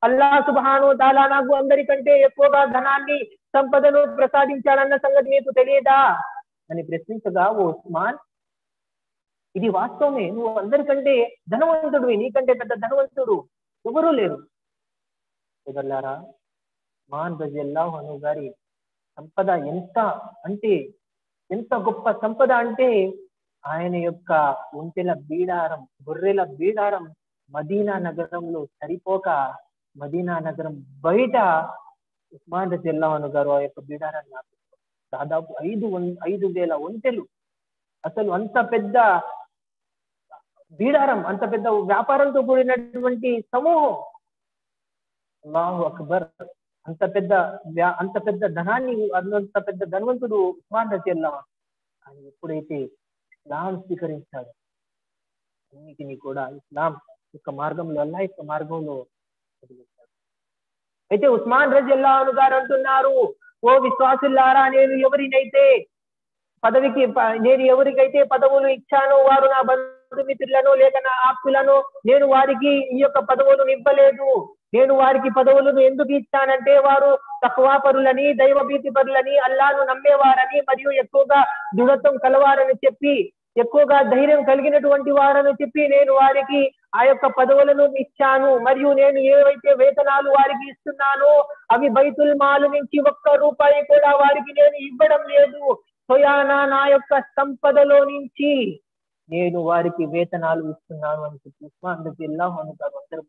అల్లా సుబాను తాలా నాకు అందరికంటే ఎక్కువగా ధనాన్ని సంపదను ప్రసాదించాడన్న సంగతి మీకు తెలియదా అని ప్రశ్నించగా ఓ ఉస్మాన్ ఇది వాస్తవమే నువ్వు అందరికంటే ధనవంతుడివి నీకంటే పెద్ద ధనవంతుడు ఎవరూ లేరు కుదర్లారా మాన్ రజల్లాహు అను గారి సంపద ఎంత అంటే ఎంత గొప్ప సంపద అంటే ఆయన యొక్క ఒంటెల బీడారం గొర్రెల బీడారం మదీనా నగరంలో సరిపోక మదీనా నగరం బయట ఉస్మాన్ రజల్లాహను గారు ఆ యొక్క బీడారాన్ని ఆపేశారు. దాదాపు ఐదు వం- ఐదు వేల ఒంటెలు అసలు అంత పెద్ద బీడారం అంత పెద్ద వ్యాపారంతో కూడినటువంటి సమూహం అల్లాహు అక్బర్ అంత పెద్ద వ్యా- అంత పెద్ద ధనాన్ని అంత పెద్ద ధనవంతుడు ఉస్మాన్ రజల్లా ఆయన ఎప్పుడైతే ఇస్లాం స్వీకరించాడు అన్నిటినీ కూడా ఇస్లాం యొక్క మార్గంలో అల్లా యొక్క మార్గంలో వదిలేశాడు అయితే ఉస్మాన్ రజల్లాను గారు అంటున్నారు ఓ విశ్వాసులారా నేను ఎవరినైతే పదవికి ప- నేను ఎవరికైతే పదవులు ఇచ్చానో వారు నా బంధుమిత్రులను లేక నా ఆప్తులను నేను వారికి ఈ యొక్క పదవులు ఇవ్వలేదు నేను వారికి పదవులను ఎందుకు ఇచ్చానంటే వారు తక్కువ పరులని దైవభీతి పరులని అల్లాను నమ్మేవారని మరియు ఎక్కువగా దృఢత్వం కలవారని చెప్పి ఎక్కువగా ధైర్యం కలిగినటువంటి వారని చెప్పి నేను వారికి ఆ యొక్క పదవులను ఇచ్చాను మరియు నేను ఏవైతే వేతనాలు వారికి ఇస్తున్నానో అవి బైతుల్ మాలు నుంచి ఒక్క రూపాయి కూడా వారికి నేను ఇవ్వడం లేదు సోయానా నా యొక్క సంపదలో నుంచి నేను వారికి వేతనాలు ఇస్తున్నాను అని చెప్పి ఉస్మాన్ రజిల్లాహు అనుతారు అందరూ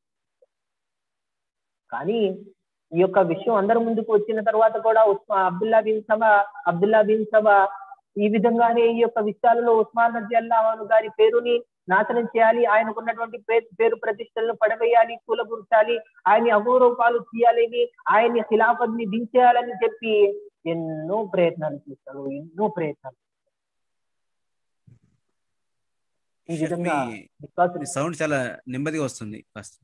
కానీ ఈ యొక్క విషయం అందరి ముందుకు వచ్చిన తర్వాత కూడా ఉస్మా అబ్దుల్లా బిన్ సభ అబ్దుల్లా బిన్ సభ ఈ విధంగానే ఈ యొక్క విషయాలలో ఉస్మాన్ రజి అల్లాహను గారి పేరుని నాశనం చేయాలి ఆయనకు ఉన్నటువంటి పే- పేరు ప్రతిష్టలను పడవేయాలి కూలగుర్చాలి ఆయన్ని అగౌరవపాలు తీయాలని ఆయన్ని ఖిలాఫత్ ని దించేయాలని చెప్పి ఎన్నో ప్రయత్నాలు చేశారు ఎన్నో ప్రయత్నాలు ఈ విధంగా మీ విశ్వాసులు సౌండ్ చాలా నెమ్మదిగా వస్తుంది కాస్త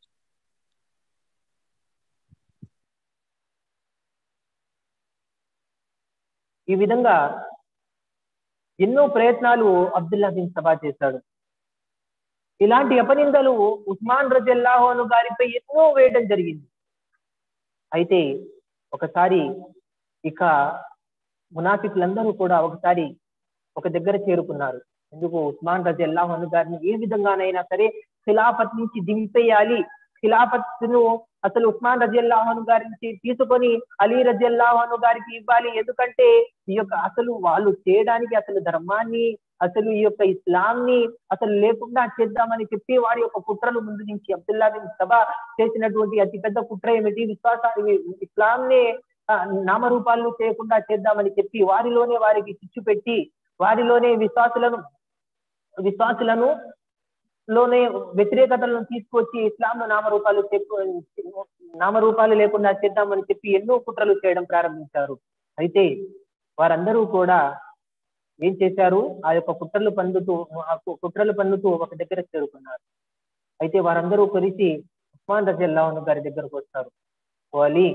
ఈ విధంగా ఎన్నో ప్రయత్నాలు అబ్దుల్లా బిన్ సభా చేశాడు ఇలాంటి అపనిందలు ఉస్మాన్ రజల్లాహోను గారిపై ఎన్నో వేయడం జరిగింది అయితే ఒకసారి ఇక మునాఫికులందరూ కూడా ఒకసారి ఒక దగ్గర చేరుకున్నారు ఎందుకు ఉస్మాన్ రజల్లాహోను గారిని ఏ విధంగానైనా సరే ఖిలాఫత్ నుంచి దింపేయాలి ఖిలాఫత్ ను అసలు ఉస్మాన్ రజిల్లాహను గారి నుంచి తీసుకొని అలీ రజిల్లాహను గారికి ఇవ్వాలి ఎందుకంటే ఈ యొక్క అసలు వాళ్ళు చేయడానికి అసలు ధర్మాన్ని అసలు ఈ యొక్క ఇస్లాం ని అసలు లేకుండా చేద్దామని చెప్పి వారి యొక్క కుట్రలు ముందు నుంచి అబ్దుల్లా బిన్ సభ చేసినటువంటి అతి పెద్ద కుట్ర ఏమిటి విశ్వాస ఇస్లాం ని ఆ, నామరూపాలు చేయకుండా చేద్దామని చెప్పి వారిలోనే వారికి చిచ్చు పెట్టి వారిలోనే విశ్వాసులను విశ్వాసులను లోనే వ్యతిరేకతలను తీసుకొచ్చి ఇస్లాంలో నామరూపాలు చెప్పు- నామరూపాలు లేకుండా చేద్దామని చెప్పి ఎన్నో కుట్రలు చేయడం ప్రారంభించారు అయితే వారందరూ కూడా ఏం చేశారు ఆ యొక్క కుట్రలు పందుతూ ఆ కు- కుట్రలు పన్నుతూ ఒక దగ్గర చేరుకున్నారు అయితే వారందరూ కలిసి ఉస్మాన్ రజల్లాహన్ గారి దగ్గరకు వస్తారు ఓ అలీ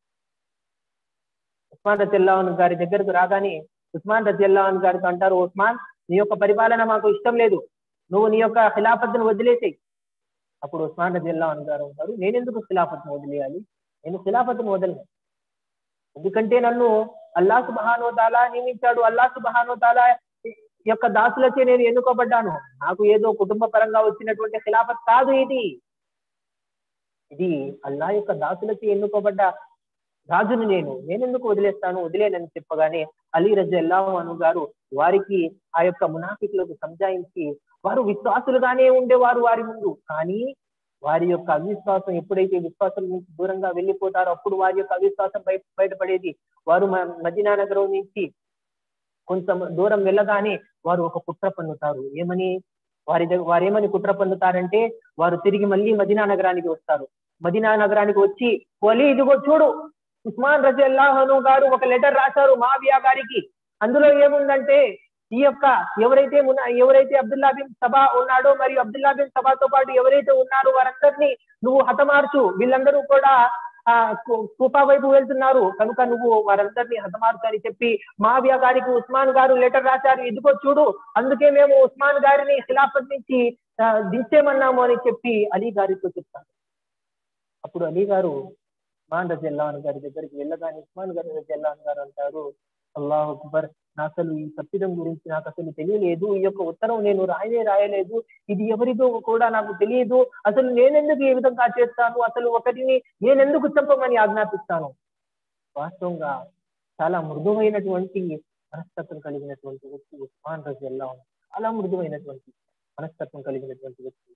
ఉస్మాన్ రజల్లాహన్ గారి దగ్గరకు రాగానే ఉస్మాన్ రజల్లాహన్ గారితో అంటారు ఉస్మాన్ నీ యొక్క పరిపాలన మాకు ఇష్టం లేదు నువ్వు నీ యొక్క ఖిలాఫత్ను వదిలేసేయి అప్పుడు ఉస్మాన్ రజిల్లా గారు ఉంటారు నేనెందుకు ఖిలాఫత్ను వదిలేయాలి నేను ఖిలాఫత్ను వదలను ఎందుకంటే నన్ను అల్లా సుబహానో తాలా నియమించాడు అల్లా సుబహానో తాలా యొక్క దాసులచే నేను ఎన్నుకోబడ్డాను నాకు ఏదో కుటుంబ పరంగా వచ్చినటువంటి ఖిలాఫత్ కాదు ఇది ఇది అల్లా యొక్క దాసులచే ఎన్నుకోబడ్డ రాజును నేను నేనెందుకు వదిలేస్తాను వదిలేనని చెప్పగానే అలీ రజల్లాహు అను గారు వారికి ఆ యొక్క మునాఫికులకు సంజాయించి వారు విశ్వాసులుగానే ఉండేవారు వారి ముందు కానీ వారి యొక్క అవిశ్వాసం ఎప్పుడైతే విశ్వాసం నుంచి దూరంగా వెళ్ళిపోతారో అప్పుడు వారి యొక్క అవిశ్వాసం బయట బయటపడేది వారు మ- మదీనా నగరం నుంచి కొంత దూరం వెళ్ళగానే వారు ఒక కుట్ర పన్నుతారు ఏమని వారి దగ్గ- వారు ఏమని కుట్ర పన్నుతారంటే వారు తిరిగి మళ్ళీ మదీనా నగరానికి వస్తారు మదీనా నగరానికి వచ్చి వలి ఇదిగో చూడు ఉస్మాన్ రజల్లాహను గారు ఒక లెటర్ రాశారు మావియా గారికి అందులో ఏముందంటే ఈ యొక్క ఎవరైతే ఉన్న ఎవరైతే అబ్దుల్లా బిన్ సభా ఉన్నాడో మరియు అబ్దుల్లా బిన్ సభాతో పాటు ఎవరైతే ఉన్నారో వారందరినీ నువ్వు హతమార్చు వీళ్ళందరూ కూడా ఆ కు- కుఫా వైపు వెళ్తున్నారు కనుక నువ్వు వారందరినీ హతమార్చు అని చెప్పి మావియా గారికి ఉస్మాన్ గారు లెటర్ రాశారు ఇదిగో చూడు అందుకే మేము ఉస్మాన్ గారిని ఖిలాఫత్ నుంచి ఆ, దించేమన్నాము అని చెప్పి అలీ గారితో చెప్తారు అప్పుడు అలీ గారు ఉస్మాన్ రజల్లాన్ గారి దగ్గరికి వెళ్ళగానే ఉస్మాన్ గారి రజల్లాన్ గారు అంటారు అల్లాహ్ అక్బర్ నాకు అసలు ఈ తప్పిదం గురించి నాకు అసలు తెలియలేదు ఈ యొక్క ఉత్తరం నేను రాయలే రాయలేదు ఇది ఎవరిదో కూడా నాకు తెలియదు అసలు నేనెందుకు ఈ విధంగా చేస్తాను అసలు ఒకటిని నేనెందుకు చెప్పమని ఆజ్ఞాపిస్తాను వాస్తవంగా చాలా మృదువైనటువంటి మనస్తత్వం కలిగినటువంటి వ్యక్తి ఉస్మాన్ రజల్లా చాలా మృదువైనటువంటి మనస్తత్వం కలిగినటువంటి వ్యక్తి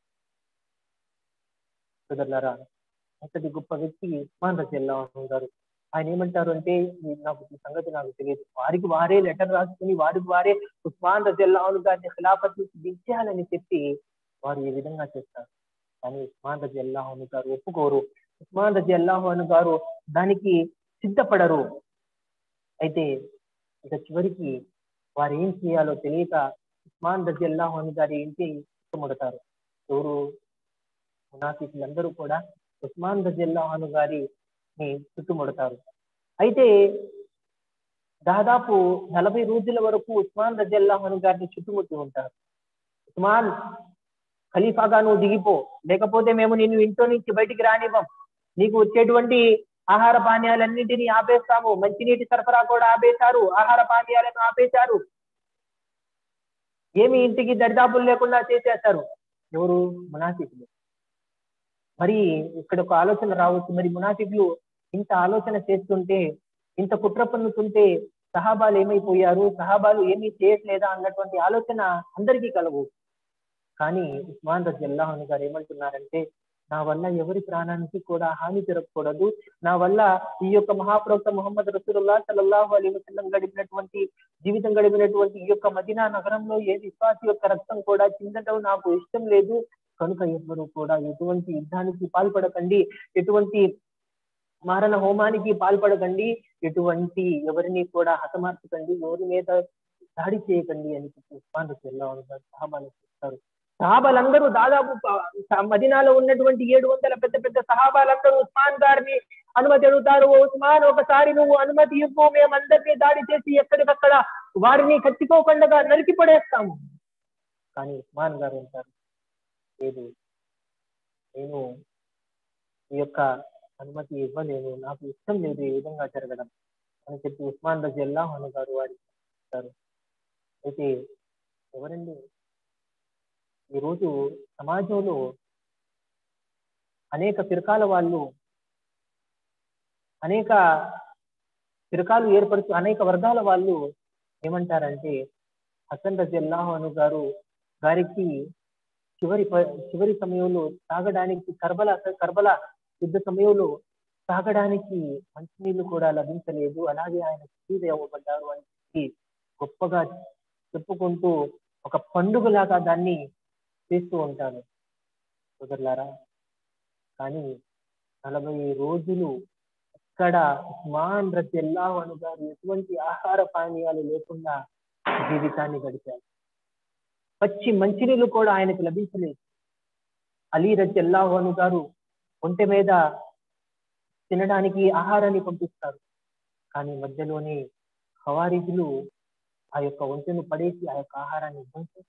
సోదరులారా అంతటి గొప్ప వ్యక్తి ఉస్మాన్ రజల్లా గారు ఆయన ఏమంటారు అంటే ఈ- నాకు ఈ సంగతి నాకు తెలియదు వారికి వారే లెటర్ రాసుకుని వారికి వారే ఉస్మాన్ రజల్లాను గారిని ఖిలాఫత్ నుంచి దించేయాలని చెప్పి వారు ఈ విధంగా చేస్తారు కానీ ఉస్మాన్ రజల్లాహును గారు ఒప్పుకోరు ఉస్మాన్ రజల్లాహును గారు దానికి సిద్ధపడరు అయితే ఇక చివరికి వారు ఏం చేయాలో తెలియక ఉస్మాన్ రజల్లాహును గారి ఇంటి చుట్టుముడతారు ఎవరు మునాఫికులందరూ కూడా ఉస్మాన్ రజల్లాహను గారిని చుట్టుముడతారు అయితే దాదాపు నలభై రోజుల వరకు ఉస్మాన్ రజల్లాహను గారిని చుట్టుముట్టి ఉంటారు ఉస్మాన్ ఖలీఫాగా నువ్వు దిగిపో లేకపోతే మేము నిన్ను ఇంట్లో నుంచి బయటికి రానివ్వం నీకు వచ్చేటువంటి ఆహార పానీయాలన్నింటినీ ఆపేస్తాము మంచినీటి సరఫరా కూడా ఆపేశారు ఆహార పానీయాలను ఆపేశారు ఏమి ఇంటికి దరిదాపులు లేకుండా చేసేస్తారు ఎవరు మునాఫికులు మరి ఇక్కడ ఒక ఆలోచన రావచ్చు మరి మునాఫికులు ఇంత ఆలోచన చేస్తుంటే ఇంత కుట్ర పన్నుతుంటే సహాబాలు ఏమైపోయారు సహాబాలు ఏమీ చేయట్లేదా అన్నటువంటి ఆలోచన అందరికీ కలవు కానీ ఉస్మాన్ రజల్లాహన్ గారు ఏమంటున్నారంటే నా వల్ల ఎవరి ప్రాణానికి కూడా హాని జరగకూడదు నా వల్ల ఈ యొక్క మహాప్రవక్త ముహమ్మద్ రసూలుల్లా సల్లల్లాహు అలీ వసల్లం గడిపినటువంటి జీవితం గడిపినటువంటి ఈ యొక్క మదీనా నగరంలో ఏ విశ్వాసి యొక్క రక్తం కూడా చిందటం నాకు ఇష్టం లేదు కనుక ఎవ్వరూ కూడా ఎటువంటి యుద్ధానికి పాల్పడకండి ఎటువంటి మారణ హోమానికి పాల్పడకండి ఎటువంటి ఎవరిని కూడా హతమార్చకండి ఎవరి మీద దాడి చేయకండి అని చెప్పి ఉస్మాన్ రసూలుల్లాహ్ గారు సహాబాలు చెప్తారు సహాబాలందరూ దాదాపు ప- మదీనాలో ఉన్నటువంటి ఏడు వందల పెద్ద పెద్ద సహాబాలందరూ ఉస్మాన్ గారిని అనుమతి అడుగుతారు "ఓ ఉస్మాన్ ఒకసారి నువ్వు అనుమతి ఇవ్వు మేమందరినీ దాడి చేసి ఎక్కడికక్కడ వారిని కత్తికోకుండా నరికి పడేస్తాము కానీ ఉస్మాన్ గారు అంటారు లేదు నేను ఈ యొక్క అనుమతి ఇవ్వలేను నాకు ఇష్టం లేదు ఈ విధంగా జరగడం అని చెప్పి ఉస్మాన్ రజల్లా అను గారు వారికి చెప్తారు అయితే ఎవరండి ఈరోజు సమాజంలో అనేక ఫిరకాల వాళ్ళు అనేక ఫిరకాలు ఏర్పరుచు అనేక వర్గాల వాళ్ళు ఏమంటారంటే హసన్ రజల్లాహు అను గారు గారికి చివరి ప- చివరి సమయంలో తాగడానికి కర్బల కర్బల యుద్ధ సమయంలో తాగడానికి మంచినీళ్లు కూడా లభించలేదు అలాగే ఆయన శహీద్ అవ్వబడ్డారు అని చెప్పి గొప్పగా చెప్పుకుంటూ ఒక పండుగలాగా దాన్ని చేస్తూ ఉంటాను కుదరలారా కానీ నలభై రోజులు ఎక్కడ ఉస్మాన్ రజల్లాహు అను గారు ఎటువంటి ఆహార పానీయాలు లేకుండా జీవితాన్ని గడిపారు పచ్చి మంచినీళ్ళు కూడా ఆయనకు లభించలేదు అలీ రజల్లాహు అను గారు ఒంటె మీద తినడానికి ఆహారాన్ని పంపిస్తారు కానీ మధ్యలోనే హవారిజులు ఆ యొక్క ఒంటెను పడేసి ఆ యొక్క ఆహారాన్ని ధ్వంసం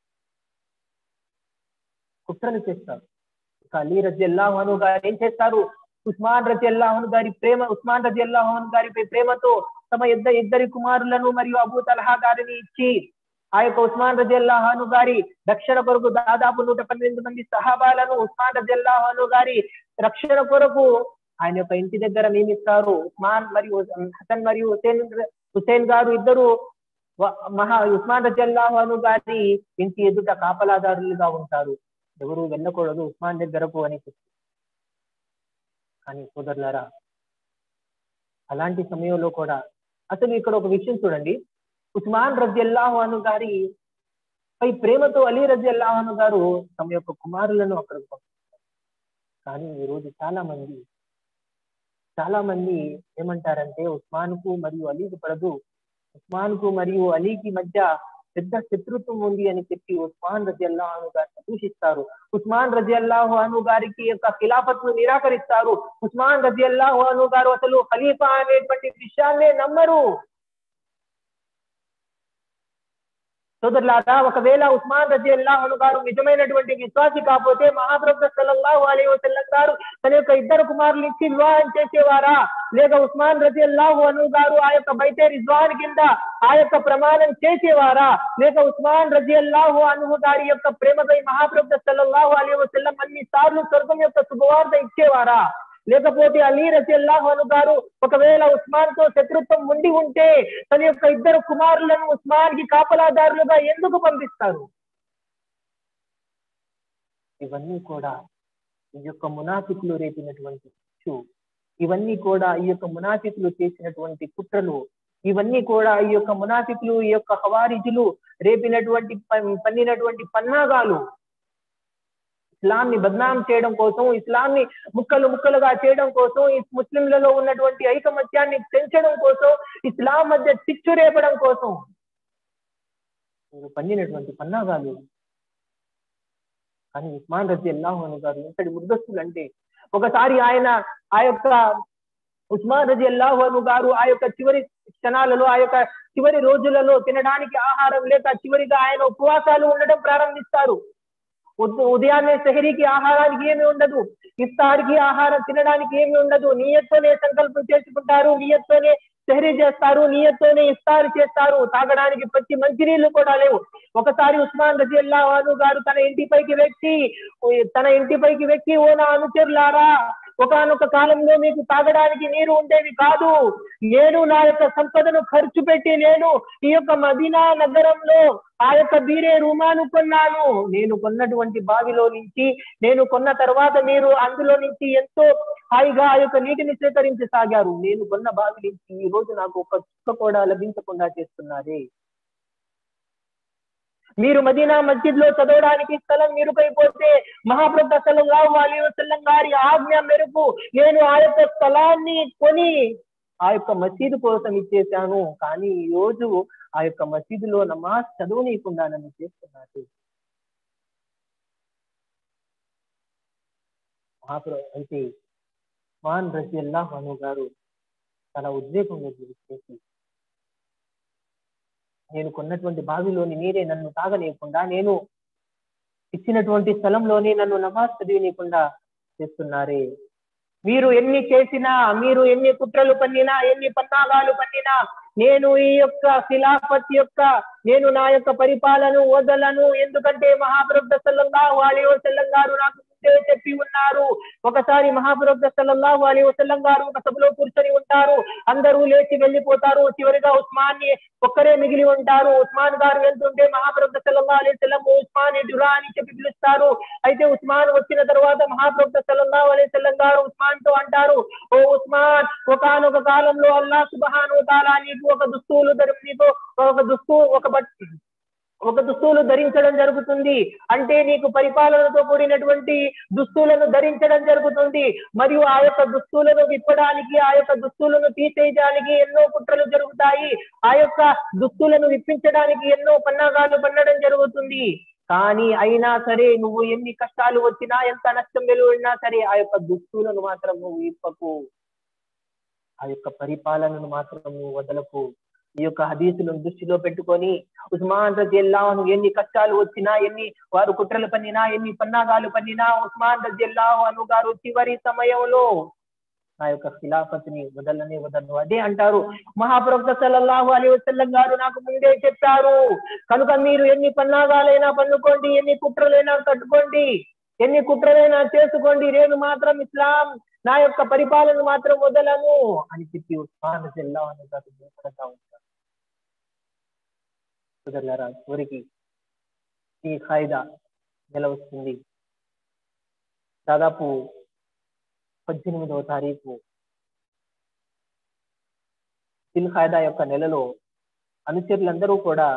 కుట్రలు చేస్తారు ఇక అలీ రజల్లాహను గారు ఏం చేస్తారు ఉస్మాన్ రజల్లాహను గారి ప్రేమ ఉస్మాన్ రజల్లాహను గారిపై ప్రేమతో తమ ఇద్దరు ఇద్దరి కుమారులను మరియు అబూ తలహా గారిని ఇచ్చి ఆ యొక్క ఉస్మాన్ రజల్లాహను గారి రక్షణ కొరకు దాదాపు నూట పన్నెండు మంది సహాబాలను ఉస్మాన్ రజల్లాహను గారి రక్షణ కొరకు ఆయన యొక్క ఇంటి దగ్గర నియమిస్తారు ఉస్మాన్ మరియు హసన్ మరియు హుసేన్ హుసేన్ గారు ఇద్దరు వ- మహా ఉస్మాన్ రజల్లాహను గారి ఇంటి ఎదుట కాపలాదారులుగా ఉంటారు ఎవరు వెళ్ళకూడదు ఉస్మాన్ దగ్గరకు అని చెప్పి కానీ సోదరులారా అలాంటి సమయంలో కూడా అసలు ఇక్కడ ఒక విషయం చూడండి ఉస్మాన్ రజల్లాహు అను గారి పై ప్రేమతో అలీ రజల్లాహను గారు తమ యొక్క కుమారులను అక్కడికి పంపిస్తారు కానీ ఈ రోజు చాలా మంది చాలా మంది ఏమంటారంటే ఉస్మాన్ కు మరియు అలీకి పడదు ఉస్మాన్ కు మరియు అలీకి మధ్య పెద్ద శత్రుత్వం ఉంది అని చెప్పి ఉస్మాన్ రజిల్లాహు గారిని దూషిస్తారు ఉస్మాన్ రజిల్లాహు అను గారికి యొక్క ఖిలాఫత్ ను నిరాకరిస్తారు ఉస్మాన్ రజిల్లాహు అను గారు అసలు ఖలీఫా అనేటువంటి విషయాన్నే నమ్మరు సోదరులారా ఒకవేళ ఉస్మాన్ రజీ అల్లాహను గారు నిజమైనటువంటి విశ్వాసి కాకపోతే మహాప్రభు సల్లల్లాహు అలైహి వసల్లం గారు తన యొక్క ఇద్దరు కుమారులు ఇచ్చి వివాహం చేసేవారా లేక ఉస్మాన్ రజీ అల్లాహు అను గారు ఆ యొక్క బైతే రిజ్వాన్ కింద ఆ యొక్క ప్రమాణం చేసేవారా లేక ఉస్మాన్ రజీ అల్లాహు అను గారి యొక్క ప్రేమపై మహాప్రభు సల్లల్లాహు అలైహి వసల్లం అన్ని సార్లు స్వర్గం యొక్క శుభవార్త ఇచ్చేవారా లేకపోతే అలీ రజల్లాహను గారు ఒకవేళ ఉస్మాన్ తో శత్రుత్వం ఉండి ఉంటే తన యొక్క ఇద్దరు కుమారులను ఉస్మాన్ కి కాపలాదారులుగా ఎందుకు పంపిస్తారు ఇవన్నీ కూడా ఈ యొక్క మునాఫికులు రేపినటువంటి ఇష్యూ ఇవన్నీ కూడా ఈ యొక్క మునాఫికులు చేసినటువంటి కుట్రలు ఇవన్నీ కూడా ఈ యొక్క మునాఫికులు ఈ యొక్క హవారిజులు రేపినటువంటి పన్- పన్నినటువంటి పన్నాగాలు ఇస్లాం ని బద్నాం చేయడం కోసం ఇస్లాం ని ముక్కలు ముక్కలుగా చేయడం కోసం ఈ ముస్లింలలో ఉన్నటువంటి ఐకమత్యాన్ని పెంచడం కోసం ఇస్లాం మధ్య చిచ్చు రేపడం కోసం వీరు పన్నినటువంటి పన్నాగాలు కానీ ఉస్మాన్ రజీ అల్లాహు గారు ఎంతటి ముద్దస్తులు అంటే ఒకసారి ఆయన ఆ యొక్క ఉస్మాన్ రజీ అల్లాహు గారు ఆ యొక్క చివరి క్షణాలలో ఆ యొక్క చివరి రోజులలో తినడానికి ఆహారం లేక చివరిగా ఆయన ఉపవాసాలు ఉండడం ప్రారంభిస్తారు ఉద్- ఉదయాన్నే సెహరీకి ఆహారానికి ఏమి ఉండదు ఇఫ్తార్కి ఆహారం తినడానికి ఏమి ఉండదు నీయత్తోనే సంకల్పం చేసుకుంటారు నీయత్తోనే సెహరీ చేస్తారు నీయత్తోనే ఇఫ్తార్ చేస్తారు తాగడానికి ప్రతి మంచినీళ్లు కూడా లేవు ఒకసారి ఉస్మాన్ రజిల్లాను గారు తన ఇంటిపైకి వెక్కి తన ఇంటిపైకి వెక్కి ఓ నా అనుచరులారా ఒకనొక కాలంలో మీకు తాగడానికి నీరు ఉండేది కాదు నేను నా యొక్క సంపదను ఖర్చు పెట్టి నేను ఈ యొక్క మదీనా నగరంలో ఆ యొక్క బీరే రూమాను కొన్నాను నేను కొన్నటువంటి బావిలో నుంచి నేను కొన్న తర్వాత మీరు అందులో నుంచి ఎంతో హాయిగా ఆ యొక్క నీటిని సేకరించసాగారు నేను కొన్న బావి నుంచి ఈ రోజు నాకు ఒక చుక్క కూడా లభించకుండా చేస్తున్నారే మీరు మదీనా మస్జిద్ లో చదవడానికి స్థలం నిరుపైపోతే మహాప్రభు సల్లల్లాహు అలైహి వసల్లం గారి ఆజ్ఞ మేరకు నేను ఆ యొక్క స్థలాన్ని కొని ఆ యొక్క మసీదు కోసం ఇచ్చేశాను కానీ ఈ రోజు ఆ యొక్క మసీదులో నమాజ్ చదవనీయకుండా నన్ను చేస్తున్నారు మహాప్రభు అయితే మాన్ రజిల్లాహ్ అను గారు చాలా ఉద్వేగంగా చేసి నేను కొన్నటువంటి బావిలోని నీరే నన్ను తాగనీయకుండా నేను ఇచ్చినటువంటి స్థలంలోనే నన్ను నమాజ్ చదివినీయకుండా చేస్తున్నారే మీరు ఎన్ని చేసినా మీరు ఎన్ని కుట్రలు పన్నినా ఎన్ని పన్నాగాలు పన్నినా నేను ఈ యొక్క ఖిలాఫత్ యొక్క నేను నా యొక్క పరిపాలన వదలను ఎందుకంటే మహాప్రభు సల్లల్లాహు అలైహి వసల్లం గారు నాకు ముందే చెప్పి ఉన్నారు ఒకసారి మహాప్రభు సల్లల్లాహు అలైహి వసల్లం గారు ఒక సభలో కూర్చొని ఉంటారు అందరూ లేచి వెళ్ళిపోతారు చివరిగా ఉస్మాన్ ని ఒక్కరే మిగిలి ఉంటారు ఉస్మాన్ గారు వెళ్తుంటే మహాప్రభు సల్లల్లాహు అలైహి వసల్లం ఉస్మాన్ డురా అని చెప్పి పిలుస్తారు అయితే ఉస్మాన్ వచ్చిన తర్వాత మహాప్రభు సల్లల్లాహు అలైహి వసల్లం గారు ఉస్మాన్ తో అంటారు ఓ ఉస్మాన్ ఒకనొక కాలంలో అల్లా సుబహాను తాలా నీకు ఒక దుస్తువులు ధరి నీకు ఒక దుస్తు ఒక బట్ ఒక దుస్తువులు ధరించడం జరుగుతుంది అంటే నీకు పరిపాలనతో కూడినటువంటి దుస్తులను ధరించడం జరుగుతుంది మరియు ఆ యొక్క దుస్తులను విప్పడానికి ఆ యొక్క దుస్తులను తీసేయడానికి ఎన్నో కుట్రలు జరుగుతాయి ఆ యొక్క దుస్తులను విప్పించడానికి ఎన్నో పన్నాగాలు పన్నడం జరుగుతుంది కానీ అయినా సరే నువ్వు ఎన్ని కష్టాలు వచ్చినా ఎంత నష్టం వెలువడినా సరే ఆ యొక్క దుస్తులను మాత్రం నువ్వు ఇప్పకు ఆ యొక్క పరిపాలనను మాత్రం నువ్వు వదలకు ఈ యొక్క హదీసులను దృష్టిలో పెట్టుకొని ఉస్మాన్ రజిల్లాను ఎన్ని కష్టాలు వచ్చినా ఎన్ని వారు కుట్రలు పన్నినా ఎన్ని పన్నాగాలు పన్నినా ఉస్మాన్ రజిల్లాహు అను గారు చివరి సమయంలో నా యొక్క ఖిలాఫత్ ని వదలనే వదలను అదే అంటారు మహాప్రవక్త సల్లల్లాహు అలైహి వసల్లం గారు నాకు ముందే చెప్పారు కనుక మీరు ఎన్ని పన్నాగాలైనా పన్నుకోండి ఎన్ని కుట్రలైనా కట్టుకోండి ఎన్ని కుట్రలైనా చేసుకోండి నేను మాత్రం ఇస్లాం నా యొక్క పరిపాలన మాత్రం వదలను అని చెప్పి ఉస్మాన్ రజిల్లాహు అను గారు భయపడతా ఉంటారు కుదరలారా చివరికి ఈ ఖాయిదా నెల వస్తుంది దాదాపు పద్దెనిమిదవ తారీఖు దిల్ ఖాయిదా యొక్క నెలలో అనుచరులందరూ కూడా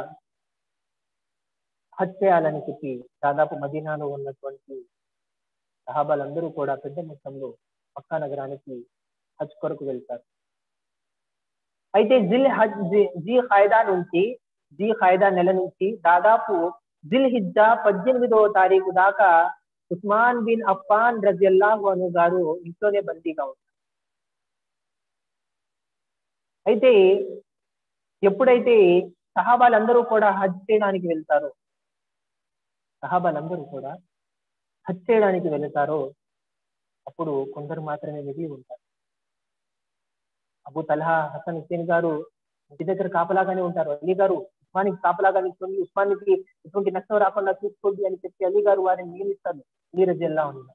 హజ్ చేయాలని చెప్పి దాదాపు మదీనాలో ఉన్నటువంటి సహాబాలందరూ కూడా పెద్ద మొత్తంలో పక్కా నగరానికి హజ్ కొరకు వెళ్తారు అయితే జిల్ హజ్ జీ ఖాయిదా నుంచి జీ ఖాయిదా నెల నుంచి దాదాపు జిల్ హిజ్జా పద్దెనిమిదవ తారీఖు దాకా ఉస్మాన్ బిన్ అఫాన్ రజిల్లాహు అను గారు ఇంట్లోనే బందీగా ఉంటారు అయితే ఎప్పుడైతే సహాబాలందరూ కూడా హజ్ చేయడానికి వెళ్తారు సహాబాలందరూ కూడా హజ్ చేయడానికి వెళ్తారో అప్పుడు కొందరు మాత్రమే మిగిలి ఉంటారు అబు తలహా హసన్ హుసేన్ గారు ఇంటి దగ్గర కాపలాగానే ఉంటారు అలీ గారు ఉస్మానికి కాపలాగా నిల్చొని ఉస్మానికి ఎటువంటి నష్టం రాకుండా చూసుకోండి అని చెప్పి అలీ గారు వారిని నియమిస్తారు అలీ రజల్లా ఉన్నారు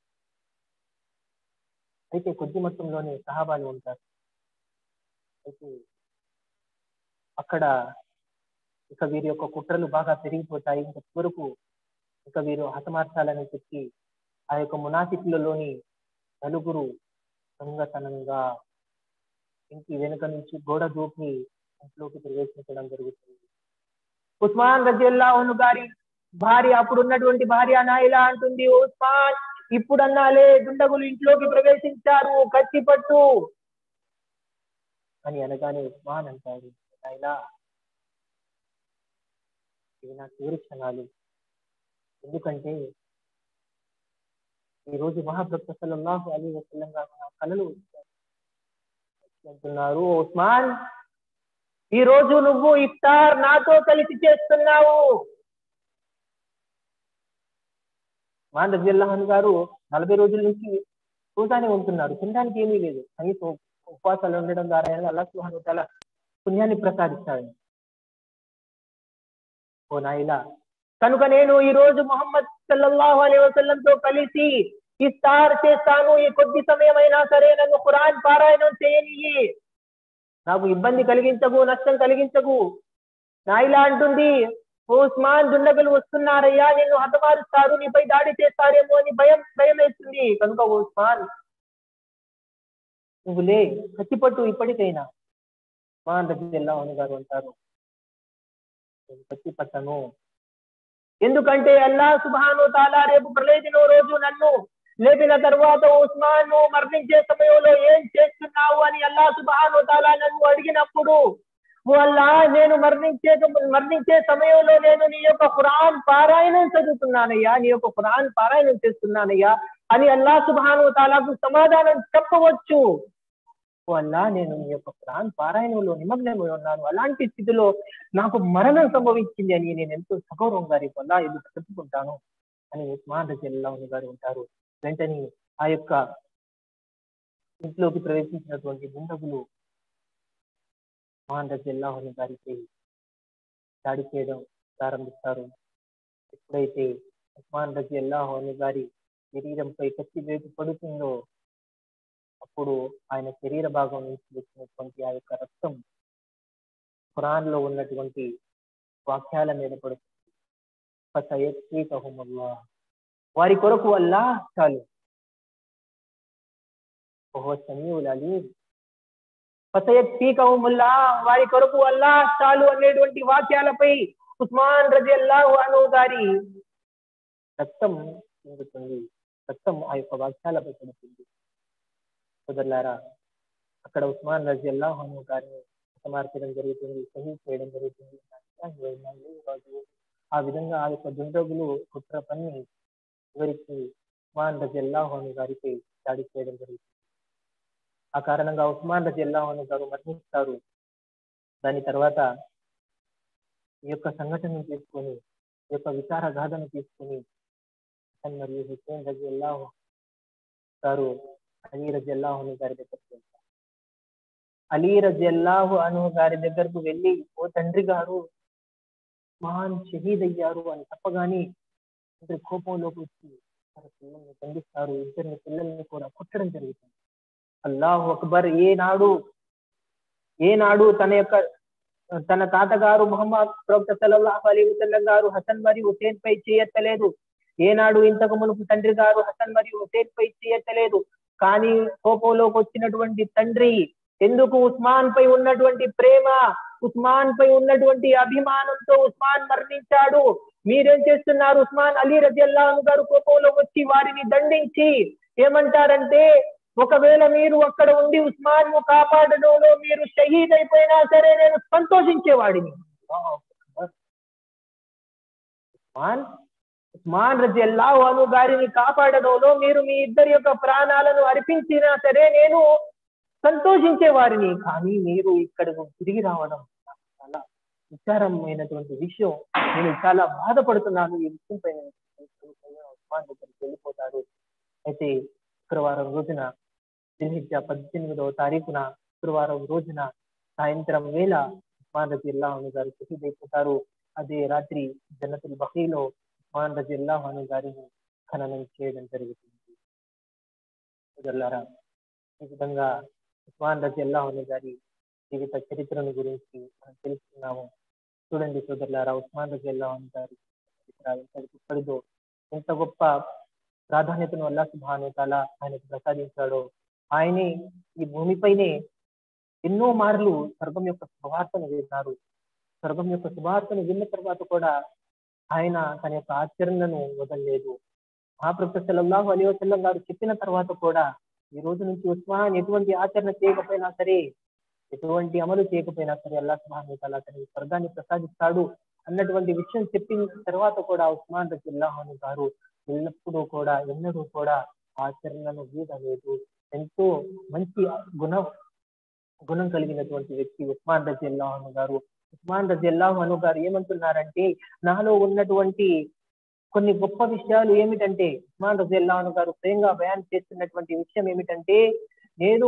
అయితే కొద్ది మొత్తంలోనే సహాబాలు ఉంటారు అయితే అక్కడ ఇక వీరి యొక్క కుట్రలు బాగా పెరిగిపోతాయి ఇంక చివరకు ఇక వీరు హతమార్చాలని చెప్పి ఆ యొక్క మునాఫికులలోని నలుగురు దొంగతనంగా ఇంటి వెనుక నుంచి గోడ దూకి ఇంట్లోకి ప్రవేశించడం జరుగుతుంది ఉస్మాన్ రజిల్లాహును గారి భార్య అప్పుడు ఉన్నటువంటి భార్య నాయిలా అంటుంది ఉస్మాన్ ఇప్పుడన్నాలే దుండగులు ఇంట్లోకి ప్రవేశించారు కత్తి పట్టు అని అనగానే ఉస్మాన్ అంటాడు నాయిలా ఇవి నా చివరి క్షణాలు ఎందుకంటే ఈ రోజు మహాభక్త సల్లల్లాహు అలీ వసల్లం గారు నా కళలు వచ్చాయి. అంటున్నారు ఉస్మాన్ ఈ రోజు నువ్వు ఇఫ్తార్ నాతో కలిసి చేస్తున్నావు మాన్ రజల్లాహన్ గారు నలభై రోజుల నుంచి చూసానే ఉంటున్నారు తినడానికి ఏమీ లేదు కనీసం ఉపవాసాలు ఉండడం ద్వారా అయినా అల్లా సుహాను తల పుణ్యాన్ని ప్రసాదిస్తాడు ఓ నాయలా కనుక నేను ఈ రోజు మొహమ్మద్ సల్లల్లాహు అలైహి వసల్లంతో కలిసి ఇఫ్తార్ చేస్తాను ఈ కొద్ది సమయమైనా సరే నన్ను ఖురాన్ పారాయణం చేయనియ్యి నాకు ఇబ్బంది కలిగించకు నష్టం కలిగించకు నాయిలా అంటుంది "ఓ ఉస్మాన్ దుండగులు వస్తున్నారయ్యా నిన్ను హతమారుస్తారు నీపై దాడి చేస్తారేమో అని భయం భయం వేస్తుంది కనుక ఓ ఉస్మాన్ నువ్వు లే కత్తిపట్టు ఇప్పటికైనా ఉస్మాన్ రజిల్లా గారు అంటారు "నేను కత్తి పట్టను ఎందుకంటే అల్లా సుబాను తాలా రేపు ప్రళయ దినం రోజు నన్ను లేపిన తర్వాత ఉస్మాన్ నువ్వు మరణించే సమయంలో ఏం చేస్తున్నావు అని అల్లా సుబాను తాలా నన్ను అడిగినప్పుడు ఓ అల్లా నేను మరణించే మరణించే సమయంలో నేను నీ యొక్క ఖురాన్ పారాయణం చదువుతున్నానయ్యా నీ యొక్క ఖురాన్ పారాయణం చేస్తున్నానయ్యా అని అల్లా సుబాను తాలాకు సమాధానం చెప్పవచ్చు ఓ అల్లా నేను నీ యొక్క ఖురాన్ పారాయణంలో నిమగ్నమై ఉన్నాను అలాంటి స్థితిలో నాకు మరణం సంభవించింది అని నేను ఎంతో సగౌరవంగా రేపు అల్లా ఎదురు చెప్పుకుంటాను అని ఉస్మాన్ రజల్లాహు గారు ఉంటారు వెంటనే ఆ యొక్క ఇంట్లోకి ప్రవేశించినటువంటి దుండగులు ఉస్మాన్ రజల్లాహు గారికి దాడి చేయడం ప్రారంభిస్తారు ఎప్పుడైతే ఉస్మాన్ రజల్లాహు గారి శరీరంపై కత్తి వేటు పడుతుందో అప్పుడు ఆయన శరీర భాగం నుంచి వచ్చినటువంటి ఆ యొక్క రక్తం ఖురాన్ లో ఉన్నటువంటి వాక్యాల మీద పడుతుంది ఫసయత్వీకహుముల్లాహ్. వారి కొరకు అల్లా చాలు ఓహో సమీవుల్ అలీం ఫసయత్వీకహుముల్లా వారి కొరకు అల్లా చాలు అనేటువంటి వాక్యాలపై ఉస్మాన్ రజియల్లాహు అను గారి రక్తం చిందుతుంది రక్తం ఆ యొక్క వాక్యాలపై పడుతుంది సోదరులారా అక్కడ ఉస్మాన్ రజియల్లాహు అను గారిని హతమార్చడం జరుగుతుంది షహీద్ చేయడం జరుగుతుంది మళ్ళీ రోజు ఆ విధంగా ఆ యొక్క దుండగులు కుట్ర పన్ని చివరికి ఉస్మాన్ రజియల్లాహు అను గారికి దాడి చేయడం జరుగుతుంది ఆ కారణంగా ఉస్మాన్ రజియల్లాహు అను గారు మరణిస్తారు దాని తర్వాత ఈ యొక్క సంఘటనను తీసుకొని ఈ యొక్క విచార గాథను తీసుకొని హసన్ మరియు హుస్సేన్ రజియల్లాహు గారు అలీ రజియల్లాహు అను గారి దగ్గరికి వెళ్తారు అలీ రజియల్లాహు అను గారి దగ్గరకు వెళ్ళి ఓ తండ్రి గారు మహాన్ షహీద్ అయ్యారు అని చెప్పగానే తండ్రి కోపంలోకి వచ్చి తన పిల్లల్ని ఖండిస్తారు ఇద్దరిని పిల్లల్ని కూడా కొట్టడం జరుగుతుంది అల్లాహు అక్బర్ ఏనాడు ఏనాడు తన యొక్క తన తాతగారు ముహమ్మద్ ప్రవక్త సల్లల్లాహు అలీ వసల్లం గారు హసన్ మరియు హుసేన్ పై చేయత్తలేదు ఏనాడు ఇంతకు మునుపు తండ్రి గారు హసన్ మరియు హుసేన్ పై చేయత్తలేదు కానీ కోపంలోకి వచ్చినటువంటి తండ్రి ఎందుకు ఉస్మాన్ పై ఉన్నటువంటి ప్రేమ ఉస్మాన్ పై ఉన్నటువంటి అభిమానంతో ఉస్మాన్ మరణించాడు మీరేం చేస్తున్నారు ఉస్మాన్ అలీ రజల్లాహు గారు కోపంలో వచ్చి వారిని దండించి ఏమంటారంటే ఒకవేళ మీరు అక్కడ ఉండి ఉస్మాన్ ను కాపాడడంలో మీరు షహీద్ అయిపోయినా సరే నేను సంతోషించేవాడిని ఉస్మాన్ ఉస్మాన్ రజల్లాహు అను గారిని కాపాడడంలో మీరు మీ ఇద్దరి యొక్క ప్రాణాలను అర్పించినా సరే నేను సంతోషించే వారిని కానీ మీరు ఇక్కడకు తిరిగి రావడం నాకు చాలా విచారమైనటువంటి విషయం నేను చాలా బాధపడుతున్నాను ఈ విషయం పైన ఉస్మాన్ దగ్గరికి వెళ్ళిపోతారు అయితే శుక్రవారం రోజున దిల్హిజా పద్దెనిమిదవ తారీఖున శుక్రవారం రోజున సాయంత్రం వేళ ఉస్మాన్ రజిల్లాహను గారు షహీద్ అదే రాత్రి జన్నతుల్ బహీలో ఉస్మాన్ రజిల్లాహను గారిని ఖననం చేయడం జరుగుతుంది సోదరులారా ఈ విధంగా ఉస్మాన్ రజిల్లాహను గారి జీవిత చరిత్రను గురించి మనం తెలుసుకున్నాము చూడండి సోదరులారా ఉస్మాన్ రజిల్లాహను గారి చరిత్ర ఎంత గొప్పదిదో ఎంత గొప్ప ప్రాధాన్యతను అల్లా సుభాను తాలా ఆయనకు ప్రసాదించాడో ఆయనే ఈ భూమిపైనే ఎన్నో మార్లు స్వర్గం యొక్క శుభవార్తను విన్నారు స్వర్గం యొక్క శుభవార్తను విన్న తర్వాత కూడా ఆయన తన యొక్క ఆచరణను వదలలేదు మహాప్రభు సల్లల్లాహు అలీ వసల్లం గారు చెప్పిన తర్వాత కూడా ఈ రోజు నుంచి ఉస్మాన్ ఎటువంటి ఆచరణ చేయకపోయినా సరే ఎటువంటి అమలు చేయకపోయినా సరే అల్లా సుబ్హానహు తాలా అతనికి స్వర్గాన్ని ప్రసాదిస్తాడు అన్నటువంటి విషయం చెప్పిన తర్వాత కూడా ఉస్మాన్ రజిల్లాహను గారు ఎల్లప్పుడూ కూడా ఎన్నడూ కూడా ఆచరణను వీడలేదు ఎంతో మంచి గుణ గుణం కలిగినటువంటి వ్యక్తి ఉస్మాన్ రజిల్లాహను గారు ఉస్మాన్ రజిల్లాహను గారు ఏమంటున్నారంటే నాలో ఉన్నటువంటి కొన్ని గొప్ప విషయాలు ఏమిటంటే ఉస్మాన్ రజిల్లాహను గారు స్వయంగా బయాన్ చేస్తున్నటువంటి విషయం ఏమిటంటే నేను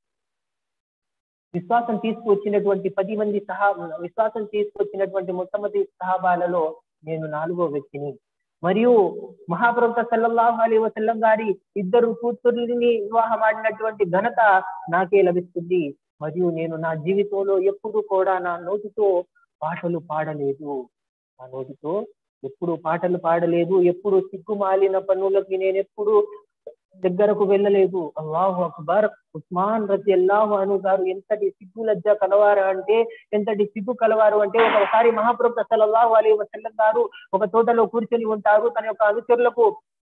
విశ్వాసం తీసుకువచ్చినటువంటి పది మంది సహా విశ్వాసం తీసుకొచ్చినటువంటి మొట్టమొదటి సహాబాలలో నేను నాలుగో వ్యక్తిని మరియు మహాప్రభుత సల్లల్లాహు అలీ వసల్లం గారి ఇద్దరు కూతుర్ని వివాహం ఆడినటువంటి ఘనత నాకే లభిస్తుంది మరియు నేను నా జీవితంలో ఎప్పుడు కూడా నా నోటితో పాటలు పాడలేదు నా నోటితో ఎప్పుడు పాటలు పాడలేదు ఎప్పుడు సిగ్గుమాలిన పనులకి నేను ఎప్పుడు దగ్గరకు వెళ్ళలేదు అల్లాహు అక్బర్ ఉస్మాన్ రజి అల్లాహు అను గారు ఎంతటి సిగ్గు లజ్జ కలవారు అంటే ఎంతటి సిగ్గు కలవారు అంటే ఒకసారి మహాప్రభు సల్లల్లాహు అలీ వసల్లం గారు ఒక తోటలో కూర్చొని ఉంటారు తన యొక్క అనుచరులకు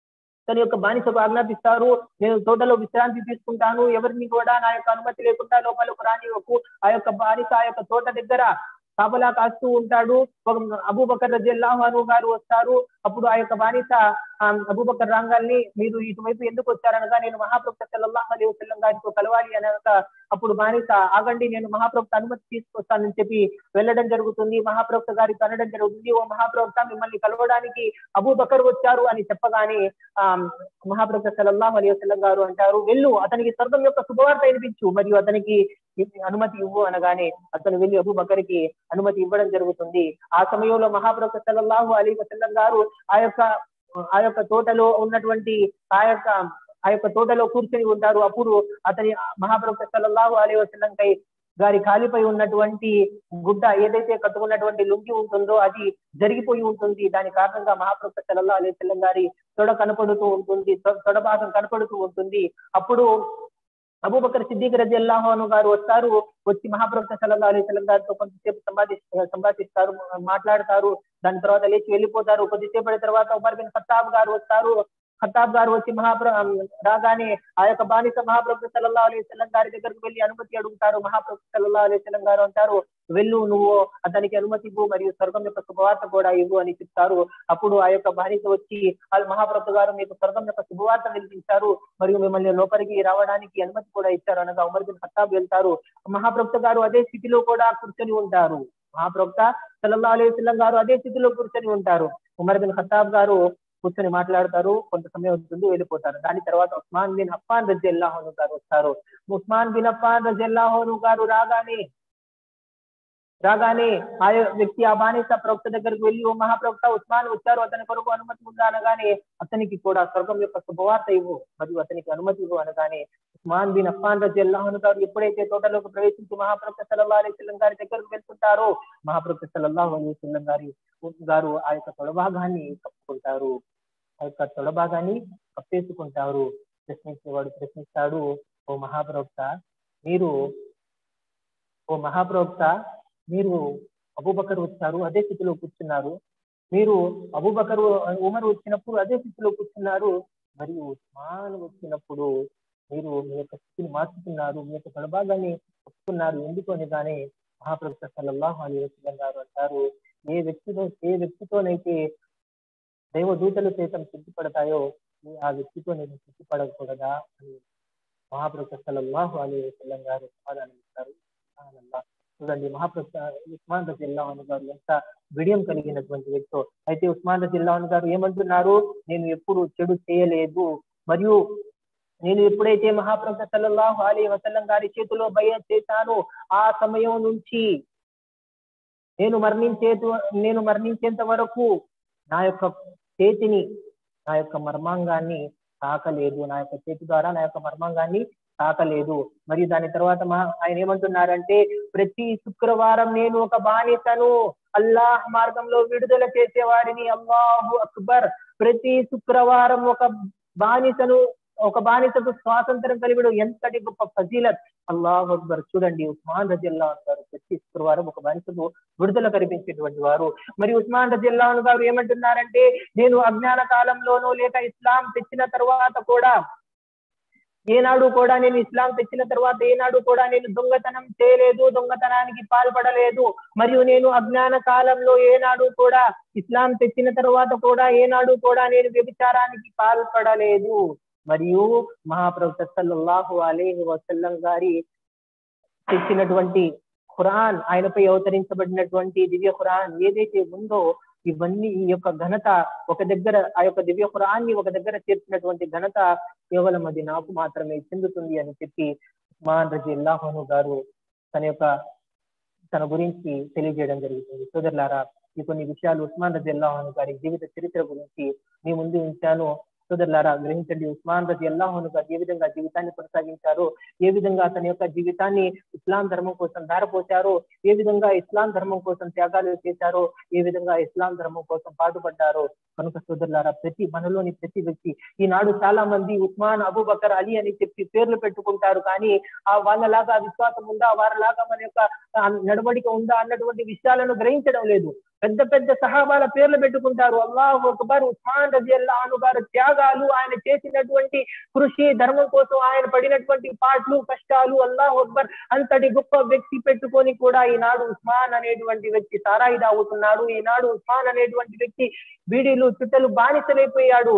తన యొక్క బానిసకు ఆజ్ఞాపిస్తారు నేను తోటలో విశ్రాంతి తీసుకుంటాను ఎవరిని కూడా నా యొక్క అనుమతి లేకుండా లోపలకు రానివ్వకు ఆ యొక్క బానిస ఆ యొక్క తోట దగ్గర కాపలా కాస్తూ ఉంటాడు ఒక అబూబకర్ రజిల్లాహు గారు వస్తారు అప్పుడు ఆ యొక్క బానిస అబూబకర్ రాంగాల్ని మీరు ఇటువైపు ఎందుకు వచ్చారనగా నేను మహాప్రభు సల్లల్లాహు అలీ వసల్లం గారితో కలవాలి అనక అప్పుడు బానిస ఆగండి నేను మహాప్రభుత్వ అనుమతి తీసుకొస్తానని చెప్పి వెళ్ళడం జరుగుతుంది మహాప్రభుత్వ గారికి అనడం జరుగుతుంది ఓ మహాప్రభుత్వ మిమ్మల్ని కలవడానికి అబూబకర్ వచ్చారు అని చెప్పగానే ఆ మహాప్రభుత్వ సల్లల్లాహు అలీ వసల్లం గారు అంటారు వెళ్ళు అతనికి స్వర్గం యొక్క శుభవార్త వినిపించు మరియు అతనికి అనుమతి ఇవ్వు అనగానే అతను వెళ్ళి అబూబకర్కి అనుమతి ఇవ్వడం జరుగుతుంది ఆ సమయంలో మహాప్రభు సల్లల్లాహు అలీ వసల్లం గారు ఆ యొక్క ఆ యొక్క తోటలో ఉన్నటువంటి ఆ యొక్క ఆ యొక్క తోటలో కూర్చొని ఉంటారు అప్పుడు అతని మహాప్రభు సల్లల్లాహు అలీ వసల్లం కై గారి కాలిపై ఉన్నటువంటి గుడ్డ ఏదైతే కట్టుకున్నటువంటి లుంగి ఉంటుందో అది జరిగిపోయి ఉంటుంది దాని కారణంగా మహాప్రభు సల్లల్లాహు అలీ వసల్లం గారి తొడ కనపడుతూ ఉంటుంది తొడ భాగం కనపడుతూ ఉంటుంది అప్పుడు అబూబకర్ సిద్దిక్ రజి అల్లాహోను గారు వస్తారు వచ్చి మహాప్రభు సల్లల్లా అలీ సలం గారితో కొంతసేపు సంపాది సంభాషిస్తారు మాట్లాడతారు దాని తర్వాత లేచి వెళ్ళిపోతారు కొద్దిసేపటి తర్వాత ఉమర్ బిన్ ఖత్తాబ్ గారు వస్తారు ఖత్తాబ్ గారు వచ్చి మహాప్ర రాగానే ఆ యొక్క బానిస మహాప్రభు సల్లల్లా అలీ సల్లం గారి దగ్గరకు వెళ్ళి అనుమతి అడుగుతారు మహాప్రభు సల్లల్లా అలీ సల్లం గారు అంటారు వెళ్ళు నువ్వు అతనికి అనుమతి ఇవ్వు మరియు స్వర్గం యొక్క శుభవార్త కూడా ఇవ్వు అని చెప్తారు అప్పుడు ఆ యొక్క బానిస వచ్చి వాళ్ళ మహాప్రభు గారు మీకు స్వర్గం యొక్క శుభవార్త వినిపించారు మరియు మిమ్మల్ని లోపలికి రావడానికి అనుమతి కూడా ఇచ్చారు అనగా ఉమర్ బిన్ ఖత్తాబ్ వెళ్తారు మహాప్రభు గారు అదే స్థితిలో కూడా కూర్చొని ఉంటారు మహాప్రవక్త సల్లల్లా అలీ వసల్లం గారు అదే స్థితిలో కూర్చొని ఉంటారు ఉమర్ బిన్ ఖత్తాబ్ గారు కూర్చొని మాట్లాడతారు కొంత సమయం ఉంటుంది వెళ్ళిపోతారు దాని తర్వాత ఉస్మాన్ బిన్ అఫాన్ రజల్లాహోను గారు వస్తారు ఉస్మాన్ బిన్ అఫాన్ రజల్లాహోను గారు రాగానే రాగానే ఆ వ్యక్తి ఆ బానిస ప్రవక్త దగ్గరికి వెళ్ళి ఓ మహాప్రవక్త ఉస్మాన్ వచ్చారు అతని కొరకు అనుమతి ఉందా అనగానే అతనికి కూడా స్వర్గం యొక్క శుభవార్త ఇవ్వు మరియు అతనికి అనుమతి ఇవ్వు అనగానే ఉస్మాన్ బిన్ అఫాన్ రజల్లాహను గారు ఎప్పుడైతే తోటలోకి ప్రవేశించి మహాప్రవక్త సల్లల్లా అలీ వసల్లం గారి దగ్గరకు వెళ్తుంటారో మహాప్రవక్త సల్లల్లాహు అలీ వసల్లం గారి గారు ఆ యొక్క తొడభాగాన్ని కప్పుకుంటారు ఆ యొక్క తొడభాగాన్ని కప్పేసుకుంటారు ప్రశ్నించేవాడు ప్రశ్నిస్తాడు ఓ మహాప్రవక్త మీరు ఓ మహాప్రవక్త మీరు అబూబకర్ వచ్చారు అదే స్థితిలో కూర్చున్నారు మీరు అబూబకర్ ఉమర్ వచ్చినప్పుడు అదే స్థితిలో కూర్చున్నారు మరియు ఉస్మాన్ వచ్చినప్పుడు మీరు మీ యొక్క స్థితిని మార్చుకున్నారు మీ యొక్క తొడభాగాన్ని ఒప్పుకున్నారు ఎందుకు అనగానే మహాప్రభు సల్లల్లాహు అలీ వసల్లం గారు అంటారు ఏ వ్యక్తితో ఏ వ్యక్తితోనైతే దైవదూతలు సైతం సిద్ధిపడతాయో ఆ వ్యక్తితో నేను సిద్ధిపడకూడదా అని మహాప్రభు సల్లల్లాహు అలీ వసల్లం గారు సమాధానం ఇస్తారు చూడండి మహాప్రభు ఉస్మాన్ రజిల్లా గారు ఎంత విడియం కలిగినటువంటి వ్యక్తో అయితే ఉస్మాన్ రజిల్లా గారు ఏమంటున్నారు నేను ఎప్పుడు చెడు చేయలేదు మరియు నేను ఎప్పుడైతే మహాప్రభు సల్లల్లాహు అలీ వసల్లం గారి చేతిలో భయ చేశాను ఆ సమయం నుంచి నేను మరణించే నేను మరణించేంత వరకు నా యొక్క చేతిని నా యొక్క మర్మాంగాన్ని తాకలేదు నా యొక్క చేతి ద్వారా నా యొక్క మర్మాంగాన్ని తాకలేదు మరియు దాని తర్వాత మా ఆయన ఏమంటున్నారంటే ప్రతి శుక్రవారం నేను ఒక బానిసను అల్లాహ్ మార్గంలో విడుదల చేసే వారిని అల్లాహు అక్బర్ ప్రతి శుక్రవారం ఒక బానిసను ఒక బానిసకు స్వాతంత్రం కలిగిడు ఎంతటి గొప్ప ఫజీలత్ అల్లాహ్ అక్బర్ చూడండి ఉస్మాన్ రజిల్లా గారు ప్రతి శుక్రవారం ఒక బానిసకు విడుదల కల్పించేటువంటి వారు మరి ఉస్మాన్ రజిల్లా గారు ఏమంటున్నారంటే నేను అజ్ఞాన కాలంలోనూ లేక ఇస్లాం తెచ్చిన తర్వాత కూడా ఏనాడు కూడా నేను ఇస్లాం తెచ్చిన తర్వాత ఏనాడు కూడా నేను దొంగతనం చేయలేదు దొంగతనానికి పాల్పడలేదు మరియు నేను అజ్ఞాన కాలంలో ఏనాడు కూడా ఇస్లాం తెచ్చిన తర్వాత కూడా ఏనాడు కూడా నేను వ్యభిచారానికి పాల్పడలేదు మరియు మహాప్రభు సల్లల్లాహు అలీహి వసల్లం గారి తెచ్చినటువంటి ఖురాన్ ఆయనపై అవతరించబడినటువంటి దివ్య ఖురాన్ ఏదైతే ఉందో ఇవన్నీ ఈ యొక్క ఘనత ఒక దగ్గర ఆ యొక్క దివ్య ఖురాన్ని ఒక దగ్గర చేర్చినటువంటి ఘనత కేవలం అది నాకు మాత్రమే చెందుతుంది అని చెప్పి ఉస్మాన్ రజిల్లాహను గారు తన యొక్క తన గురించి తెలియజేయడం జరుగుతుంది సోదరులారా ఈ కొన్ని విషయాలు ఉస్మాన్ రజిల్లాహను గారి జీవిత చరిత్ర గురించి మీ ముందు ఉంచాను సోదరులారా గ్రహించండి ఉస్మాన్ రజి అల్లాహును గారు ఏ విధంగా జీవితాన్ని కొనసాగించారు ఏ విధంగా తన యొక్క జీవితాన్ని ఇస్లాం ధర్మం కోసం ధారపోశారో ఏ విధంగా ఇస్లాం ధర్మం కోసం త్యాగాలు చేశారో ఏ విధంగా ఇస్లాం ధర్మం కోసం పాటుపడ్డారో కనుక సోదరులారా ప్రతి మనలోని ప్రతి వ్యక్తి ఈనాడు చాలా మంది ఉస్మాన్ అబూబకర్ అలీ అని చెప్పి పేర్లు పెట్టుకుంటారు కానీ ఆ వాళ్ళలాగా విశ్వాసం ఉందా వారిలాగా మన యొక్క నడవడిక ఉందా అన్నటువంటి విషయాలను గ్రహించడం లేదు పెద్ద పెద్ద సహాబాల పేర్లు పెట్టుకుంటారు అల్లాహు అక్బర్ ఉస్మాన్ రజి అల్లాహను గారు త్యాగాలు ఆయన చేసినటువంటి కృషి ధర్మం కోసం ఆయన పడినటువంటి పాటలు కష్టాలు అల్లాహు అక్బర్ అంతటి గొప్ప వ్యక్తి పెట్టుకొని కూడా ఈనాడు ఉస్మాన్ అనేటువంటి వ్యక్తి సారాయి తాగుతున్నాడు ఈనాడు ఉస్మాన్ అనేటువంటి వ్యక్తి బీడీలు చుట్టలు బానిసలైపోయాడు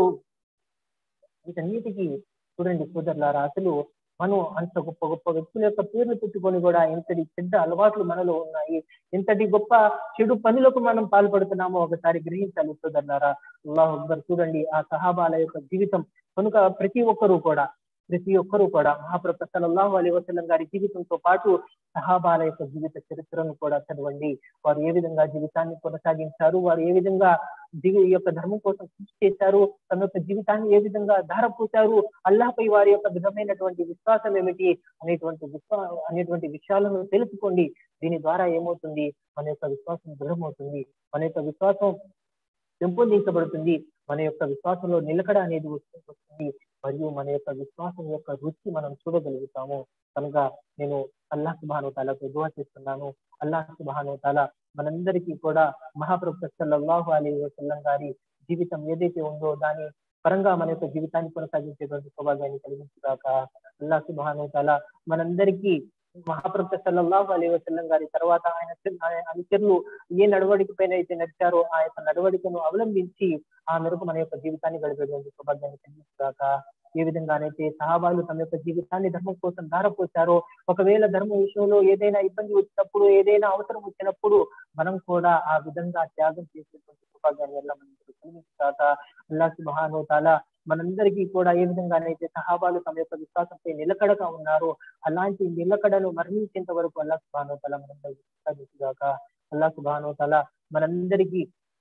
వీటన్నిటికీ చూడండి సోదరులారా అసలు మనం అంత గొప్ప గొప్ప వ్యక్తుల యొక్క పేర్లు పెట్టుకొని కూడా ఎంతటి చెడ్డ అలవాట్లు మనలో ఉన్నాయి ఎంతటి గొప్ప చెడు పనులకు మనం పాల్పడుతున్నామో ఒకసారి గ్రహించాలి సోదరులారా అల్లాహ్ అక్బర్ చూడండి ఆ సహాబాల యొక్క జీవితం కనుక ప్రతి ఒక్కరూ కూడా ప్రతి ఒక్కరూ కూడా మహాప్రభు సల్లల్లాహు అలీ వసల్లం గారి జీవితంతో పాటు సహాబాల యొక్క జీవిత చరిత్రను కూడా చదవండి వారు ఏ విధంగా జీవితాన్ని కొనసాగించారు వారు ఏ విధంగా దిగు ఈ యొక్క ధర్మం కోసం కృషి చేశారు తమ యొక్క జీవితాన్ని ఏ విధంగా ధారపోశారు అల్లాహపై వారి యొక్క విధమైనటువంటి విశ్వాసం ఏమిటి అనేటువంటి విశ్వా అనేటువంటి విషయాలను తెలుసుకోండి దీని ద్వారా ఏమవుతుంది మన యొక్క విశ్వాసం దృఢమవుతుంది మన యొక్క విశ్వాసం పెంపొందించబడుతుంది మన యొక్క విశ్వాసంలో నిలకడ అనేది వస్తుంది మరియు మన యొక్క విశ్వాసం యొక్క రుచి మనం చూడగలుగుతాము కనుక నేను అల్లాహ్ సుబాను తాలకు దువా చేస్తున్నాను అల్లాహ్ సుబాను తాల మనందరికీ కూడా మహాప్రభు సల్లల్లాహు అలీ వసల్లం గారి జీవితం ఏదైతే ఉందో దాని పరంగా మన యొక్క జీవితాన్ని కొనసాగించేటువంటి సౌభాగ్యాన్ని కలిగించుగాక అల్లాహ్ సుబాను తాల మనందరికీ మహాప్రభు సల్లల్లాహు అలీ వసల్లం గారి తర్వాత ఆయన ఆయన అనుచరులు ఏ నడవడిక పైన అయితే నడిచారో ఆ యొక్క నడవడికను అవలంబించి ఆ మేరకు మన యొక్క జీవితాన్ని గడిపేటువంటి సౌభాగ్యాన్ని కలిగించుగాక ఏ విధంగానైతే సహాబాలు తమ యొక్క జీవితాన్ని ధర్మం కోసం ధారపోశారో ఒకవేళ ధర్మం విషయంలో ఏదైనా ఇబ్బంది వచ్చినప్పుడు ఏదైనా అవసరం వచ్చినప్పుడు మనం కూడా ఆ విధంగా త్యాగం చేసేటువంటి సౌభాగ్యాన్ని వల్ల మనం కలిగించుగాక అల్లా సుబహాను తాలా మనందరికీ కూడా ఏ విధంగానైతే సహాబాలు తమ యొక్క విశ్వాసంపై నిలకడగా ఉన్నారో అలాంటి నిలకడను మరణించేంత వరకు అల్లా సుబాను తల మనందరికీ అల్లా సుబాను తల మనందరికీ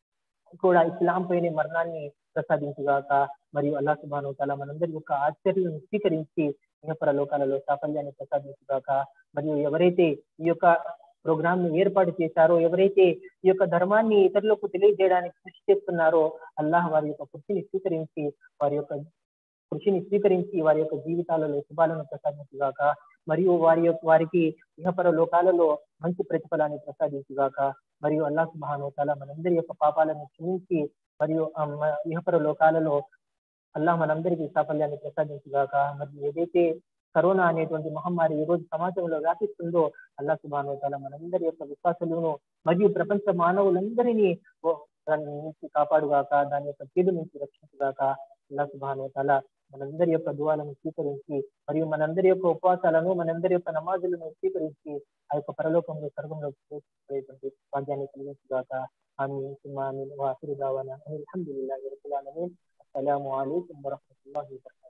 కూడా ఇస్లాం పైన మరణాన్ని ప్రసాదించుగాక మరియు అల్లా సుబాను తల మనందరి యొక్క ఆశ్చర్యం స్వీకరించి ఇహపర లోకాలలో సాఫల్యాన్ని ప్రసాదించుగాక మరియు ఎవరైతే ఈ యొక్క ప్రోగ్రామ్ ని ఏర్పాటు చేశారో ఎవరైతే ఈ యొక్క ధర్మాన్ని ఇతరులకు తెలియజేయడానికి కృషి చేస్తున్నారో అల్లాహ్ వారి యొక్క కృషిని స్వీకరించి వారి యొక్క కృషిని స్వీకరించి వారి యొక్క జీవితాలలో శుభాలను ప్రసాదించుగాక మరియు వారి యొక్క వారికి ఇహపర లోకాలలో మంచి ప్రతిఫలాన్ని ప్రసాదించుగాక మరియు అల్లా సుబాను తాలా మనందరి యొక్క పాపాలను క్షమించి మరియు ఇహపర లోకాలలో అల్లాహ్ మనందరికీ సాఫల్యాన్ని ప్రసాదించుగాక మరియు ఏదైతే కరోనా అనేటువంటి మహమ్మారి ఈ రోజు సమాజంలో వ్యాపిస్తుందో అల్లా సుబాను తాలా మనందరి యొక్క విశ్వాసాలను మరియు ప్రపంచ మానవులందరినీ దాని నుంచి కాపాడుగాక దాని యొక్క కీడు నుంచి రక్షించుగాక అల్లా సుబాను తాలా మనందరి యొక్క దువాలను స్వీకరించి మరియు మనందరి యొక్క ఉపవాసాలను మనందరి యొక్క నమాజులను స్వీకరించి ఆ యొక్క పరలోకంలో స్వర్గంలో ప్రవేశించేటువంటి భాగ్యాన్ని కలిగించుగాక ఆమె ఆమె వాసురు దావాన అల్హమ్దుల్లాహి రబ్బిల్ ఆలమీన్ అస్సలాము అలైకుం వరహ్మతుల్లాహి వబరకాతుహు